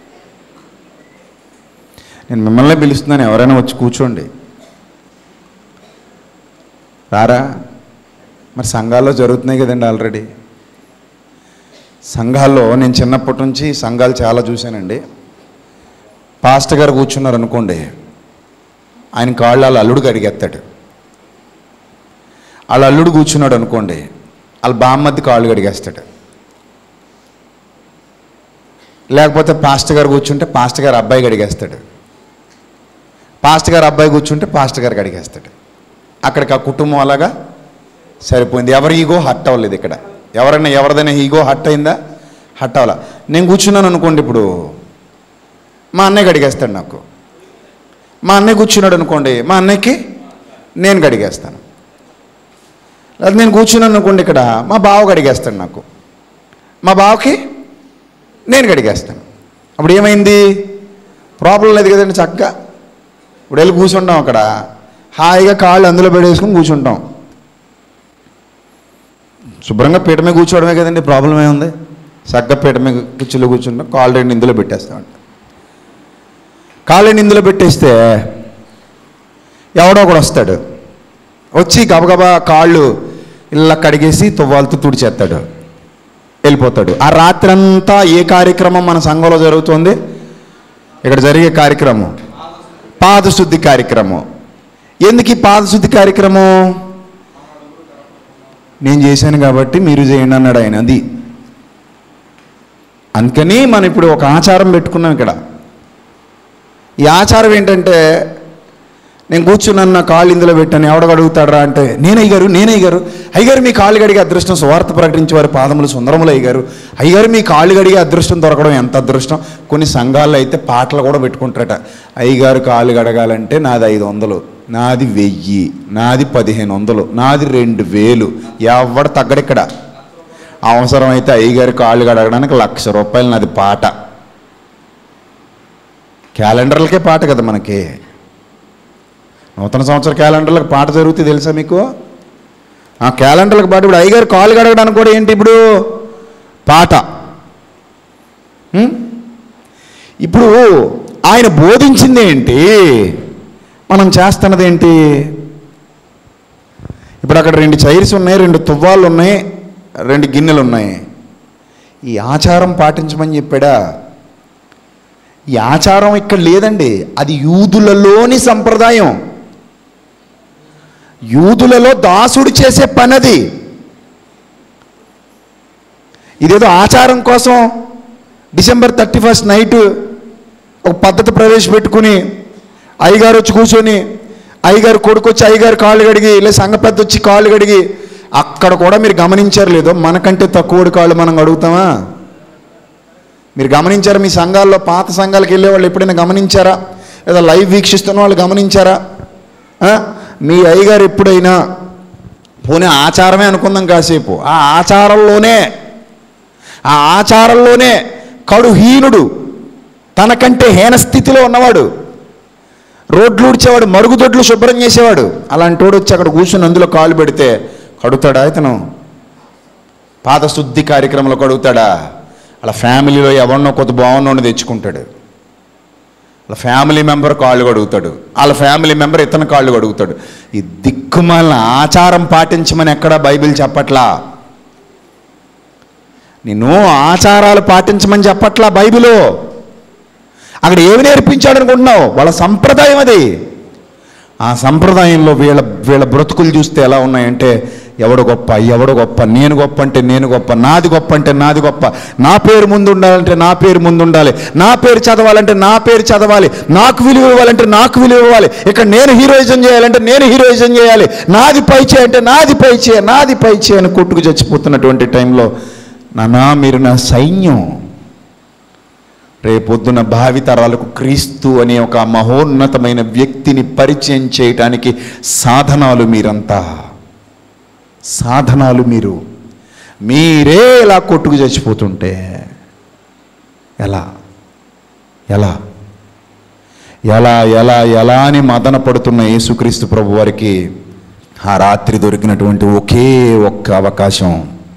నేను మిమ్మల్ని పిలుస్తున్నాను ఎవరైనా వచ్చి కూర్చోండి రారా మరి సంఘాల్లో జరుగుతున్నాయి కదండి ఆల్రెడీ సంఘాల్లో నేను చిన్నప్పటి నుంచి సంఘాలు చాలా చూశానండి పాస్టర్ గారు కూర్చున్నారు అనుకోండి ఆయన కాళ్ళు వాళ్ళ అల్లుడికి అడిగేస్తాడు వాళ్ళ అల్లుడు కూర్చున్నాడు అనుకోండి వాళ్ళ బామ్మద్ది కాళ్ళు కడిగేస్తాడు లేకపోతే పాస్టర్ గారు కూర్చుంటే పాస్టర్ గారు అబ్బాయి అడిగేస్తాడు పాస్టర్ గారు అబ్బాయి కూర్చుంటే పాస్టర్ గారికి అడిగేస్తాడు అక్కడికి ఆ కుటుంబం అలాగా సరిపోయింది ఎవరి ఈగో హట్ అవ్వలేదు ఇక్కడ ఎవరైనా ఎవరిదైనా ఈగో హట్ అయిందా హట్ అవ్వాల నేను కూర్చున్నాను అనుకోండి ఇప్పుడు మా అన్నయ్య గడిగేస్తాడు నాకు మా అన్నయ్య కూర్చున్నాడు అనుకోండి మా అన్నయ్యకి నేను గడిగేస్తాను లేదా నేను కూర్చున్నాను అనుకోండి ఇక్కడ మా బావ గడిగేస్తాడు నాకు మా బావకి నేను గడిగేస్తాను అప్పుడు ఏమైంది ప్రాబ్లం లేదు కదండి చక్కగా ఇప్పుడు వెళ్ళి కూర్చుంటాం అక్కడ హాయిగా కాళ్ళు అందులో పెట్టేసుకుని కూర్చుంటాం శుభ్రంగా పీట మీద కూర్చోవడమే కదండి ప్రాబ్లం ఏముంది చక్కగా పీట మీద కుర్చీలో కూర్చుంటాం కాళ్ళు రెండు ఇందులో పెట్టేస్తామంట కాళ్ళు రెండు ఇందులో పెట్టేస్తే ఎవడో ఒకడు వస్తాడు వచ్చి గబగబా కాళ్ళు ఇలా కడిగేసి తువ్వాలతో తుడిచేస్తాడు వెళ్ళిపోతాడు ఆ రాత్రంతా ఏ కార్యక్రమం మన సంఘంలో జరుగుతుంది ఇక్కడ జరిగే కార్యక్రమం పాదశుద్ధి కార్యక్రమం ఎందుకు ఈ పాదశుద్ధి కార్యక్రమం నేను చేశాను కాబట్టి మీరు చేయండి అన్నాడు ఆయన అది అందుకని మనం ఇప్పుడు ఒక ఆచారం పెట్టుకున్నాం ఇక్కడ ఈ ఆచారం ఏంటంటే నేను కూర్చున్నాను నా కాళ్ళు ఇందులో పెట్టాను ఎవడ అడుగుతాడరా అంటే నేను అయ్యారు నేను అయ్యారు అయ్యారు మీ కాళ్ళు గడిగే అదృష్టం సువార్త ప్రకటించే వారి పాదములు సుందరములు అయ్యారు అయ్యారు మీ కాళ్ళు గడిగే అదృష్టం దొరకడం ఎంత అదృష్టం కొన్ని సంఘాల్లో అయితే పాటలు కూడా పెట్టుకుంటారట అయ్యగారు కాళ్ళు గడగాలంటే నాది ఐదు వందలు నాది వెయ్యి నాది పదిహేను వందలు నాది రెండు వేలు ఎవడు తగ్గడిక్కడ అవసరమైతే అయ్యగారి కాళ్ళు గడగడానికి లక్ష రూపాయలు నాది పాట క్యాలెండర్లకే పాట కదా మనకి నూతన సంవత్సర క్యాలెండర్లకు పాట జరుగుతుంది తెలుసా మీకు ఆ క్యాలెండర్లకు పాట ఇప్పుడు అయ్యగారు కాలు గడగడానికి కూడా ఏంటి ఇప్పుడు పాట ఉం? ఇప్పుడు ఆయన బోధించింది ఏంటి మనం చేస్తున్నది ఏంటి ఇప్పుడు అక్కడ రెండు చైర్స్ ఉన్నాయి రెండు తువ్వాళ్ళు ఉన్నాయి రెండు గిన్నెలు ఉన్నాయి ఈ ఆచారం పాటించమని చెప్పాడా ఈ ఆచారం ఇక్కడ లేదండి అది యూదులలోని సంప్రదాయం యూదులలో దాసుడు చేసే పని అది ఇదేదో ఆచారం కోసం డిసెంబర్ థర్టీ ఫస్ట్ నైట్ ఒక పద్ధతి ప్రవేశపెట్టుకుని అయ్యగారు వచ్చి కూర్చొని అయ్యగారు కొడుకు వచ్చి అయ్యగారు కాళ్ళు కడిగి లేదా సంఘ పెద్ద వచ్చి కాళ్ళు కడిగి అక్కడ కూడా మీరు గమనించారు లేదో మనకంటే తక్కువ కాళ్ళు మనం అడుగుతామా మీరు గమనించారా మీ సంఘాల్లో పాత సంఘాలకు వెళ్ళే వాళ్ళు ఎప్పుడైనా గమనించారా లేదా లైవ్ వీక్షిస్తున్న వాళ్ళు గమనించారా ఆ? మీ అయ్యగారు ఎప్పుడైనా పోనీ ఆచారమే అనుకుందాం కాసేపు ఆ ఆచారంలోనే ఆ ఆచారంలోనే కడుహీనుడు తనకంటే హీన స్థితిలో ఉన్నవాడు రోడ్లు ఊడ్చేవాడు మరుగుదొడ్లు శుభ్రం చేసేవాడు అలాంటి వాడు వచ్చి అక్కడ కూర్చుని అందులో కాలు పెడితే కడుగుతాడా ఇతను పాదశుద్ధి కార్యక్రమంలో కడుగుతాడా అలా ఫ్యామిలీలో ఎవరినో కొత్త బాగున్నోని తెచ్చుకుంటాడు వాళ్ళ ఫ్యామిలీ మెంబర్ కాళ్ళు కడుగుతాడు వాళ్ళ ఫ్యామిలీ మెంబర్ ఇతను కాళ్ళు కడుగుతాడు ఈ దిక్కుమాలిన ఆచారం పాటించమని ఎక్కడా బైబిల్ చెప్పట్లా నిన్ను ఆచారాలు పాటించమని చెప్పట్లా బైబిలు అక్కడ ఏమి నేర్పించాడు అనుకుంటున్నావు వాళ్ళ సంప్రదాయం అది ఆ సంప్రదాయంలో వీళ్ళ వీళ్ళ బ్రతుకులు చూస్తే ఎలా ఉన్నాయంటే ఎవడు గొప్ప ఎవడు గొప్ప నేను గొప్ప అంటే నేను గొప్ప నాది గొప్ప అంటే నాది గొప్ప నా పేరు ముందు ఉండాలంటే నా పేరు ముందు ఉండాలి నా పేరు చదవాలంటే నా పేరు చదవాలి నాకు విలువ ఇవ్వాలంటే నాకు విలువ ఇవ్వాలి ఇక్కడ నేను హీరోయిజం చేయాలంటే నేను హీరోయిజం చేయాలి నాది పై చేయంటే నాది పై చేయ నాది పై చేయ అని కొట్టుకు చచ్చిపోతున్నటువంటి టైంలో నానా మీరు నా సైన్యం రేపొద్దున భావితరాలకు క్రీస్తు అనే ఒక మహోన్నతమైన వ్యక్తిని పరిచయం చేయటానికి సాధనాలు మీరంతా సాధనాలు మీరు మీరే ఇలా కొట్టుకు చచ్చిపోతుంటే ఎలా ఎలా ఎలా ఎలా ఎలా అని మదన పడుతున్న యేసుక్రీస్తు ప్రభు వారికి ఆ రాత్రి దొరికినటువంటి ఒకే ఒక్క అవకాశం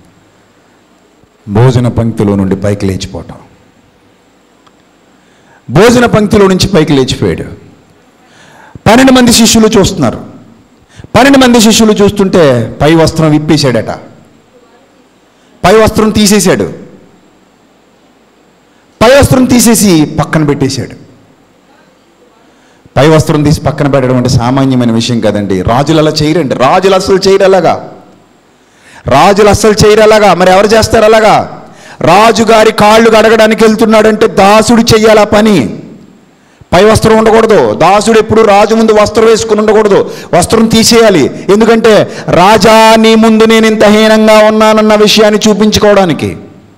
భోజన పంక్తిలో నుండి పైకి లేచిపోవటం భోజన పంక్తిలో నుంచి పైకి లేచిపోయాడు పన్నెండు మంది శిష్యులు చూస్తున్నారు పన్నెండు మంది శిష్యులు చూస్తుంటే పై వస్త్రం విప్పేశాడట పై వస్త్రం తీసేశాడు పై వస్త్రం తీసేసి పక్కన పెట్టేశాడు పై వస్త్రం తీసి పక్కన పెట్టడం అంటే సామాన్యమైన విషయం కదండి రాజులు అలా చేయరండి రాజులు అస్సలు చేయరు అలాగా రాజులు అస్సలు చేయరు అలాగా మరి ఎవరు చేస్తారు అలాగా రాజుగారి కాళ్ళు కడగడానికి వెళ్తున్నాడంటే దాసుడు చెయ్యాలి ఆ పని పై వస్త్రం ఉండకూడదు దాసుడు ఎప్పుడు రాజు ముందు వస్త్రం వేసుకుని ఉండకూడదు వస్త్రం తీసేయాలి ఎందుకంటే రాజా నీ ముందు నేను ఇంత హీనంగా ఉన్నానన్న విషయాన్ని చూపించుకోవడానికి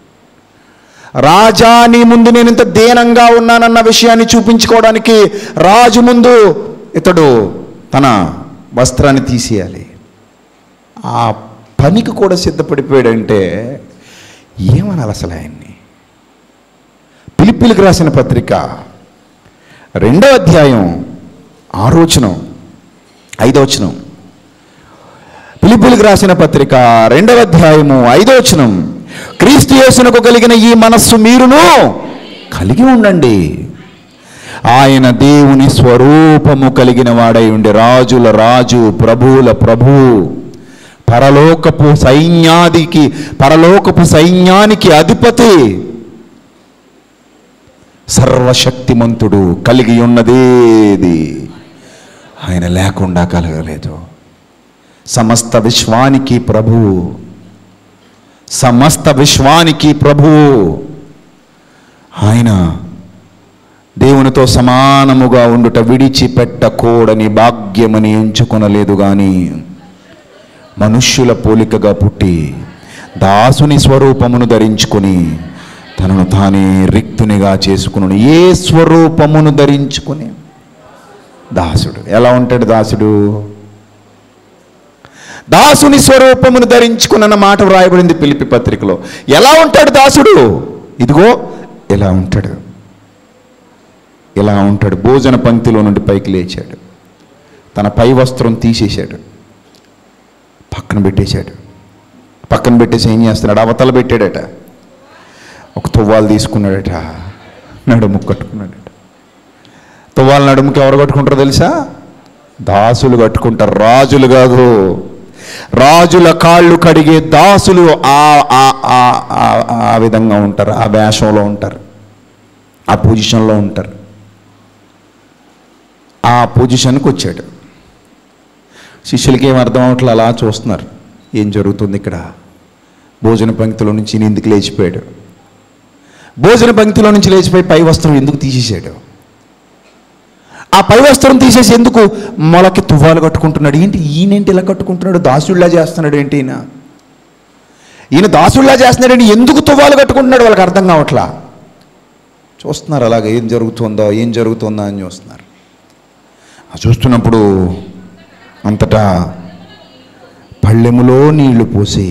రాజా నీ ముందు నేను ఇంత దీనంగా ఉన్నానన్న విషయాన్ని చూపించుకోవడానికి రాజు ముందు ఇతడు తన వస్త్రాన్ని తీసేయాలి ఆ పనికి కూడా సిద్ధపడిపోయాడంటే ఏమనాలి అసలు ఆయన్ని పిలిపిలికి రాసిన పత్రిక రెండో అధ్యాయం ఆరోచనం ఐదవచనం పిలిపిలికి రాసిన పత్రిక రెండవ అధ్యాయము ఐదవచనం క్రీస్తు యేసునకు కలిగిన ఈ మనస్సు మీరును కలిగి ఉండండి ఆయన దేవుని స్వరూపము కలిగిన వాడై ఉండి రాజుల రాజు ప్రభువుల ప్రభు పరలోకపు సైన్యాదికి పరలోకపు సైన్యానికి అధిపతి సర్వశక్తిమంతుడు కలిగి ఉన్నదేది ఆయన లేకుండా కలగలేదు సమస్త విశ్వానికి ప్రభువు సమస్త విశ్వానికి ప్రభువు ఆయన దేవునితో సమానముగా ఉండుట విడిచిపెట్టకూడని భాగ్యమని ఎంచుకొనలేదు కానీ మనుష్యుల పోలికగా పుట్టి దాసుని స్వరూపమును ధరించుకొని తనను తానే రిక్తునిగా చేసుకును ఏ స్వరూపమును ధరించుకొని దాసుడు ఎలా ఉంటాడు దాసుడు దాసుని స్వరూపమును ధరించుకున్న మాట వ్రాయబడింది పిలిపి పత్రికలో ఎలా ఉంటాడు దాసుడు ఇదిగో ఎలా ఉంటాడు ఇలా ఉంటాడు భోజన పంక్తిలో నుండి పైకి లేచాడు తన పై వస్త్రం తీసేశాడు పక్కన పెట్టేశాడు పక్కన పెట్టేసి ఏం చేస్తున్నాడు అవతల పెట్టాడట ఒక తువ్వాలు తీసుకున్నాడట నడుము కట్టుకున్నాడట తువ్వాలు నడుముకి ఎవరు కట్టుకుంటారో తెలుసా దాసులు కట్టుకుంటారు రాజులు కాదు రాజుల కాళ్ళు కడిగే దాసులు ఆ ఆ- ఆ- ఆ- ఆ విధంగా ఉంటారు ఆ వేషంలో ఉంటారు ఆ పొజిషన్లో ఉంటారు ఆ పొజిషన్కి వచ్చాడు శిష్యులకి ఏం అర్థం అవట్లే అలా చూస్తున్నారు ఏం జరుగుతుంది ఇక్కడ భోజన పంక్తిలో నుంచి ఈయన ఎందుకు లేచిపోయాడు భోజన పంక్తిలో నుంచి లేచిపోయి పై వస్త్రం ఎందుకు తీసేసాడు ఆ పై వస్త్రం తీసేసి ఎందుకు మొలకి తువ్వాలు కట్టుకుంటున్నాడు ఏంటి ఈయనేంటి ఇలా కట్టుకుంటున్నాడు దాసుడిలా చేస్తున్నాడు ఏంటి ఈయన ఈయన దాసుడిలా చేస్తున్నాడు ఎందుకు తువ్వాలు కట్టుకుంటున్నాడు వాళ్ళకి అర్థం కావట్లా చూస్తున్నారు అలాగే ఏం జరుగుతుందో ఏం జరుగుతుందో అని చూస్తున్నారు ఆ చూస్తున్నప్పుడు అంతటా పళ్ళెములో నీళ్లు పోసి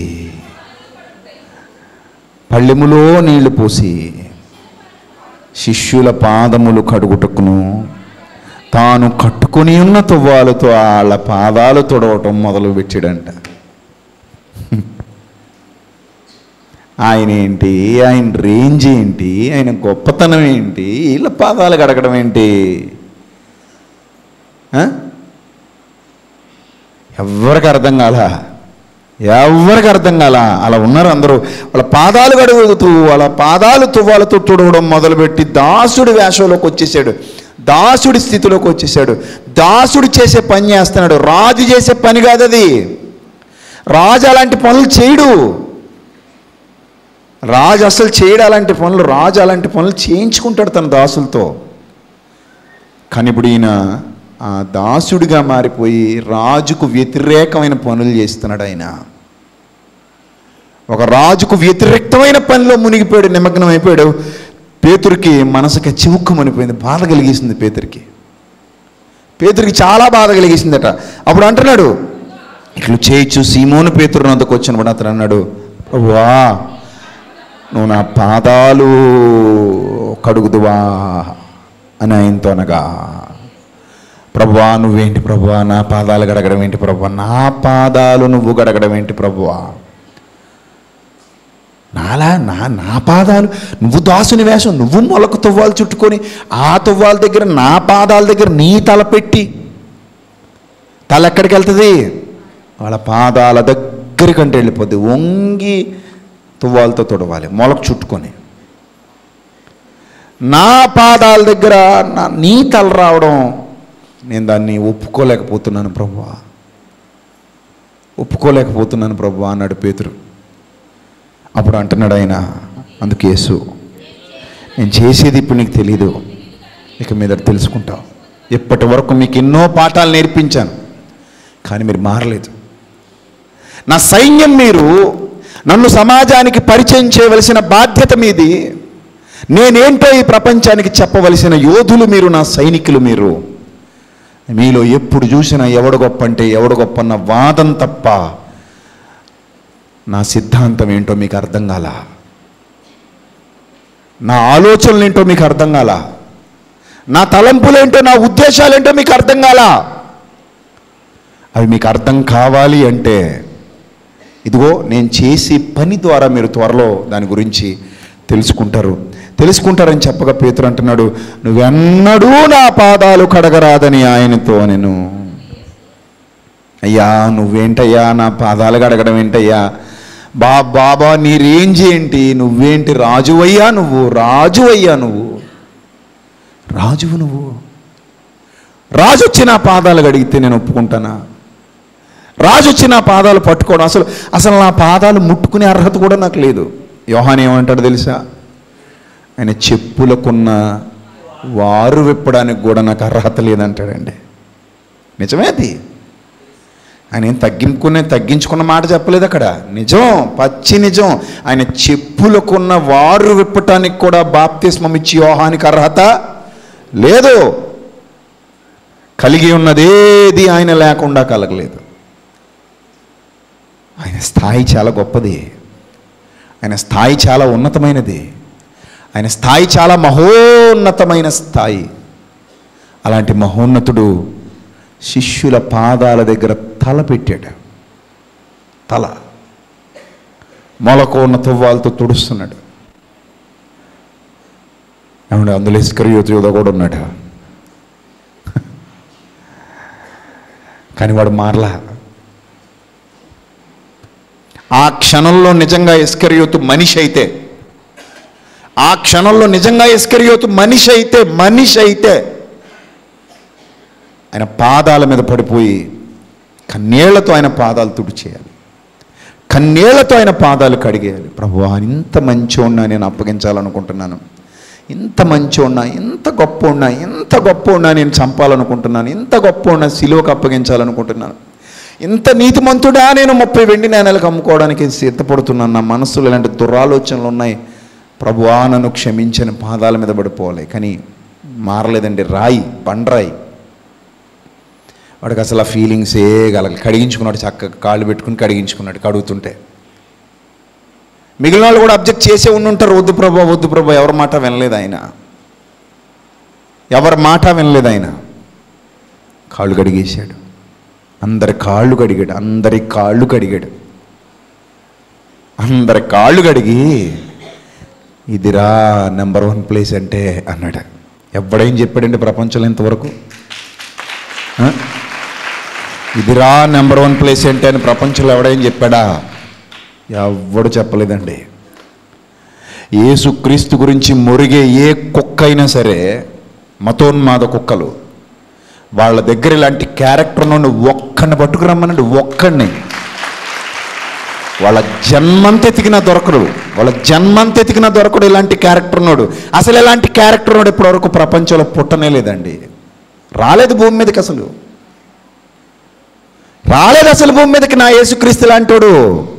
పళ్ళెములో నీళ్లు పోసి శిష్యుల పాదములు కడుగుటకును తాను కట్టుకొని ఉన్న తువ్వాలతో వాళ్ళ పాదాలు తొడవటం మొదలు పెట్టాడంట ఆయన ఏంటి ఆయన రేంజ్ ఏంటి ఆయన గొప్పతనం ఏంటి వీళ్ళ పాదాలు కడగడం ఏంటి ఆ? ఎవ్వరికి అర్థం కాల ఎవరికి అర్థం కాల అలా ఉన్నారు అందరూ వాళ్ళ పాదాలు గడుగుతూ వాళ్ళ పాదాలు తువ్వాలతో తుడవడం మొదలుపెట్టి దాసుడి వేషంలోకి వచ్చేసాడు దాసుడి స్థితిలోకి వచ్చేసాడు దాసుడు చేసే పని చేస్తున్నాడు రాజు చేసే పని కాదు అది రాజు అలాంటి పనులు చేయడు రాజు అసలు చేయడు అలాంటి పనులు రాజు అలాంటి పనులు చేయించుకుంటాడు తన దాసులతో కానీ ఇప్పుడు ఈయన ఆ దాసుడిగా మారిపోయి రాజుకు వ్యతిరేకమైన పనులు చేస్తున్నాడు ఆయన ఒక రాజుకు వ్యతిరేకమైన పనిలో మునిగిపోయాడు నిమగ్నం అయిపోయాడు పేతురికి మనసుకి చివుక్కుమనిపోయింది బాధ కలిగేసింది పేతురికి పేతురికి చాలా బాధ కలిగేసిందట అప్పుడు అంటున్నాడు ఇట్లు చేయొచ్చు సీమోను పేతురు నద్దకు వచ్చినప్పుడు అతను అన్నాడు వా నువ్వు నా పాదాలు కడుగుదువా అని ఆయనతో అనగా ప్రభువా నువ్వేంటి ప్రభువా నా పాదాలు గడగడం ఏంటి ప్రభువా నా పాదాలు నువ్వు గడగడం ఏంటి ప్రభువా నాలా నా నా పాదాలు నువ్వు దాసుని వేషం నువ్వు మొలకు తువ్వాలు చుట్టుకొని ఆ తువ్వాల దగ్గర నా పాదాల దగ్గర నీ తల పెట్టి తల ఎక్కడికి వెళ్తుంది వాళ్ళ పాదాల దగ్గరికంటే వెళ్ళిపోద్ది వంగి తువ్వాలతో తుడవాలి మొలకు చుట్టుకొని నా పాదాల దగ్గర నా నీ తల రావడం నేను దాన్ని ఒప్పుకోలేకపోతున్నాను ప్రభువా ఒప్పుకోలేకపోతున్నాను ప్రభువా అన్నాడు పేతురు అప్పుడు అంటున్నాడు ఆయన అందుకు యేసు నేను చేసేది ఇప్పుడు నీకు తెలీదు ఇక మీద తెలుసుకుంటావు ఇప్పటి వరకు మీకు ఎన్నో పాఠాలు నేర్పించాను కానీ మీరు మారలేదు నా సైన్యం మీరు నన్ను సమాజానికి పరిచయం చేయవలసిన బాధ్యత మీది నేనేంటో ఈ ప్రపంచానికి చెప్పవలసిన యోధులు మీరు నా సైనికులు మీరు మీలో ఎప్పుడు చూసినా ఎవడు గొప్ప అంటే ఎవడు గొప్ప అన్న వాదం తప్ప నా సిద్ధాంతం ఏంటో మీకు అర్థం కాల నా ఆలోచనలు ఏంటో మీకు అర్థం కాల నా తలంపులేంటో నా ఉద్దేశాలేంటో మీకు అర్థం కాల అవి మీకు అర్థం కావాలి అంటే ఇదిగో నేను చేసే పని ద్వారా మీరు త్వరలో దాని గురించి తెలుసుకుంటారు తెలుసుకుంటారని చెప్పగా పేతురు అంటున్నాడు నువ్వెన్నడూ నా పాదాలు కడగరాదని ఆయనతో నేను అయ్యా నువ్వేంటయ్యా నా పాదాలు కడగడం ఏంటయ్యా బా బాబా నీ రేంజ్ ఏంటి నువ్వేంటి రాజువయ్యా నువ్వు రాజువయ్యా నువ్వు రాజువు నువ్వు రాజు వచ్చి నా పాదాలు కడిగితే నేను ఒప్పుకుంటానా రాజు వచ్చి నా పాదాలు పట్టుకోవడం అసలు అసలు నా పాదాలు ముట్టుకునే అర్హత కూడా నాకు లేదు యోహాన్ ఏమంటాడు తెలుసా ఆయన చెప్పులకున్న వారు విప్పడానికి కూడా నాకు అర్హత లేదంటాడండి నిజమే అది ఆయన ఏం తగ్గించుకునే తగ్గించుకున్న మాట చెప్పలేదు అక్కడ నిజం పచ్చి నిజం ఆయన చెప్పులకున్న వారు విప్పటానికి కూడా బాప్తిస్మం ఇచ్చి యోహానికి అర్హత లేదు కలిగి ఉన్నదేది ఆయన లేకుండా కలగలేదు ఆయన స్థాయి చాలా గొప్పది ఆయన స్థాయి చాలా ఉన్నతమైనది ఆయన స్థాయి చాలా మహోన్నతమైన స్థాయి అలాంటి మహోన్నతుడు శిష్యుల పాదాల దగ్గర తల పెట్టాడు తల మొలకు ఉన్న తువ్వాలతో తుడుస్తున్నాడు ఏమంటే అందులో ఇస్కరియోతు యోధ కూడా ఉన్నాడు కానీ వాడు మారలా ఆ క్షణంలో నిజంగా ఇస్కరియోతు మనిషి అయితే ఆ క్షణంలో నిజంగా ఇస్కరియోతు మనిషి అయితే మనిషి అయితే ఆయన పాదాల మీద పడిపోయి కన్నీళ్లతో ఆయన పాదాలు తుడిచేయాలి కన్నీళ్లతో ఆయన పాదాలు కడిగేయాలి ప్రభు ఇంత మంచోడినా నేను అప్పగించాలనుకుంటున్నాను ఇంత మంచోడినా ఇంత గొప్ప ఉన్నా ఇంత గొప్ప ఉన్నా నేను చంపాలనుకుంటున్నాను ఇంత గొప్ప ఉన్నా సిలువకు అప్పగించాలనుకుంటున్నాను ఇంత నీతిమంతుడా నేను ముప్పై వెండి నాణాలకు అమ్ముకోవడానికి సిద్ధపడుతున్నాను నా మనసులో ఇలాంటి దురాలోచనలు ఉన్నాయి ప్రభువా నన్ను క్షమించని పాదాల మీద పడిపోవాలి కానీ మారలేదండి రాయి బండరాయి వాడికి అసలు ఆ ఫీలింగ్స్ ఏ కలగ కడిగించుకున్నాడు చక్కగా కాళ్ళు పెట్టుకుని కడిగించుకున్నాడు కడుగుతుంటే మిగిలిన వాళ్ళు కూడా అబ్జెక్ట్ చేసే ఉండుంటారు వద్దు ప్రభా వద్దు ప్రభా ఎవరి మాట వినలేదు ఆయన ఎవరి మాట వినలేదు ఆయన కాళ్ళు కడిగేశాడు అందరి కాళ్ళు కడిగాడు అందరి కాళ్ళు కడిగాడు అందరి కాళ్ళు కడిగి ఇదిరా నెంబర్ వన్ ప్లేస్ అంటే అన్నాడు ఎవడేం చెప్పాడండి ప్రపంచంలో ఇంతవరకు ఆ? ఇదిరా నెంబర్ వన్ ప్లేస్ ఏంటి అని ప్రపంచంలో ఎవడేం చెప్పాడా ఎవ్వడు చెప్పలేదండి యేసుక్రీస్తు గురించి మురిగే ఏ కుక్క అయినా సరే మతోన్మాద కుక్కలు వాళ్ళ దగ్గర ఇలాంటి క్యారెక్టర్ నుండి ఒక్కడిని పట్టుకురమ్మనండి ఒక్కడిని వాళ్ళ జన్మంత ఎతికినా దొరకడు వాళ్ళ జన్మంత ఎతికినా దొరకడు ఇలాంటి క్యారెక్టర్ ఉన్నాడు అసలు ఇలాంటి క్యారెక్టర్ ఉన్నాడు ఇప్పటివరకు ప్రపంచంలో పుట్టనే లేదండి రాలేదు భూమి మీదకి అసలు రాలేదు అసలు భూమి మీదకి నా యేసుక్రీస్తు లాంటోడు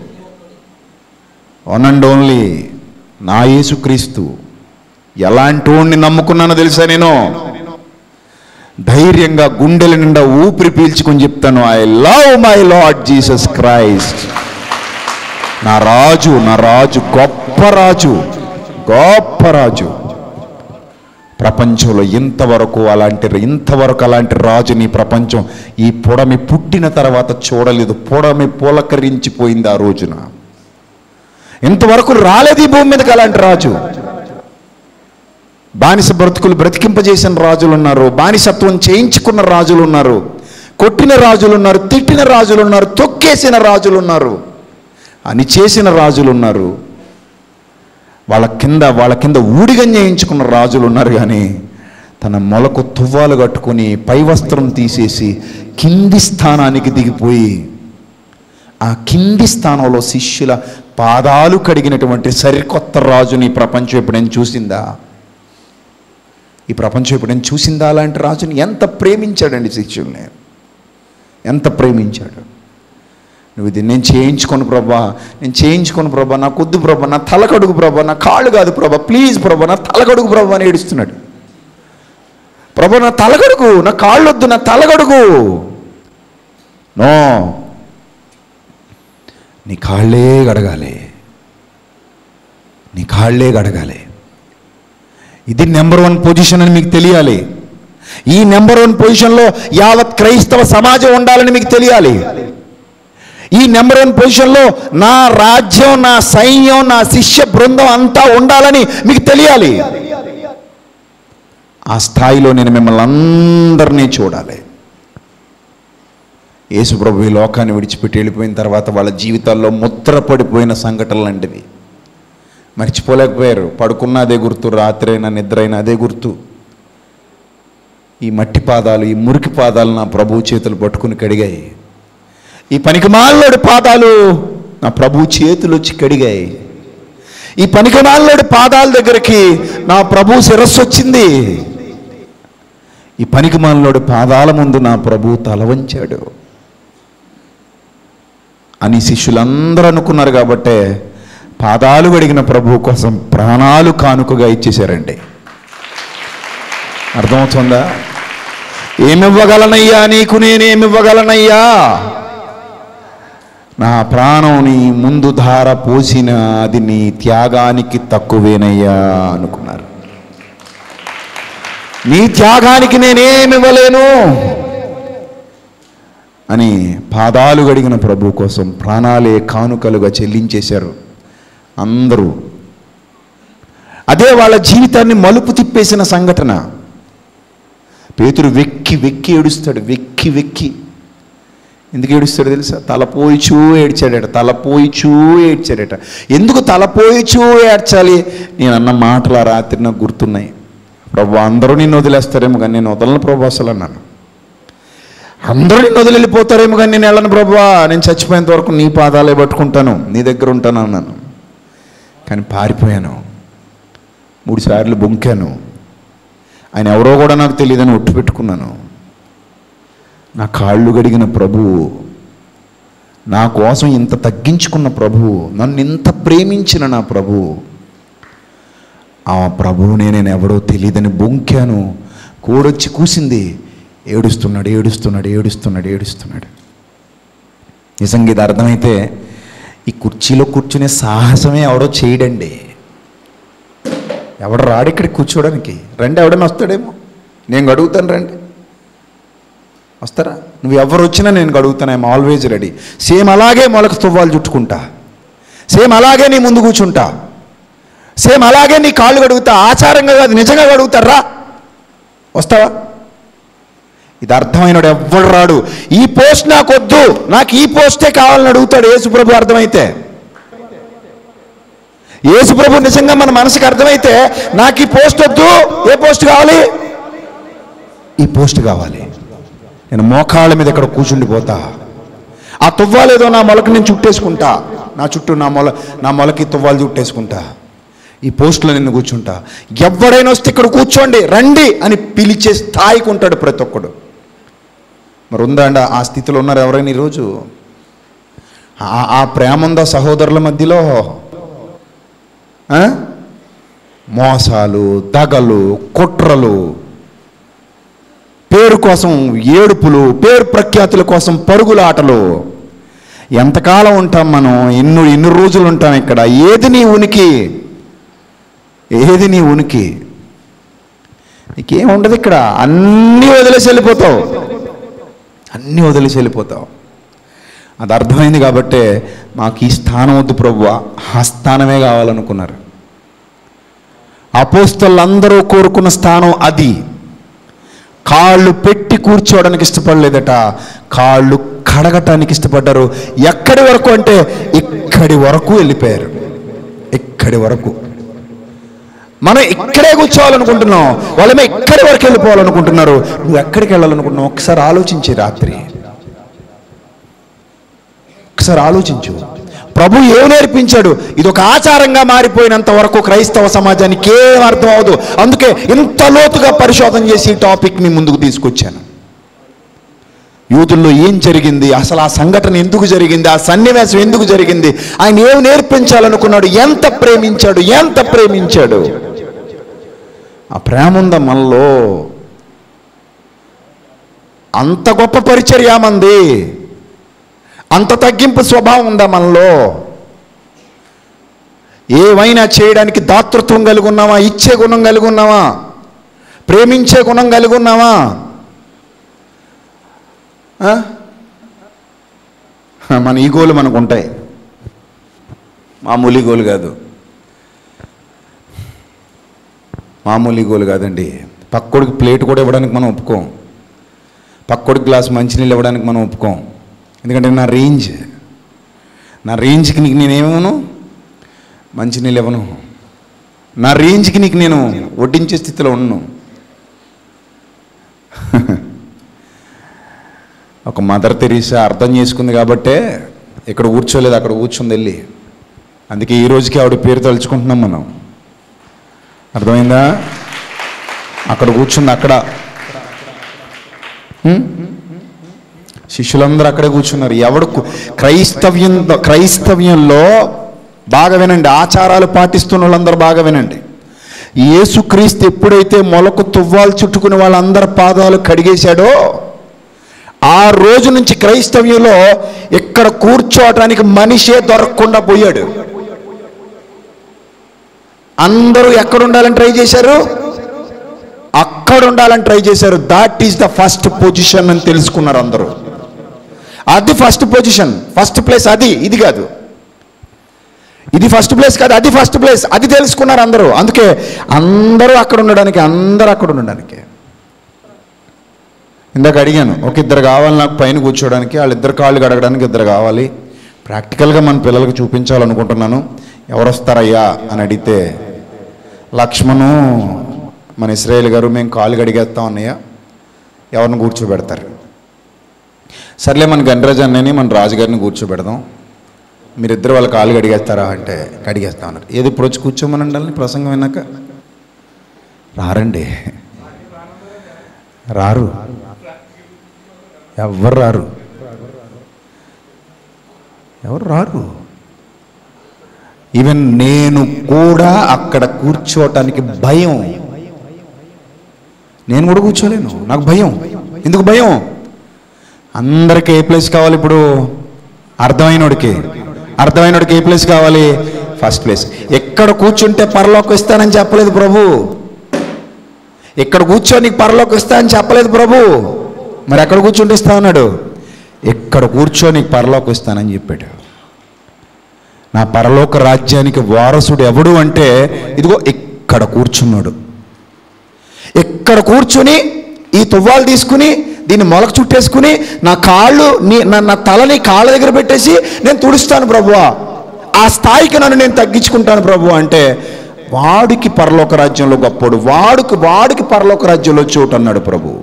వన్ అండ్ ఓన్లీ నా యేసుక్రీస్తు ఎలాంటి వాడిని నమ్ముకున్నానో తెలుసా నేను ధైర్యంగా గుండెల నిండా ఊపిరి పీల్చుకొని చెప్తాను I love my Lord Jesus Christ నా రాజు నా రాజు గొప్ప రాజు గొప్ప రాజు ప్రపంచంలో ఇంతవరకు అలాంటి ఇంతవరకు అలాంటి రాజుని ప్రపంచం ఈ పొడమి పుట్టిన తర్వాత చూడలేదు పొడమి పులకరించిపోయింది ఆ రోజున ఇంతవరకు రాలేదు ఈ భూమి మీదకి అలాంటి రాజు బానిస బ్రతుకులు బ్రతికింపజేసిన రాజులు ఉన్నారు బానిసత్వం చేయించుకున్న రాజులు ఉన్నారు కొట్టిన రాజులు ఉన్నారు తిట్టిన రాజులు ఉన్నారు తొక్కేసిన రాజులు ఉన్నారు అని చేసిన రాజులు ఉన్నారు వాళ్ళ కింద వాళ్ళ కింద ఊడిగం చేయించుకున్న రాజులు ఉన్నారు కానీ తన మొలకు తువ్వాలు కట్టుకొని పై వస్త్రం తీసేసి కింది స్థానానికి దిగిపోయి ఆ కింది స్థానంలో శిష్యుల పాదాలు కడిగినటువంటి సరికొత్త రాజుని ఈ ప్రపంచం ఎప్పుడైనా చూసిందా ఈ ప్రపంచం ఎప్పుడైనా చూసిందా అలాంటి రాజుని ఎంత ప్రేమించాడండి శిష్యుల్ని ఎంత ప్రేమించాడు నువ్వు ఇది నేను చేయించుకోను ప్రభా నేను చేయించుకోను ప్రభా నా కొద్దు ప్రభా నా తలకడుగు ప్రభా నా కాళ్ళు కాదు ప్రభా ప్లీజ్ ప్రభా నా తలకడుగు ప్రభా అని ఏడుస్తున్నాడు ప్రభా నా తలగడుగు నా కాళ్ళు వద్దు నా తలగడుగు నో నీ కాళ్ళే గడగాలి నీ కాళ్ళే గడగాలి ఇది నెంబర్ వన్ పొజిషన్ అని మీకు తెలియాలి ఈ నెంబర్ వన్ పొజిషన్లో యావత్ క్రైస్తవ సమాజం ఉండాలని మీకు తెలియాలి ఈ నెంబర్ వన్ పొజిషన్లో నా రాజ్యం నా సైన్యం నా శిష్య బృందం అంతా ఉండాలని మీకు తెలియాలి ఆ స్థాయిలో నేను మిమ్మల్ని అందరినీ చూడాలి యేసుప్రభు ఈ లోకాన్ని విడిచిపెట్టి వెళ్ళిపోయిన తర్వాత వాళ్ళ జీవితాల్లో ముద్ర పడిపోయిన సంఘటనలు లాంటివి మర్చిపోలేకపోయారు పడుకున్న అదే గుర్తు రాత్రైనా నిద్రైనా అదే గుర్తు ఈ మట్టి పాదాలు ఈ మురికి పాదాలు నా ప్రభు చేతులు పట్టుకుని కడిగాయి ఈ పనికిమాలోడి పాదాలు నా ప్రభు చేతులు వచ్చి కడిగాయి ఈ పనికిమాలోడి పాదాల దగ్గరికి నా ప్రభు శిరస్సు వచ్చింది ఈ పనికిమాలోడి పాదాల ముందు నా ప్రభు తల వంచాడు అని శిష్యులందరూ అనుకున్నారు కాబట్టే పాదాలు గడిగిన ప్రభు కోసం ప్రాణాలు కానుకగా ఇచ్చేశారండి అర్థమవుతుందా ఏమివ్వగలనయ్యా నీకు నేనేమివ్వగలనయ్యా నా ప్రాణం నీ ముందు ధార పోసిన అది నీ త్యాగానికి తక్కువేనయ్యా అనుకున్నారు నీ త్యాగానికి నేనేమివ్వలేను అని పాదాలు గడిగిన ప్రభు కోసం ప్రాణాలే కానుకలుగా చెల్లించేశారు అందరూ అదే వాళ్ళ జీవితాన్ని మలుపు తిప్పేసిన సంఘటన పేతురు వెక్కి వెక్కి ఏడుస్తాడు వెక్కి వెక్కి ఎందుకు ఏడుస్తాడు తెలుసా తలపోయిచూ ఏడ్చాడట తలపోయిచూ ఏడ్చాడట ఎందుకు తలపోయిచూ ఏడ్చాలి నేను అన్న మాటలు ఆ రాత్రి నాకు గుర్తున్నాయి ప్రభు అందరూ నిన్ను వదిలేస్తారేమో కానీ నేను వదలను ప్రభు అసలు అన్నాను అందరూ నిన్ను వదిలి వెళ్ళిపోతారేమో కానీ నేను వెళ్ళను ప్రభువా నేను చచ్చిపోయేంత వరకు నీ పాదాలే పట్టుకుంటాను నీ దగ్గర ఉంటాను అన్నాను కానీ పారిపోయాను మూడు సార్లు బొంకాను ఆయన ఎవరో కూడా నాకు తెలియదని ఒట్టు పెట్టుకున్నాను నా కాళ్ళు గడిగిన ప్రభువు నా కోసం ఇంత తగ్గించుకున్న ప్రభువు నన్ను ఇంత ప్రేమించిన నా ప్రభువు ఆ ప్రభువునే నేను ఎవడో తెలియదని బొంకాను కోడొచ్చి కూసింది ఏడుస్తున్నాడు ఏడుస్తున్నాడు ఏడుస్తున్నాడు ఏడుస్తున్నాడు నిజంగా ఇది అర్థమైతే ఈ కుర్చీలో కూర్చునే సాహసమే ఎవడో చేయడండి ఎవడు రాడు ఇక్కడికి కూర్చోడానికి రండి ఎవడన్నా వస్తాడేమో నేను గడుగుతాను రండి వస్తారా నువ్వు ఎవరు వచ్చినా నేను గడుగుతాను ఐఎమ్ ఆల్వేజ్ రెడీ సేమ్ అలాగే మొలక తువ్వాలు చుట్టుకుంటా సేమ్ అలాగే నీ ముందు కూర్చుంటా సేమ్ అలాగే నీ కాళ్ళు గడుగుతా ఆచారంగా కాదు నిజంగా గడుగుతారా వస్తావా ఇది అర్థమైనడు ఎవ్వడు రాడు ఈ పోస్ట్ నాకు వద్దు నాకు ఈ పోస్టే కావాలని అడుగుతాడు యేసుప్రభు అర్థమైతే యేసుప్రభు నిజంగా మన మనసుకు అర్థమైతే నాకు ఈ పోస్ట్ వద్దు ఏ పోస్ట్ కావాలి ఈ పోస్ట్ కావాలి నేను మోకాళ్ళ మీద ఇక్కడ కూర్చుండిపోతా ఆ తువ్వాలేదో నా మొలక నేను చుట్టేసుకుంటా నా చుట్టూ నా మొల నా మొలకి తువ్వాలు చుట్టేసుకుంటా ఈ పోస్టులో నిన్ను కూర్చుంటా ఎవడైనా వస్తే ఇక్కడ కూర్చోండి రండి అని పిలిచే స్థాయికి ఉంటాడు ప్రతి ఒక్కడు మరి ఉందా అండి ఆ స్థితిలో ఉన్నారు ఎవరైనా ఈరోజు ఆ- ఆ ప్రేమ ఉందా సహోదరుల మధ్యలో ఆ? మోసాలు దగలు కుట్రలు పేరు కోసం ఏడుపులు పేరు ప్రఖ్యాతుల కోసం పరుగుల ఆటలు ఎంతకాలం ఉంటాం మనం ఎన్ని ఎన్ని రోజులు ఉంటాం ఇక్కడ ఏది నీ ఉనికి ఏది నీ ఉనికి నీకేం ఉండదు ఇక్కడ అన్నీ వదిలేసి వెళ్ళిపోతావు అన్నీ వదిలేసి వెళ్ళిపోతావు అది అర్థమైంది కాబట్టే మాకు ఈ స్థానం వద్దు ప్రభు ఆ స్థానమే కావాలనుకున్నారు అపోస్తలందరూ కోరుకున్న స్థానం అది కాళ్ళు పెట్టి కూర్చోవడానికి ఇష్టపడలేదట కాళ్ళు కడగటానికి ఇష్టపడ్డారు ఎక్కడి వరకు అంటే ఇక్కడి వరకు వెళ్ళిపోయారు ఇక్కడి వరకు మనం ఇక్కడే కూర్చోవాలనుకుంటున్నాం వాళ్ళమే ఇక్కడి వరకు వెళ్ళిపోవాలనుకుంటున్నారు నువ్వు ఎక్కడికి వెళ్ళాలనుకుంటున్నావు ఒకసారి ఆలోచించి రాత్రి ఒకసారి ఆలోచించు ప్రభు ఏం నేర్పించాడు ఇది ఒక ఆచారంగా మారిపోయినంత వరకు క్రైస్తవ సమాజానికి ఏం అర్థం అవదు అందుకే ఇంత లోతుగా పరిశోధన చేసి ఈ టాపిక్ మీ ముందుకు తీసుకొచ్చాను యూతుల్లో ఏం జరిగింది అసలు ఆ సంఘటన ఎందుకు జరిగింది ఆ సన్నివేశం ఎందుకు జరిగింది ఆయన ఏం నేర్పించాలనుకున్నాడు ఎంత ప్రేమించాడు ఎంత ప్రేమించాడు ఆ ప్రేమ ఉందా మనలో అంత గొప్ప పరిచర్య మంది అంత తగ్గింపు స్వభావం ఉందా మనలో ఏవైనా చేయడానికి దాతృత్వం కలిగి ఉన్నావా ఇచ్చే గుణం కలిగి ఉన్నావా ప్రేమించే గుణం కలిగి ఉన్నావా ఆ? మన ఈగోలు మనకు ఉంటాయి మామూలు ఈగోలు కాదు మామూలు ఈగోలు కాదండి పక్కోడికి ప్లేట్ కూడా ఇవ్వడానికి మనం ఒప్పుకోం పక్కోడికి గ్లాస్ మంచినీళ్ళు ఇవ్వడానికి మనం ఒప్పుకోం ఎందుకంటే నా రేంజ్ నా రేంజ్కి నీకు నేనేమను మంచినీళ్ళు ఇవ్వను నా రేంజ్కి నీకు నేను వడ్డించే స్థితిలో ఉన్నాను ఒక మదర్ తెరీసా అర్థం చేసుకుంది కాబట్టే ఇక్కడ కూర్చోలేదు అక్కడ కూర్చుంది వెళ్ళి అందుకే ఈ రోజుకి ఆవిడ పేరు తలుచుకుంటున్నాం మనం అర్థమైందా అక్కడ కూర్చుంది అక్కడ హ్మ్? శిష్యులందరూ అక్కడే కూర్చున్నారు ఎవడు కు- క్రైస్తవ్యం క్రైస్తవ్యంలో బాగా వినండి ఆచారాలు పాటిస్తున్న వాళ్ళందరూ బాగా వినండి యేసుక్రీస్తు ఎప్పుడైతే మొలకు తువ్వాలు చుట్టుకుని వాళ్ళందరి పాదాలు కడిగేశాడో ఆ రోజు నుంచి క్రైస్తవ్యంలో ఇక్కడ కూర్చోవటానికి మనిషే దొరకకుండా పోయాడు అందరూ ఎక్కడ ఉండాలని ట్రై చేశారు అక్కడ ఉండాలని ట్రై చేశారు that is the first position అని తెలుసుకున్నారు అందరూ అది ఫస్ట్ పొజిషన్ ఫస్ట్ ప్లేస్ అది ఇది కాదు ఇది ఫస్ట్ ప్లేస్ కాదు అది ఫస్ట్ ప్లేస్ అది తెలుసుకున్నారు అందరూ అందుకే అందరూ అక్కడ ఉండడానికి అందరూ అక్కడ ఉండడానికి ఇందాక అడిగాను ఒక ఇద్దరు కావాలి నాకు పైన కూర్చోవడానికి వాళ్ళిద్దరు కాళ్ళు కడగడానికి ఇద్దరు కావాలి ప్రాక్టికల్గా మన పిల్లలకు చూపించాలనుకుంటున్నాను ఎవరు వస్తారయ్యా అని అడిగితే లక్ష్మణు మన ఇస్రాయేల్ గారు మేము కాళ్ళు కడిగేస్తాం అన్నయ్య ఎవరిని కూర్చోబెడతారు సర్లే మన గణరాజు అన్నని మన రాజుగారిని కూర్చోబెడదాం మీరిద్దరు వాళ్ళ కాళ్ళు కడిగేస్తారా అంటే కడిగేస్తా అన్నారు ఏది ఇప్పుడు వచ్చి కూర్చోమనండి వాళ్ళని ప్రసంగం విన్నాక రారండి రారు ఎవ్వరు రారు ఎవరు రారు ఈవెన్ నేను కూడా అక్కడ కూర్చోవటానికి భయం నేను కూడా కూర్చోలేను నాకు భయం ఎందుకు భయం అందరికీ ఏ ప్లేస్ కావాలి ఇప్పుడు అర్థమైనోడికి అర్థమైనోడికి ఏ ప్లేస్ కావాలి ఫస్ట్ ప్లేస్ ఎక్కడ కూర్చుంటే పరలోకి వస్తానని చెప్పలేదు ప్రభు ఇక్కడ కూర్చొని నీకు పరలోకి వస్తానని చెప్పలేదు ప్రభు మరి ఎక్కడ కూర్చుంటే ఇస్తా అన్నాడు ఎక్కడ కూర్చొని నీకు పరలోకి వస్తానని చెప్పాడు నా పరలోక రాజ్యానికి వారసుడు ఎవడు అంటే ఇదిగో ఇక్కడ కూర్చున్నాడు ఎక్కడ కూర్చుని ఈ తువ్వాలు తీసుకుని దీన్ని మొలక చుట్టేసుకుని నా కాళ్ళు నీ నా నా తలని కాళ్ళ దగ్గర పెట్టేసి నేను తుడుస్తాను ప్రభువా ఆ స్థాయికి నన్ను నేను తగ్గించుకుంటాను ప్రభు అంటే వాడికి పరలోక రాజ్యంలో గొప్పడు వాడికి వాడికి పరలోక రాజ్యంలో చోటు అన్నాడు ప్రభు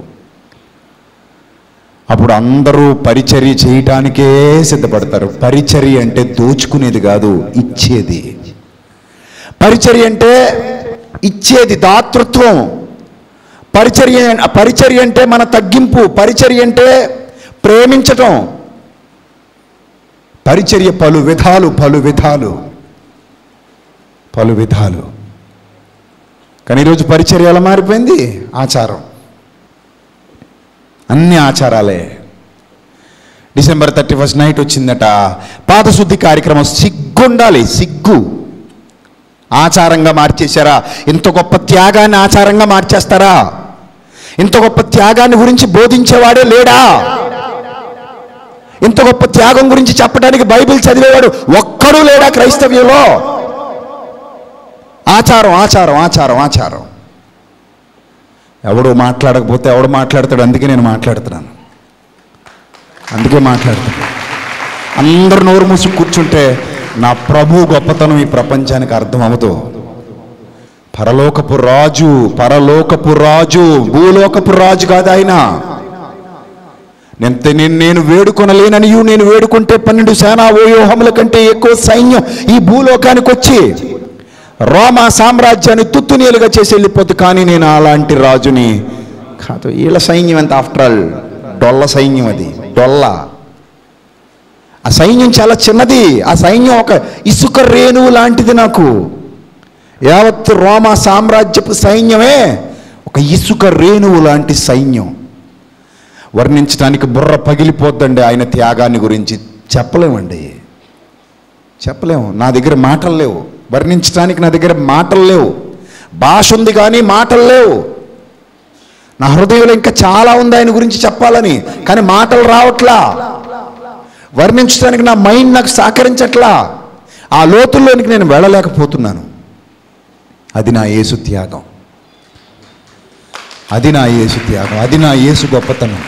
అప్పుడు అందరూ పరిచర్య చేయటానికే సిద్ధపడతారు పరిచర్య అంటే దోచుకునేది కాదు ఇచ్చేది పరిచర్య అంటే ఇచ్చేది దాతృత్వం పరిచర్య పరిచర్య అంటే మన తగ్గింపు పరిచర్య అంటే ప్రేమించటం పరిచర్య పలు విధాలు పలు విధాలు పలు విధాలు కానీ ఈరోజు పరిచర్య ఎలా మారిపోయింది ఆచారం అన్ని ఆచారాలే డిసెంబర్ థర్టీ ఫస్ట్ నైట్ వచ్చిందట పాదశుద్ధి కార్యక్రమం సిగ్గుండాలి సిగ్గు ఆచారంగా మార్చేశారా ఇంత గొప్ప త్యాగాన్ని ఆచారంగా మార్చేస్తారా ఇంత గొప్ప త్యాగాన్ని గురించి బోధించేవాడే లేడా ఇంత గొప్ప త్యాగం గురించి చెప్పడానికి బైబిల్ చదివేవాడు ఒక్కడూ లేడా క్రైస్తవ్యంలో ఆచారం ఆచారం ఆచారం ఆచారం ఎవడు మాట్లాడకపోతే ఎవడు మాట్లాడతాడు అందుకే నేను మాట్లాడుతున్నాను అందుకే మాట్లాడుతున్నాను అందరు నోరు మూసి కూర్చుంటే నా ప్రభు గొప్పతనం ఈ ప్రపంచానికి అర్థం అవుతూ పరలోకపు రాజు పరలోకపు రాజు భూలోకపు రాజు కాదు ఆయన నేను నేను నేను వేడుకొనలేననియు నేను వేడుకుంటే పన్నెండు సేనా ఓయోహముల కంటే ఎక్కువ సైన్యం ఈ భూలోకానికి వచ్చి రోమా సామ్రాజ్యాన్ని తుత్తునీలుగా చేసి వెళ్ళిపోద్దు కానీ నేను అలాంటి రాజుని కాదు వీళ్ళ సైన్యం ఎంత ఆఫ్టర్ ఆల్ డొల్ల సైన్యం అది డొల్ల ఆ సైన్యం చాలా చిన్నది ఆ సైన్యం ఒక ఇసుక రేణువు లాంటిది నాకు యావత్ రోమా సామ్రాజ్యపు సైన్యమే ఒక ఇసుక రేణువు లాంటి సైన్యం వర్ణించడానికి బుర్ర పగిలిపోద్దండి ఆయన త్యాగాన్ని గురించి చెప్పలేమండి చెప్పలేము నా దగ్గర మాటలు లేవు వర్ణించడానికి నా దగ్గర మాటలు లేవు భాష ఉంది కానీ మాటలు లేవు నా హృదయంలో ఇంకా చాలా ఉంది ఆయన గురించి చెప్పాలని కానీ మాటలు రావట్లా వర్ణించడానికి నా మైండ్ నాకు సహకరించట్లా ఆ లోతుల్లోనికి నేను వెళ్ళలేకపోతున్నాను అది నా యేసు త్యాగం అది నా యేసు త్యాగం అది నా యేసు గొప్పతనం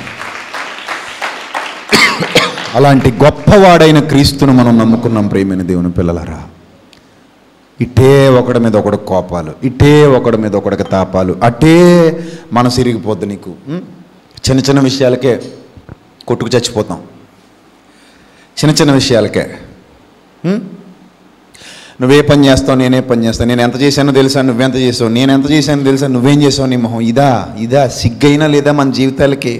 అలాంటి గొప్పవాడైన క్రీస్తును మనం నమ్ముకున్నాం ప్రేమైన దేవుని పిల్లలరా ఇటే ఒకడి మీద ఒకడు కోపాలు ఇటే ఒకడి మీద ఒకడికి తాపాలు అటే మనసు ఇరిగిపోద్ది నీకు ఉం? చిన్న చిన్న విషయాలకే కొట్టుకు చచ్చిపోతాం చిన్న చిన్న విషయాలకే ఉం? నువ్వే పని చేస్తావు నేనే పని చేస్తాను నేను ఎంత చేశానో తెలుసా నువ్వెంత చేసావు నేను ఎంత చేశానో తెలుసా నువ్వేం చేసావు నీ మొహం ఇదా ఇదా సిగ్గైనా లేదా మన జీవితాలకి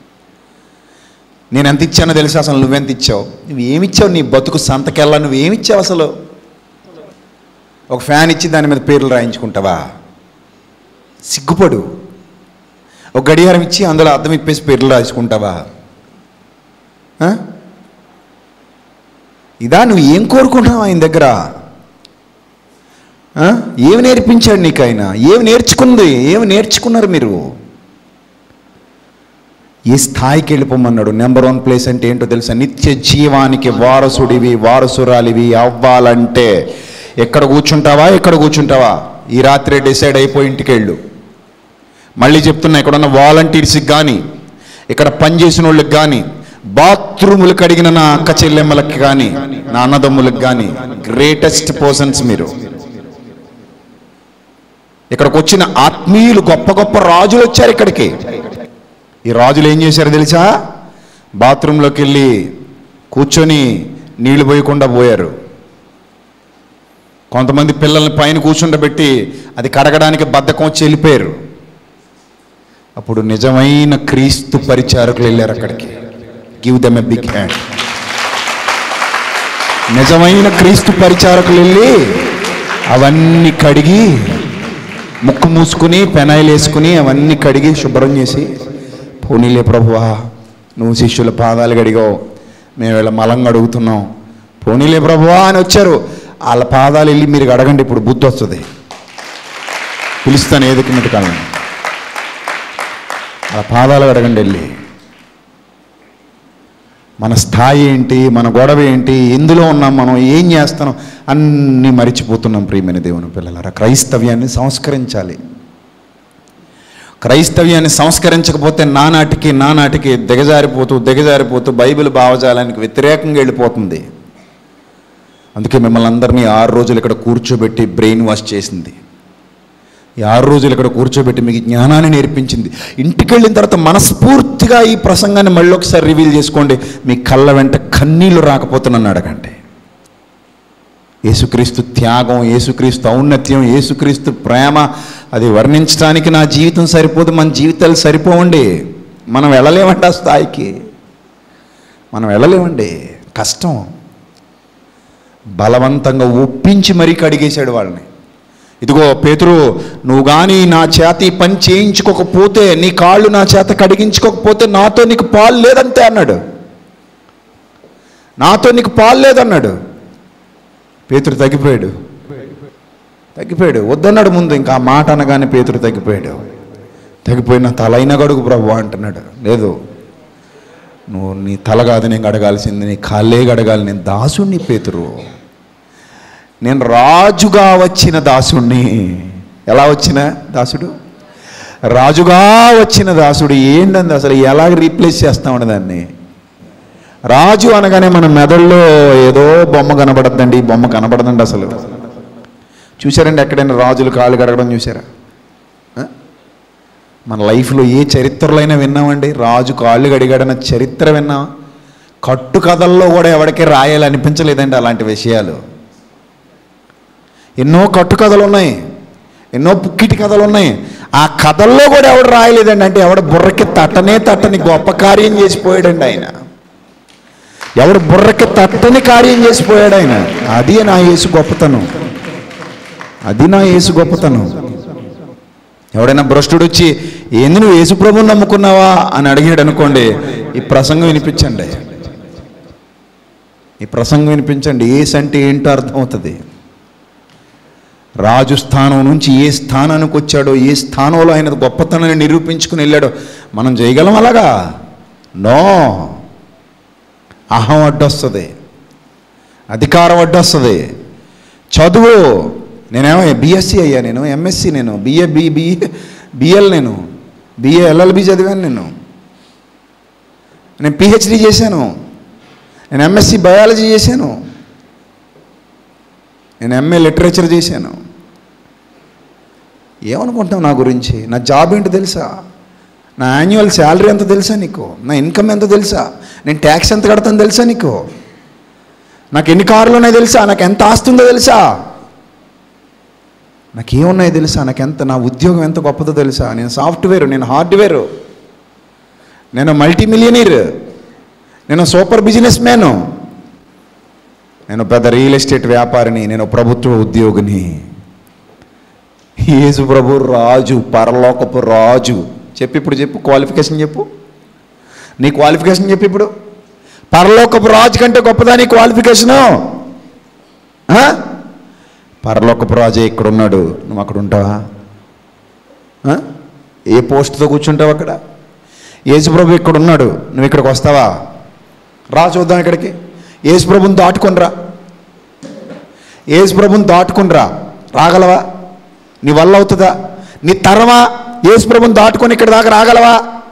నేను ఎంత ఇచ్చానో తెలుసా అసలు నువ్వెంత ఇచ్చావు నువ్వు ఏమిచ్చావు నీ బతుకు సంతకెళ్ళా నువ్వు ఏమిచ్చావు అసలు ఒక ఫ్యాన్ ఇచ్చి దాని మీద పేర్లు రాయించుకుంటావా సిగ్గుపడు ఒక గడియారం ఇచ్చి అందులో అద్దం ఇప్పేసి పేర్లు రాయించుకుంటావా ఆ? ఇదా నువ్వు ఏం కోరుకుంటున్నావు ఆయన దగ్గర ఆ? ఏమి నేర్పించాడు నీకు ఆయన ఏమి నేర్చుకుంది ఏమి నేర్చుకున్నారు మీరు ఏ స్థాయికి వెళ్ళిపోమన్నాడు నెంబర్ వన్ ప్లేస్ అంటే ఏంటో తెలుసా నిత్య జీవానికి వారసుడివి వారసురాలివి అవ్వాలంటే ఎక్కడ కూర్చుంటావా ఎక్కడ కూర్చుంటావా ఈ రాత్రి డిసైడ్ అయిపోయి ఇంటికి వెళ్ళు మళ్ళీ చెప్తున్నా ఇక్కడ ఉన్న వాలంటీర్స్కి కానీ ఇక్కడ పనిచేసిన వాళ్ళకి కానీ బాత్రూములు కడిగిన నా అక్క చెల్లెమ్మలకి కానీ నా అన్నదమ్ములకు కానీ గ్రేటెస్ట్ పర్సన్స్ మీరు ఇక్కడికి వచ్చిన ఆత్మీయులు గొప్ప గొప్ప రాజులు వచ్చారు ఇక్కడికి ఈ రాజులు ఏం చేశారు తెలుసా బాత్రూంలోకి వెళ్ళి కూర్చొని నీళ్లు పోయకుండా పోయారు కొంతమంది పిల్లల్ని పైన కూర్చుండబెట్టి అది కడగడానికి బద్ధకం వచ్చి వెళ్ళిపోయారు అప్పుడు నిజమైన క్రీస్తు పరిచారకులు వెళ్ళారు అక్కడికి give them a big hand నిజమైన క్రీస్తు పరిచారకులు వెళ్ళి అవన్నీ కడిగి ముక్కు మూసుకుని పెనాయిలు వేసుకుని అవన్నీ కడిగి శుభ్రం చేసి పోనీలే ప్రభువా నువ్వు శిష్యుల పాదాలు కడిగావు మేము వీళ్ళ మలం అడుగుతున్నాం పోనీలే ప్రభువా అని వచ్చారు వాళ్ళ పాదాలు వెళ్ళి మీరు అడగండి ఇప్పుడు బుద్ధి వస్తుంది పిలుస్తాను ఏదికి మిటకాలని వాళ్ళ పాదాలు అడగండి వెళ్ళి మన స్థాయి ఏంటి మన గొడవ ఏంటి ఎందులో ఉన్నాం మనం ఏం చేస్తున్నాం అన్నీ మరిచిపోతున్నాం ప్రియమైన దేవుని పిల్లలారా క్రైస్తవ్యాన్ని సంస్కరించాలి క్రైస్తవ్యాన్ని సంస్కరించకపోతే నానాటికి నానాటికి దిగజారిపోతూ దిగజారిపోతూ బైబిల్ భావజాలానికి వ్యతిరేకంగా వెళ్ళిపోతుంది అందుకే మిమ్మల్ని అందరినీ ఆరు రోజులు ఇక్కడ కూర్చోబెట్టి బ్రెయిన్ వాష్ చేసింది ఈ ఆరు రోజులు ఇక్కడ కూర్చోబెట్టి మీకు జ్ఞానాన్ని నేర్పించింది ఇంటికి వెళ్ళిన తర్వాత మనస్ఫూర్తిగా ఈ ప్రసంగాన్ని మళ్ళీ ఒకసారి రివీల్ చేసుకోండి మీ కళ్ళ వెంట కన్నీళ్లు రాకపోతే నన్ను అడగండి యేసుక్రీస్తు త్యాగం యేసుక్రీస్తు ఔన్నత్యం యేసుక్రీస్తు ప్రేమ అది వర్ణించడానికి నా జీవితం సరిపోదు మన జీవితాలు సరిపోవండి మనం వెళ్ళలేమండి ఆ స్థాయికి మనం వెళ్ళలేమండి కష్టం బలవంతంగా ఒప్పించి మరీ కడిగేశాడు వాళ్ళని ఇదిగో పేతురు నువ్వు కానీ నా చేత ఈ పని చేయించుకోకపోతే నీ కాళ్ళు నా చేత కడిగించుకోకపోతే నాతో నీకు పాలు లేదంతే అన్నాడు నాతో నీకు పాలు లేదన్నాడు పేతురు తగ్గిపోయాడు తగ్గిపోయాడు వద్దన్నాడు ముందు ఇంకా ఆ మాట అనగానే పేతురు తగ్గిపోయాడు తగ్గిపోయిన తలైన గడుగు ప్రభు అంటున్నాడు లేదు నువ్వు నీ తల కాదు నేను గడగాల్సింది నీ కాళ్ళే గడగాలి నేను దాసుణ్ణి పేతురు నేను రాజుగా వచ్చిన దాసుణ్ణి ఎలా వచ్చిన దాసుడు రాజుగా వచ్చిన దాసుడు ఏంటంది అసలు ఎలాగ రీప్లేస్ చేస్తామని దాన్ని రాజు అనగానే మన మెదడులో ఏదో బొమ్మ కనబడద్దండి ఈ బొమ్మ కనబడదండి అసలు చూసారండి ఎక్కడైనా రాజులు కాళ్ళు కడగడం చూసారా ఆ? మన లైఫ్లో ఏ చరిత్రలో అయినా విన్నామండి రాజు కాళ్ళు గడిగాడన్న చరిత్ర విన్నాం కట్టు కథల్లో కూడా ఎవరికీ రాయాలనిపించలేదండి అలాంటి విషయాలు ఎన్నో కట్టు కథలు ఉన్నాయి ఎన్నో పుక్కిటి కథలు ఉన్నాయి ఆ కథల్లో కూడా ఎవడు రాయలేదండి అంటే ఎవడ బుర్రకి తట్టనే తట్టని గొప్ప కార్యం చేసిపోయాడండి ఆయన ఎవడు బుర్రకి తట్టని కార్యం చేసిపోయాడు ఆయన అది నా యేసు గొప్పతనం అది నా యేసు గొప్పతనం ఎవడైనా భ్రష్టుడు వచ్చి ఏంది నువ్వు యేసు ప్రభువుని నమ్ముకున్నావా అని అడిగాడు అనుకోండి ఈ ప్రసంగం వినిపించండి ఈ ప్రసంగం వినిపించండి ఏసు అంటే ఏంటో అర్థమవుతుంది రాజు స్థానం నుంచి ఏ స్థానానికి వచ్చాడో ఏ స్థానంలో ఆయన గొప్పతనాన్ని నిరూపించుకుని వెళ్ళాడో మనం చేయగలం అలాగా నో అహం అడ్డొస్తుంది అధికారం అడ్డొస్తుంది చదువు నేనేమో బీఎస్సీ అయ్యా నేను ఎంఎస్సి నేను బిఏ బి బిఏ బిఎల్ నేను బిఏ ఎల్ఎల్బి చదివాను నేను నేను పిహెచ్డి చేశాను నేను ఎంఎస్సి బయాలజీ చేశాను నేను ఎంఏ లిటరేచర్ చేశాను ఏమనుకుంటావు నా గురించి నా జాబ్ ఏంటో తెలుసా నా యాన్యువల్ శాలరీ ఎంత తెలుసా నీకు నా ఇన్కమ్ ఎంత తెలుసా నేను ట్యాక్స్ ఎంత కడతాను తెలుసా నీకు నాకు ఎన్ని కార్లు ఉన్నాయో తెలుసా నాకు ఎంత ఆస్తి ఉందో తెలుసా నాకేమున్నాయో తెలుసా నాకు ఎంత నా ఉద్యోగం ఎంత గొప్పదో తెలుసా నేను సాఫ్ట్వేర్ నేను హార్డ్వేర్ నేను మల్టీ మిలియనీర్ నేను సూపర్ బిజినెస్ మ్యాను నేను పెద్ద రియల్ ఎస్టేట్ వ్యాపారిని నేను ప్రభుత్వ ఉద్యోగిని యేసు ప్రభు రాజు పరలోకపు రాజు చెప్పి ఇప్పుడు చెప్పు క్వాలిఫికేషన్ చెప్పు నీ క్వాలిఫికేషన్ చెప్పు ఇప్పుడు పరలోకపు రాజు కంటే గొప్పదా నీ క్వాలిఫికేషను ఆ? పరలోకపు రాజే ఇక్కడ ఉన్నాడు నువ్వు అక్కడ ఉంటావా ఆ? ఏ పోస్ట్తో కూర్చుంటావు అక్కడ యేసుప్రభు ఇక్కడ ఉన్నాడు నువ్వు ఇక్కడికి వస్తావా రా చూద్దాం ఇక్కడికి యేసుప్రభుని దాటుకొని రా యేసుప్రభుని దాటుకొని రా రాగలవా నీ వల్ల అవుతుందా నీ తరమా యేసుప్రభుని దాటుకొని ఇక్కడ దాకా రాగలవా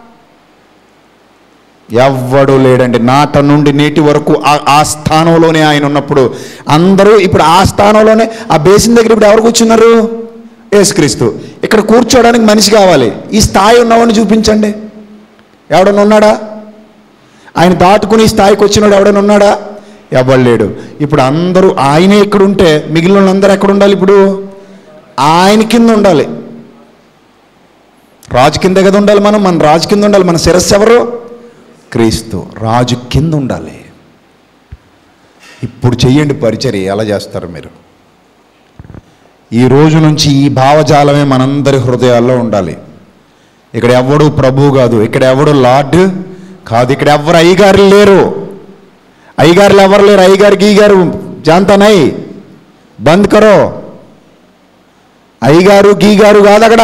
ఎవ్వడు లేడండి నాట నుండి నేటి వరకు ఆ- ఆ స్థానంలోనే ఆయన ఉన్నప్పుడు అందరూ ఇప్పుడు ఆ స్థానంలోనే ఆ బేసిన్ దగ్గర ఇప్పుడు ఎవరు కూర్చున్నారు యేసుక్రీస్తు ఇక్కడ కూర్చోవడానికి మనిషి కావాలి ఈ స్థాయి ఉన్నవాడిని చూపించండి ఎవడన్నా ఉన్నాడా ఆయన దాటుకుని ఈ స్థాయికి వచ్చినాడు ఎవడైనా ఉన్నాడా ఎవడు లేడు ఇప్పుడు అందరూ ఆయనే ఇక్కడ ఉంటే మిగిలిన వాళ్ళందరూ ఎక్కడ ఉండాలి ఇప్పుడు ఆయన కింద ఉండాలి రాజు కింద కదా ఉండాలి మనం మన రాజు కింద ఉండాలి మన శిరస్సు ఎవరు క్రీస్తు రాజు కింద ఉండాలి ఇప్పుడు చెయ్యండి పరిచర్య ఎలా చేస్తారు మీరు ఈ రోజు నుంచి ఈ భావజాలమే మనందరి హృదయాల్లో ఉండాలి ఇక్కడ ఎవడు ప్రభు కాదు ఇక్కడ ఎవడు లార్డ్ కాదు ఇక్కడ ఎవరు అయ్యగారు లేరు అయ్యగారులు ఎవరు లేరు అయ్యగారు గీగారు జాంతనై బంద్ కరో అయ్యగారు గీగారు కాదు అక్కడ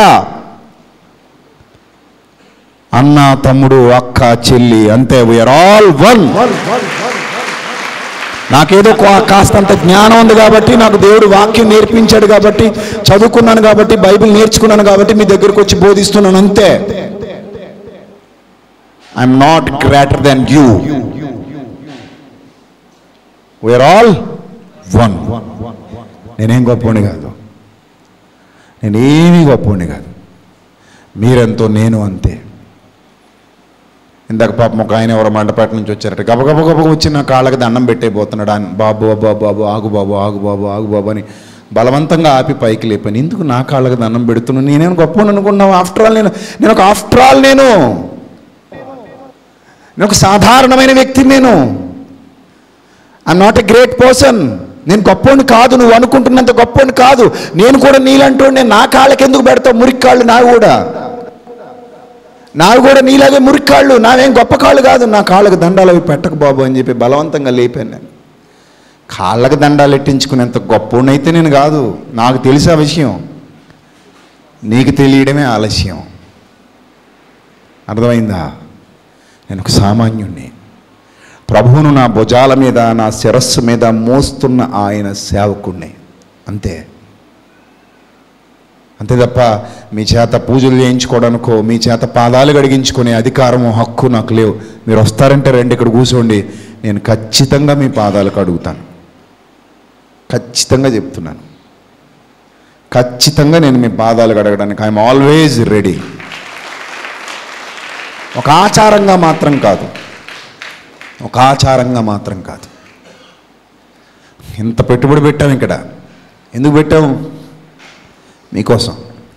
అన్న తమ్ముడు అక్క చెల్లి అంతే వీఆర్ ఆల్ వన్ నాకేదో కా- కాస్తంత జ్ఞానం ఉంది కాబట్టి నాకు దేవుడు వాక్యం నేర్పించాడు కాబట్టి చదువుకున్నాను కాబట్టి బైబిల్ నేర్చుకున్నాను కాబట్టి మీ దగ్గరకు వచ్చి బోధిస్తున్నాను అంతే I'm not greater than you we are all one నేనేం గొప్పవాణ్ణి కాదు నేనేమీ గొప్పవాణ్ణి కాదు మీరెంతో నేను అంతే ఇందాక పాపం ఒక ఆయన ఎవరో మండపేట నుంచి వచ్చారట గబగబ గబగ వచ్చి నా కాళ్ళకి దండం పెట్టేపోతున్నాడు ఆయన బాబు బాబు బాబు ఆగు బాబు ఆగు బాబు ఆగు బాబు అని బలవంతంగా ఆపి పైకి లేపాను ఎందుకు నా కాళ్ళకి దండం పెడుతున్నాను నేనేం గొప్ప అనుకున్నావు ఆఫ్టర్ ఆల్ నేను నేను ఒక ఆఫ్టర్ ఆల్ నేను నేను ఒక సాధారణమైన వ్యక్తిని నేను I'm not a great person నేను గొప్పని కాదు నువ్వు అనుకుంటున్నంత గొప్పని కాదు నేను కూడా నీలంటూ నేను నా కాళ్ళకి ఎందుకు పెడతావు మురికి కాళ్ళు నా కూడా నావి కూడా నీలాగే మురికాళ్ళు నావేం గొప్ప కాళ్ళు కాదు నా కాళ్ళకు దండాలు అవి పెట్టకు బాబు అని చెప్పి బలవంతంగా లేపాను నేను కాళ్ళకు దండాలు ఎట్టించుకునేంత గొప్పనైతే నేను కాదు నాకు తెలిసి ఆ విషయం నీకు తెలియడమే ఆలస్యం అర్థమైందా నేను ఒక సామాన్యుణ్ణి ప్రభువును నా భుజాల మీద నా శిరస్సు మీద మోస్తున్న ఆయన సేవకుణ్ణి అంతే అంతే తప్ప మీ చేత పూజలు చేయించుకోవడానికో మీ చేత పాదాలు గడిగించుకునే అధికారము హక్కు నాకు లేవు మీరు వస్తారంటే రండి ఇక్కడ కూర్చోండి నేను ఖచ్చితంగా మీ పాదాలు కడుగుతాను ఖచ్చితంగా చెప్తున్నాను ఖచ్చితంగా నేను మీ పాదాలు కడగడానికి ఐఎమ్ ఆల్వేజ్ రెడీ ఒక ఆచారంగా మాత్రం కాదు ఒక ఆచారంగా మాత్రం కాదు ఇంత పెట్టుబడి పెట్టాం ఇక్కడ ఎందుకు పెట్టాము మీకోసం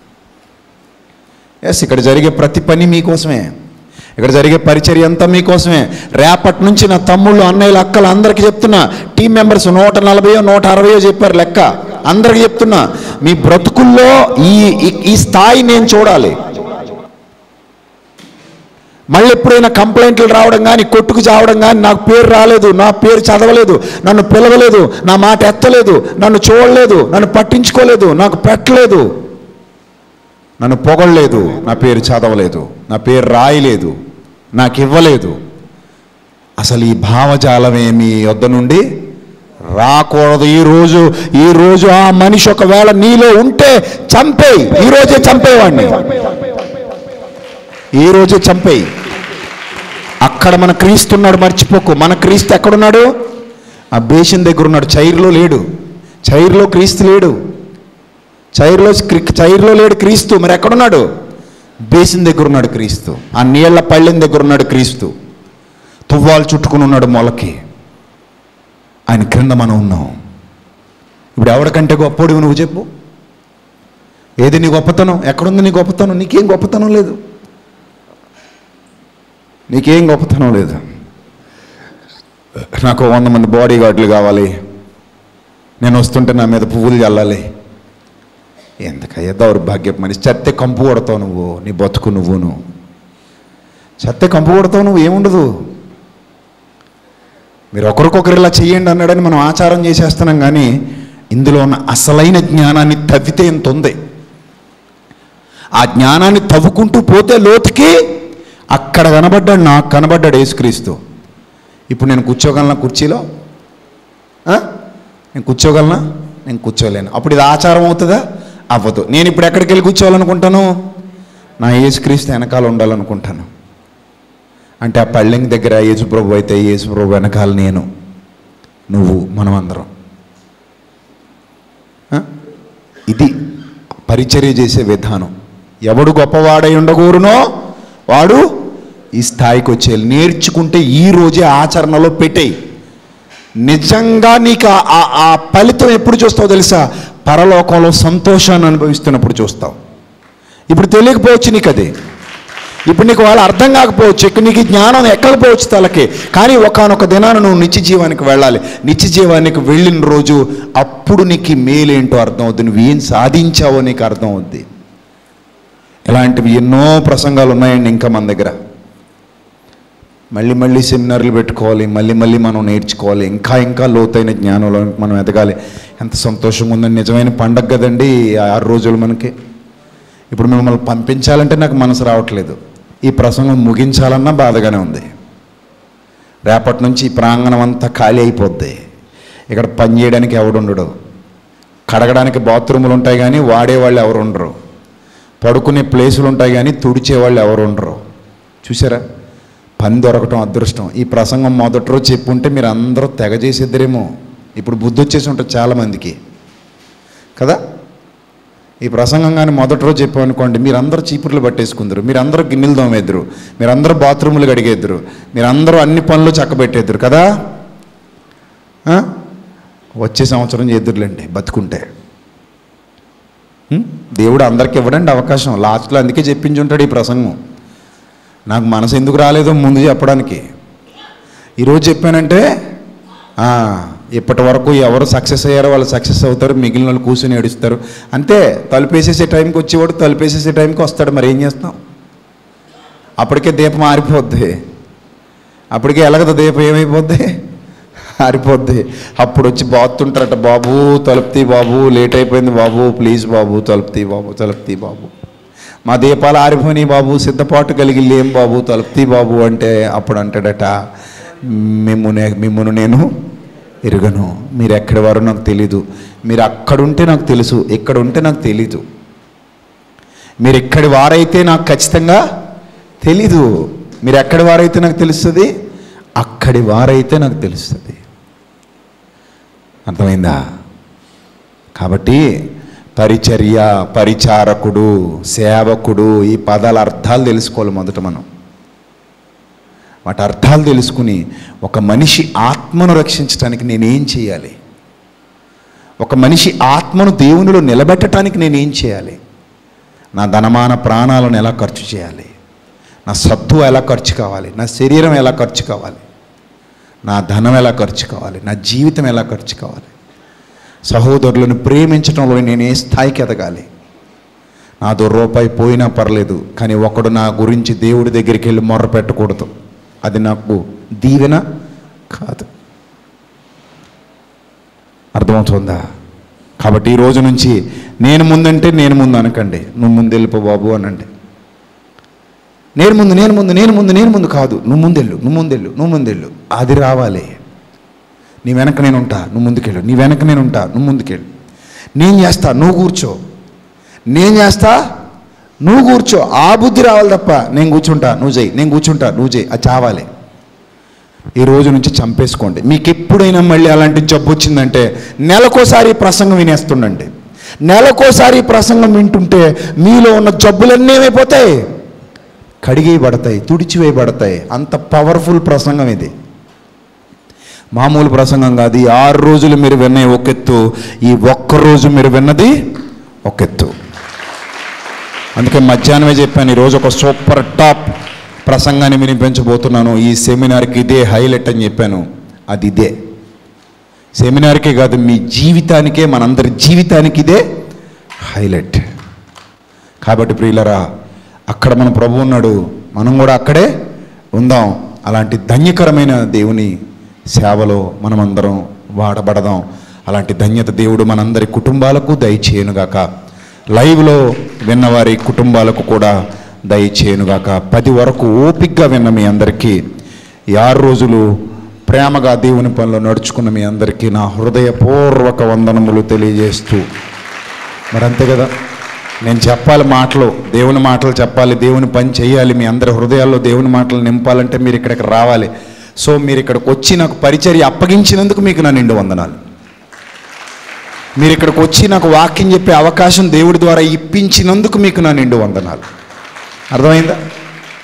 ఎస్ ఇక్కడ జరిగే ప్రతి పని మీకోసమే ఇక్కడ జరిగే పరిచర్య అంతా మీకోసమే రేపటి నుంచి నా తమ్ముళ్ళు అన్నయ్యలు అక్కలు అందరికీ చెప్తున్నా టీం మెంబర్స్ నూట నలభైయో నూట అరవయో చెప్పారు లెక్క అందరికీ చెప్తున్నా మీ బ్రతుకుల్లో ఈ ఈ- ఈ స్థాయి నేను చూడాలి మళ్ళీ ఎప్పుడైనా కంప్లైంట్లు రావడం కానీ కొట్టుకు చావడం కానీ నాకు పేరు రాలేదు నా పేరు చదవలేదు నన్ను పిలవలేదు నా మాట ఎత్తలేదు నన్ను చూడలేదు నన్ను పట్టించుకోలేదు నాకు పెట్టలేదు నన్ను పొగడలేదు నా పేరు చదవలేదు నా పేరు రాయలేదు నాకు ఇవ్వలేదు అసలు ఈ భావజాలమే మీ వద్ద నుండి రాకూడదు ఈ రోజు ఈ రోజు ఆ మనిషి ఒకవేళ నీలో ఉంటే చంపేయి ఈ రోజే చంపేవాడిని ఈ రోజే చంపేయి అక్కడ మన క్రీస్తు ఉన్నాడు మర్చిపోకు మన క్రీస్తు ఎక్కడున్నాడు ఆ బేసిన్ దగ్గర ఉన్నాడు చైర్లో లేడు చైర్లో క్రీస్తు లేడు చైర్లో క్రి- చైర్లో లేడు క్రీస్తు మరి ఎక్కడున్నాడు బేసిన్ దగ్గర ఉన్నాడు క్రీస్తు ఆ నీళ్ల పళ్ళెం దగ్గర ఉన్నాడు క్రీస్తు తువ్వాలు చుట్టుకుని ఉన్నాడు మొలకి ఆయన క్రింద మనం ఉన్నాం ఇప్పుడు ఎవరికంటే గొప్పోడివి నువ్వు చెప్పు ఏది నీ గొప్పతనం ఎక్కడుంది నీ గొప్పతనం నీకేం గొప్పతనం లేదు నీకేం గొప్పతనం లేదు నాకు వంద మంది బాడీ గార్డులు కావాలి నేను వస్తుంటే నా మీద పువ్వులు చల్లాలి ఎందుకయ్యా దౌర్భాగ్యపు మనిషి చెత్తే కంపు కొడతావు నువ్వు నీ బతుకు నువ్వును చెత్తే కంపు కొడతావు నువ్వు ఏముండదు మీరు ఒకరికొకరు ఇలా చెయ్యండి అన్నాడని మనం ఆచారం చేసేస్తున్నాం కానీ ఇందులో ఉన్న అసలైన జ్ఞానాన్ని తవ్వితే ఎంత ఉంది ఆ జ్ఞానాన్ని తవ్వుకుంటూ పోతే లోతుకి అక్కడ కనబడ్డాడు నాకు కనబడ్డాడు యేసుక్రీస్తు ఇప్పుడు నేను కూర్చోగలనా కుర్చీలో ఆ? నేను కూర్చోగలనా నేను కూర్చోలేను అప్పుడు ఇది ఆచారం అవుతుందా అవ్వదు నేను ఇప్పుడు ఎక్కడికి వెళ్ళి కూర్చోవాలనుకుంటాను నా యేసుక్రీస్తు వెనకాల ఉండాలనుకుంటాను అంటే ఆ పళ్ళెం దగ్గర యేసుప్రభు అయితే యేసుప్రభు వెనకాల నేను నువ్వు మనం అందరం ఆ? ఇది పరిచర్య చేసే విధానం ఎవడు గొప్పవాడై ఉండకూరునో వాడు ఈ స్థాయికి వచ్చేయాలి నేర్చుకుంటే ఈ రోజే ఆచరణలో పెట్టేయి నిజంగా నీకు ఆ- ఆ- ఆ ఫలితం ఎప్పుడు చూస్తావు తెలుసా పరలోకంలో సంతోషాన్ని అనుభవిస్తున్నప్పుడు చూస్తావు ఇప్పుడు తెలియకపోవచ్చు నీకు అది ఇప్పుడు నీకు వాళ్ళు అర్థం కాకపోవచ్చు ఇక్కడ నీకు ఈ జ్ఞానం ఎక్కకపోవచ్చు తలకి కానీ ఒకనొక దినాన నువ్వు నిత్య జీవానికి వెళ్ళాలి నిత్య జీవానికి వెళ్ళిన రోజు అప్పుడు నీకు ఈ మేలేంటో అర్థం అవుద్ది నువ్వు ఏం సాధించావో నీకు అర్థం అవుద్ది ఇలాంటివి ఎన్నో ప్రసంగాలు ఉన్నాయండి ఇంకా మన దగ్గర మళ్ళీ మళ్ళీ సెమినార్లు పెట్టుకోవాలి మళ్ళీ మళ్ళీ మనం నేర్చుకోవాలి ఇంకా ఇంకా లోతైన జ్ఞానంలో మనం ఎదగాలి ఎంత సంతోషంగా ఉందండి నిజమైన పండగ కదండి ఈ ఆరు రోజులు మనకి ఇప్పుడు మిమ్మల్ని పంపించాలంటే నాకు మనసు రావట్లేదు ఈ ప్రసంగం ముగించాలన్నా బాధగానే ఉంది రేపటి నుంచి ఈ ప్రాంగణం అంతా ఖాళీ అయిపోద్ది ఇక్కడ పని చేయడానికి ఎవడు ఉండడు కడగడానికి బాత్రూములు ఉంటాయి కానీ వాడేవాళ్ళు ఎవరు ఉండరు పడుకునే ప్లేసులు ఉంటాయి కానీ తుడిచే వాళ్ళు ఎవరు ఉండరు చూసారా పని దొరకటం అదృష్టం ఈ ప్రసంగం మొదటి రోజు చెప్పుంటే మీరు అందరూ తెగ చేసేద్దరేమో ఇప్పుడు బుద్ధి వచ్చేసి ఉంటుంది చాలామందికి కదా ఈ ప్రసంగం కానీ మొదటి రోజు చెప్పామనుకోండి మీరందరూ చీపుర్లు పట్టేసుకుందరు మీరందరూ గిన్నెలు దోమేద్దరు మీరందరూ బాత్రూములు కడిగేద్దరు మీరందరూ అన్ని పనులు చక్కబెట్టేద్దరు కదా ఆ? వచ్చే సంవత్సరం చేద్దురులేండి బతుకుంటే ఉం? దేవుడు అందరికి ఇవ్వడండి అవకాశం లాస్ట్లో అందుకే చెప్పించి ఉంటాడు ఈ ప్రసంగం నాకు మనసు ఎందుకు రాలేదో ముందు చెప్పడానికి ఈరోజు చెప్పానంటే ఆ, ఇప్పటి వరకు ఎవరు సక్సెస్ అయ్యారో వాళ్ళు సక్సెస్ అవుతారు మిగిలిన వాళ్ళు కూర్చొని ఏడుస్తారు అంతే తలుపేసేసే టైంకి వచ్చేవాడు తలుపేసేసే టైంకి వస్తాడు మరి ఏం చేస్తాం అప్పటికే దీపం ఆరిపోద్ది అప్పటికే ఎలగదు దీపం ఏమైపోద్ది ఆరిపోద్ది అప్పుడు వచ్చి బాగుతుంటారట బాబు తలుపుతీ బాబు లేట్ అయిపోయింది బాబు ప్లీజ్ బాబు తలుపుతీ బాబు తలుపుతీ బాబు మా దీపాలు ఆరిపోయినాయి బాబు సిద్ధపాటు కలిగి లేం బాబు తలుపుతీ బాబు అంటే అప్పుడు అంటాడట మిమ్మునే మిమ్మును నేను ఎరుగను మీరు ఎక్కడి వారో నాకు తెలీదు మీరు అక్కడుంటే నాకు తెలుసు ఇక్కడ ఉంటే నాకు తెలీదు మీరు ఎక్కడి వారైతే నాకు ఖచ్చితంగా తెలీదు మీరు ఎక్కడి వారైతే నాకు తెలుస్తుంది అక్కడి వారైతే నాకు తెలుస్తుంది అర్థమైందా కాబట్టి పరిచర్య పరిచారకుడు సేవకుడు ఈ పదాల అర్థాలు తెలుసుకోవాలి మొదట మనం వాటి అర్థాలు తెలుసుకుని ఒక మనిషి ఆత్మను రక్షించడానికి నేనేం చేయాలి ఒక మనిషి ఆత్మను దేవునిలో నిలబెట్టడానికి నేనేం చేయాలి నా ధనమాన ప్రాణాలను ఎలా ఖర్చు చేయాలి నా సత్తు ఎలా ఖర్చు కావాలి నా శరీరం ఎలా ఖర్చు కావాలి నా ధనం ఎలా ఖర్చు కావాలి నా జీవితం ఎలా ఖర్చు కావాలి సహోదరులను ప్రేమించడంలో నేను ఏ స్థాయికి ఎదగాలి నాదో రూపాయి పోయినా పర్లేదు కానీ ఒకడు నా గురించి దేవుడి దగ్గరికి వెళ్ళి మొర్ర పెట్టకూడదు అది నాకు దీవెన కాదు అర్థమవుతుందా కాబట్టి ఈ రోజు నుంచి నేను ముందంటే నేను ముందు అనకండి నువ్వు ముందు వెళ్ళిపో బాబు అనండి నేను ముందు నేను ముందు నేను ముందు నేను ముందు కాదు నువ్వు ముందెళ్ళు నువ్వు ముందెళ్ళు నువ్వు ముందెళ్ళు అది రావాలి నీ వెనక నేను ఉంటా నువ్వు ముందుకెళ్ళు నీ వెనక నేను ఉంటా నువ్వు ముందుకెళ్ళు నేను చేస్తా నువ్వు కూర్చో నేను చేస్తా నువ్వు కూర్చో ఆ బుద్ధి రావాలి తప్ప నేను కూర్చుంటా నువ్వు చేయి నేను కూర్చుంటా నువ్వు చేయి అది చావాలి ఈ రోజు నుంచి చంపేసుకోండి మీకు ఎప్పుడైనా మళ్ళీ అలాంటి జబ్బు వచ్చిందంటే నెలకోసారి ఈ ప్రసంగం వినేస్తుండండి నెలకోసారి ఈ ప్రసంగం వింటుంటే మీలో ఉన్న జబ్బులన్నీ ఏమైపోతాయి కడిగేయబడతాయి తుడిచివేయబడతాయి అంత పవర్ఫుల్ ప్రసంగం ఇది మామూలు ప్రసంగం కాదు ఈ ఆరు రోజులు మీరు విన్న ఒకెత్తు ఈ ఒక్క రోజు మీరు విన్నది ఒకెత్తు అందుకే మధ్యాహ్నమే చెప్పాను ఈరోజు ఒక సూపర్ టాప్ ప్రసంగాన్ని వినిపించబోతున్నాను ఈ సెమినార్కి ఇదే హైలైట్ అని చెప్పాను అది ఇదే సెమినార్కే కాదు మీ జీవితానికే మనందరి జీవితానికి ఇదే హైలైట్ కాబట్టి ప్రియులరా అక్కడ మన ప్రభు ఉన్నాడు మనం కూడా అక్కడే ఉందాం అలాంటి ధన్యకరమైన దేవుని సేవలో మనమందరం వాడబడదాం అలాంటి ధన్యత దేవుడు మనందరి కుటుంబాలకు దయచేయనుగాక లైవ్లో విన్నవారి కుటుంబాలకు కూడా దయచేయనుగాక పది వరకు ఓపిగ్గా విన్న మీ అందరికీ ఈ ఆరు రోజులు ప్రేమగా దేవుని పనిలో నడుచుకున్న మీ అందరికీ నా హృదయపూర్వక వందనములు తెలియజేస్తూ మరి అంతే కదా నేను చెప్పాలి మాటలు దేవుని మాటలు చెప్పాలి దేవుని పని చేయాలి మీ అందరి హృదయాల్లో దేవుని మాటలు నింపాలంటే మీరు ఇక్కడికి రావాలి సో మీరు ఇక్కడికి వచ్చి నాకు పరిచర్య అప్పగించినందుకు మీకు నా నిండు వందనాలు మీరు ఇక్కడికి వచ్చి నాకు వాక్యం చెప్పే అవకాశం దేవుడి ద్వారా ఇప్పించినందుకు మీకు నా నిండు వందనాలు అర్థమైందా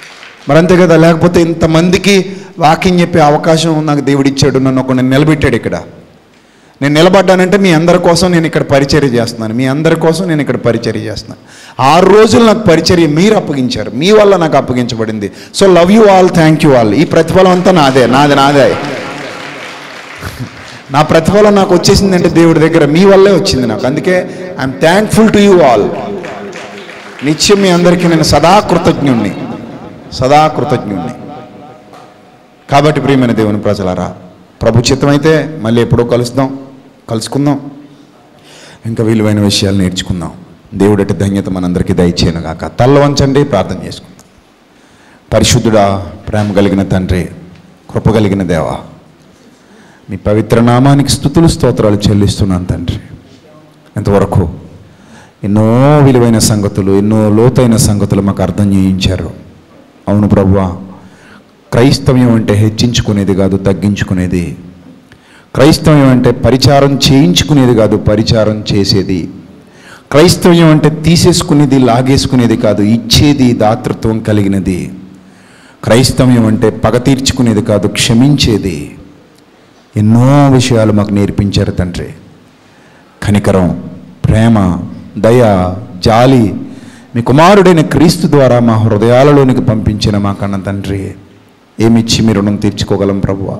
మరి అంతే కదా లేకపోతే ఇంతమందికి వాకింగ్ చెప్పే అవకాశం నాకు దేవుడు ఇచ్చాడు నన్ను ఒక నిలబెట్టాడు ఇక్కడ నేను నిలబడ్డానంటే మీ అందరి కోసం నేను ఇక్కడ పరిచర్య చేస్తున్నాను మీ అందరి కోసం నేను ఇక్కడ పరిచర్య చేస్తున్నాను ఆరు రోజులు నాకు పరిచర్య మీరు అప్పగించారు మీ వల్ల నాకు అప్పగించబడింది so love you all thank you all ఈ ప్రతిఫలం అంతా నాదే నాది నాదే నా ప్రతిఫలం నాకు వచ్చేసిందంటే దేవుడి దగ్గర మీ వల్లే వచ్చింది నాకు అందుకే I'm thankful to you all నిత్యం మీ అందరికీ నేను సదా కృతజ్ఞుణ్ణి సదా కృతజ్ఞుణ్ణి కాబట్టి ప్రియమైన దేవుని ప్రజలారా ప్రభు చిత్తమైతే మళ్ళీ ఎప్పుడో కలుస్తాం కలుసుకుందాం ఇంకా విలువైన విషయాలు నేర్చుకుందాం దేవుడటి ధన్యత మనందరికీ దయచేయను గాక తల్ల వంచండి ప్రార్థన చేసుకుందాం పరిశుద్ధుడా ప్రేమ కలిగిన తండ్రి కృప కలిగిన దేవా మీ పవిత్ర నామానికి స్థుతులు స్తోత్రాలు చెల్లిస్తున్నాను తండ్రి ఇంతవరకు ఎన్నో విలువైన సంగతులు ఎన్నో లోతైన సంగతులు మాకు అర్థం చేయించారు అవును ప్రభువా క్రైస్తవ్యం అంటే హెచ్చించుకునేది కాదు తగ్గించుకునేది క్రైస్తవ్యం అంటే పరిచారం చేయించుకునేది కాదు పరిచారం చేసేది క్రైస్తవ్యం అంటే తీసేసుకునేది లాగేసుకునేది కాదు ఇచ్చేది దాతృత్వం కలిగినది క్రైస్తవ్యం అంటే పగ తీర్చుకునేది కాదు క్షమించేది ఎన్నో విషయాలు మాకు నేర్పించారు తండ్రి కనికరం ప్రేమ దయ జాలి మీ కుమారుడైన క్రీస్తు ద్వారా మా హృదయాలలోనికి పంపించిన మా కన్న తండ్రి ఏమిచ్చి మీ రుణం తీర్చుకోగలం ప్రభువా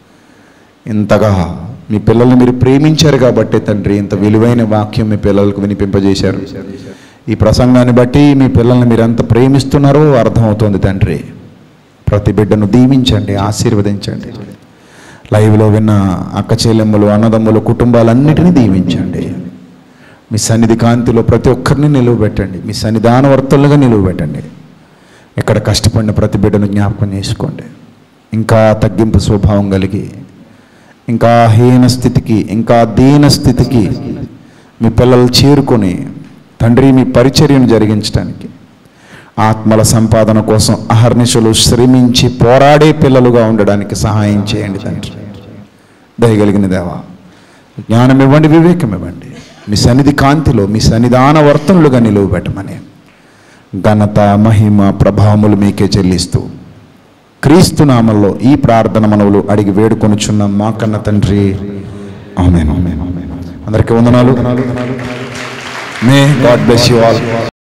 ఇంతగా మీ పిల్లల్ని మీరు ప్రేమించారు కాబట్టి తండ్రి ఇంత విలువైన వాక్యం మీ పిల్లలకు వినిపింపజేశారు ఈ ప్రసంగాన్ని బట్టి మీ పిల్లల్ని మీరు ఎంత ప్రేమిస్తున్నారో అర్థమవుతోంది తండ్రి ప్రతి బిడ్డను దీవించండి ఆశీర్వదించండి లైవ్లో విన్న అక్క చెల్లెమ్మలు అన్నదమ్ములు కుటుంబాలన్నిటినీ దీవించండి మీ సన్నిధి కాంతిలో ప్రతి ఒక్కరిని నిలువబెట్టండి మీ సన్నిధాన వర్తలుగా నిలువబెట్టండి ఇక్కడ కష్టపడిన ప్రతి బిడ్డను జ్ఞాపకం చేసుకోండి ఇంకా తగ్గింపు స్వభావం కలిగి ఇంకా హీన స్థితికి ఇంకా దీన స్థితికి మీ పిల్లలు చేరుకొని తండ్రి మీ పరిచర్యను జరిగించడానికి ఆత్మల సంపాదన కోసం అహర్నిశలు శ్రమించి పోరాడే పిల్లలుగా ఉండడానికి సహాయం చేయండి తండ్రి దయగలిగిన దేవా జ్ఞానం ఇవ్వండి వివేకం ఇవ్వండి మీ సన్నిధి కాంతిలో మీ సన్నిధాన వర్తనులుగా నిలువ పెట్టమని ఘనత మహిమ ప్రభావములు మీకే చెల్లిస్తూ క్రీస్తు నామంలో ఈ ప్రార్థన మనవులు అడిగి వేడుకొనుచున్న మా కన్న తండ్రి ఆమెను అందరికీ వందనాలు may God bless you all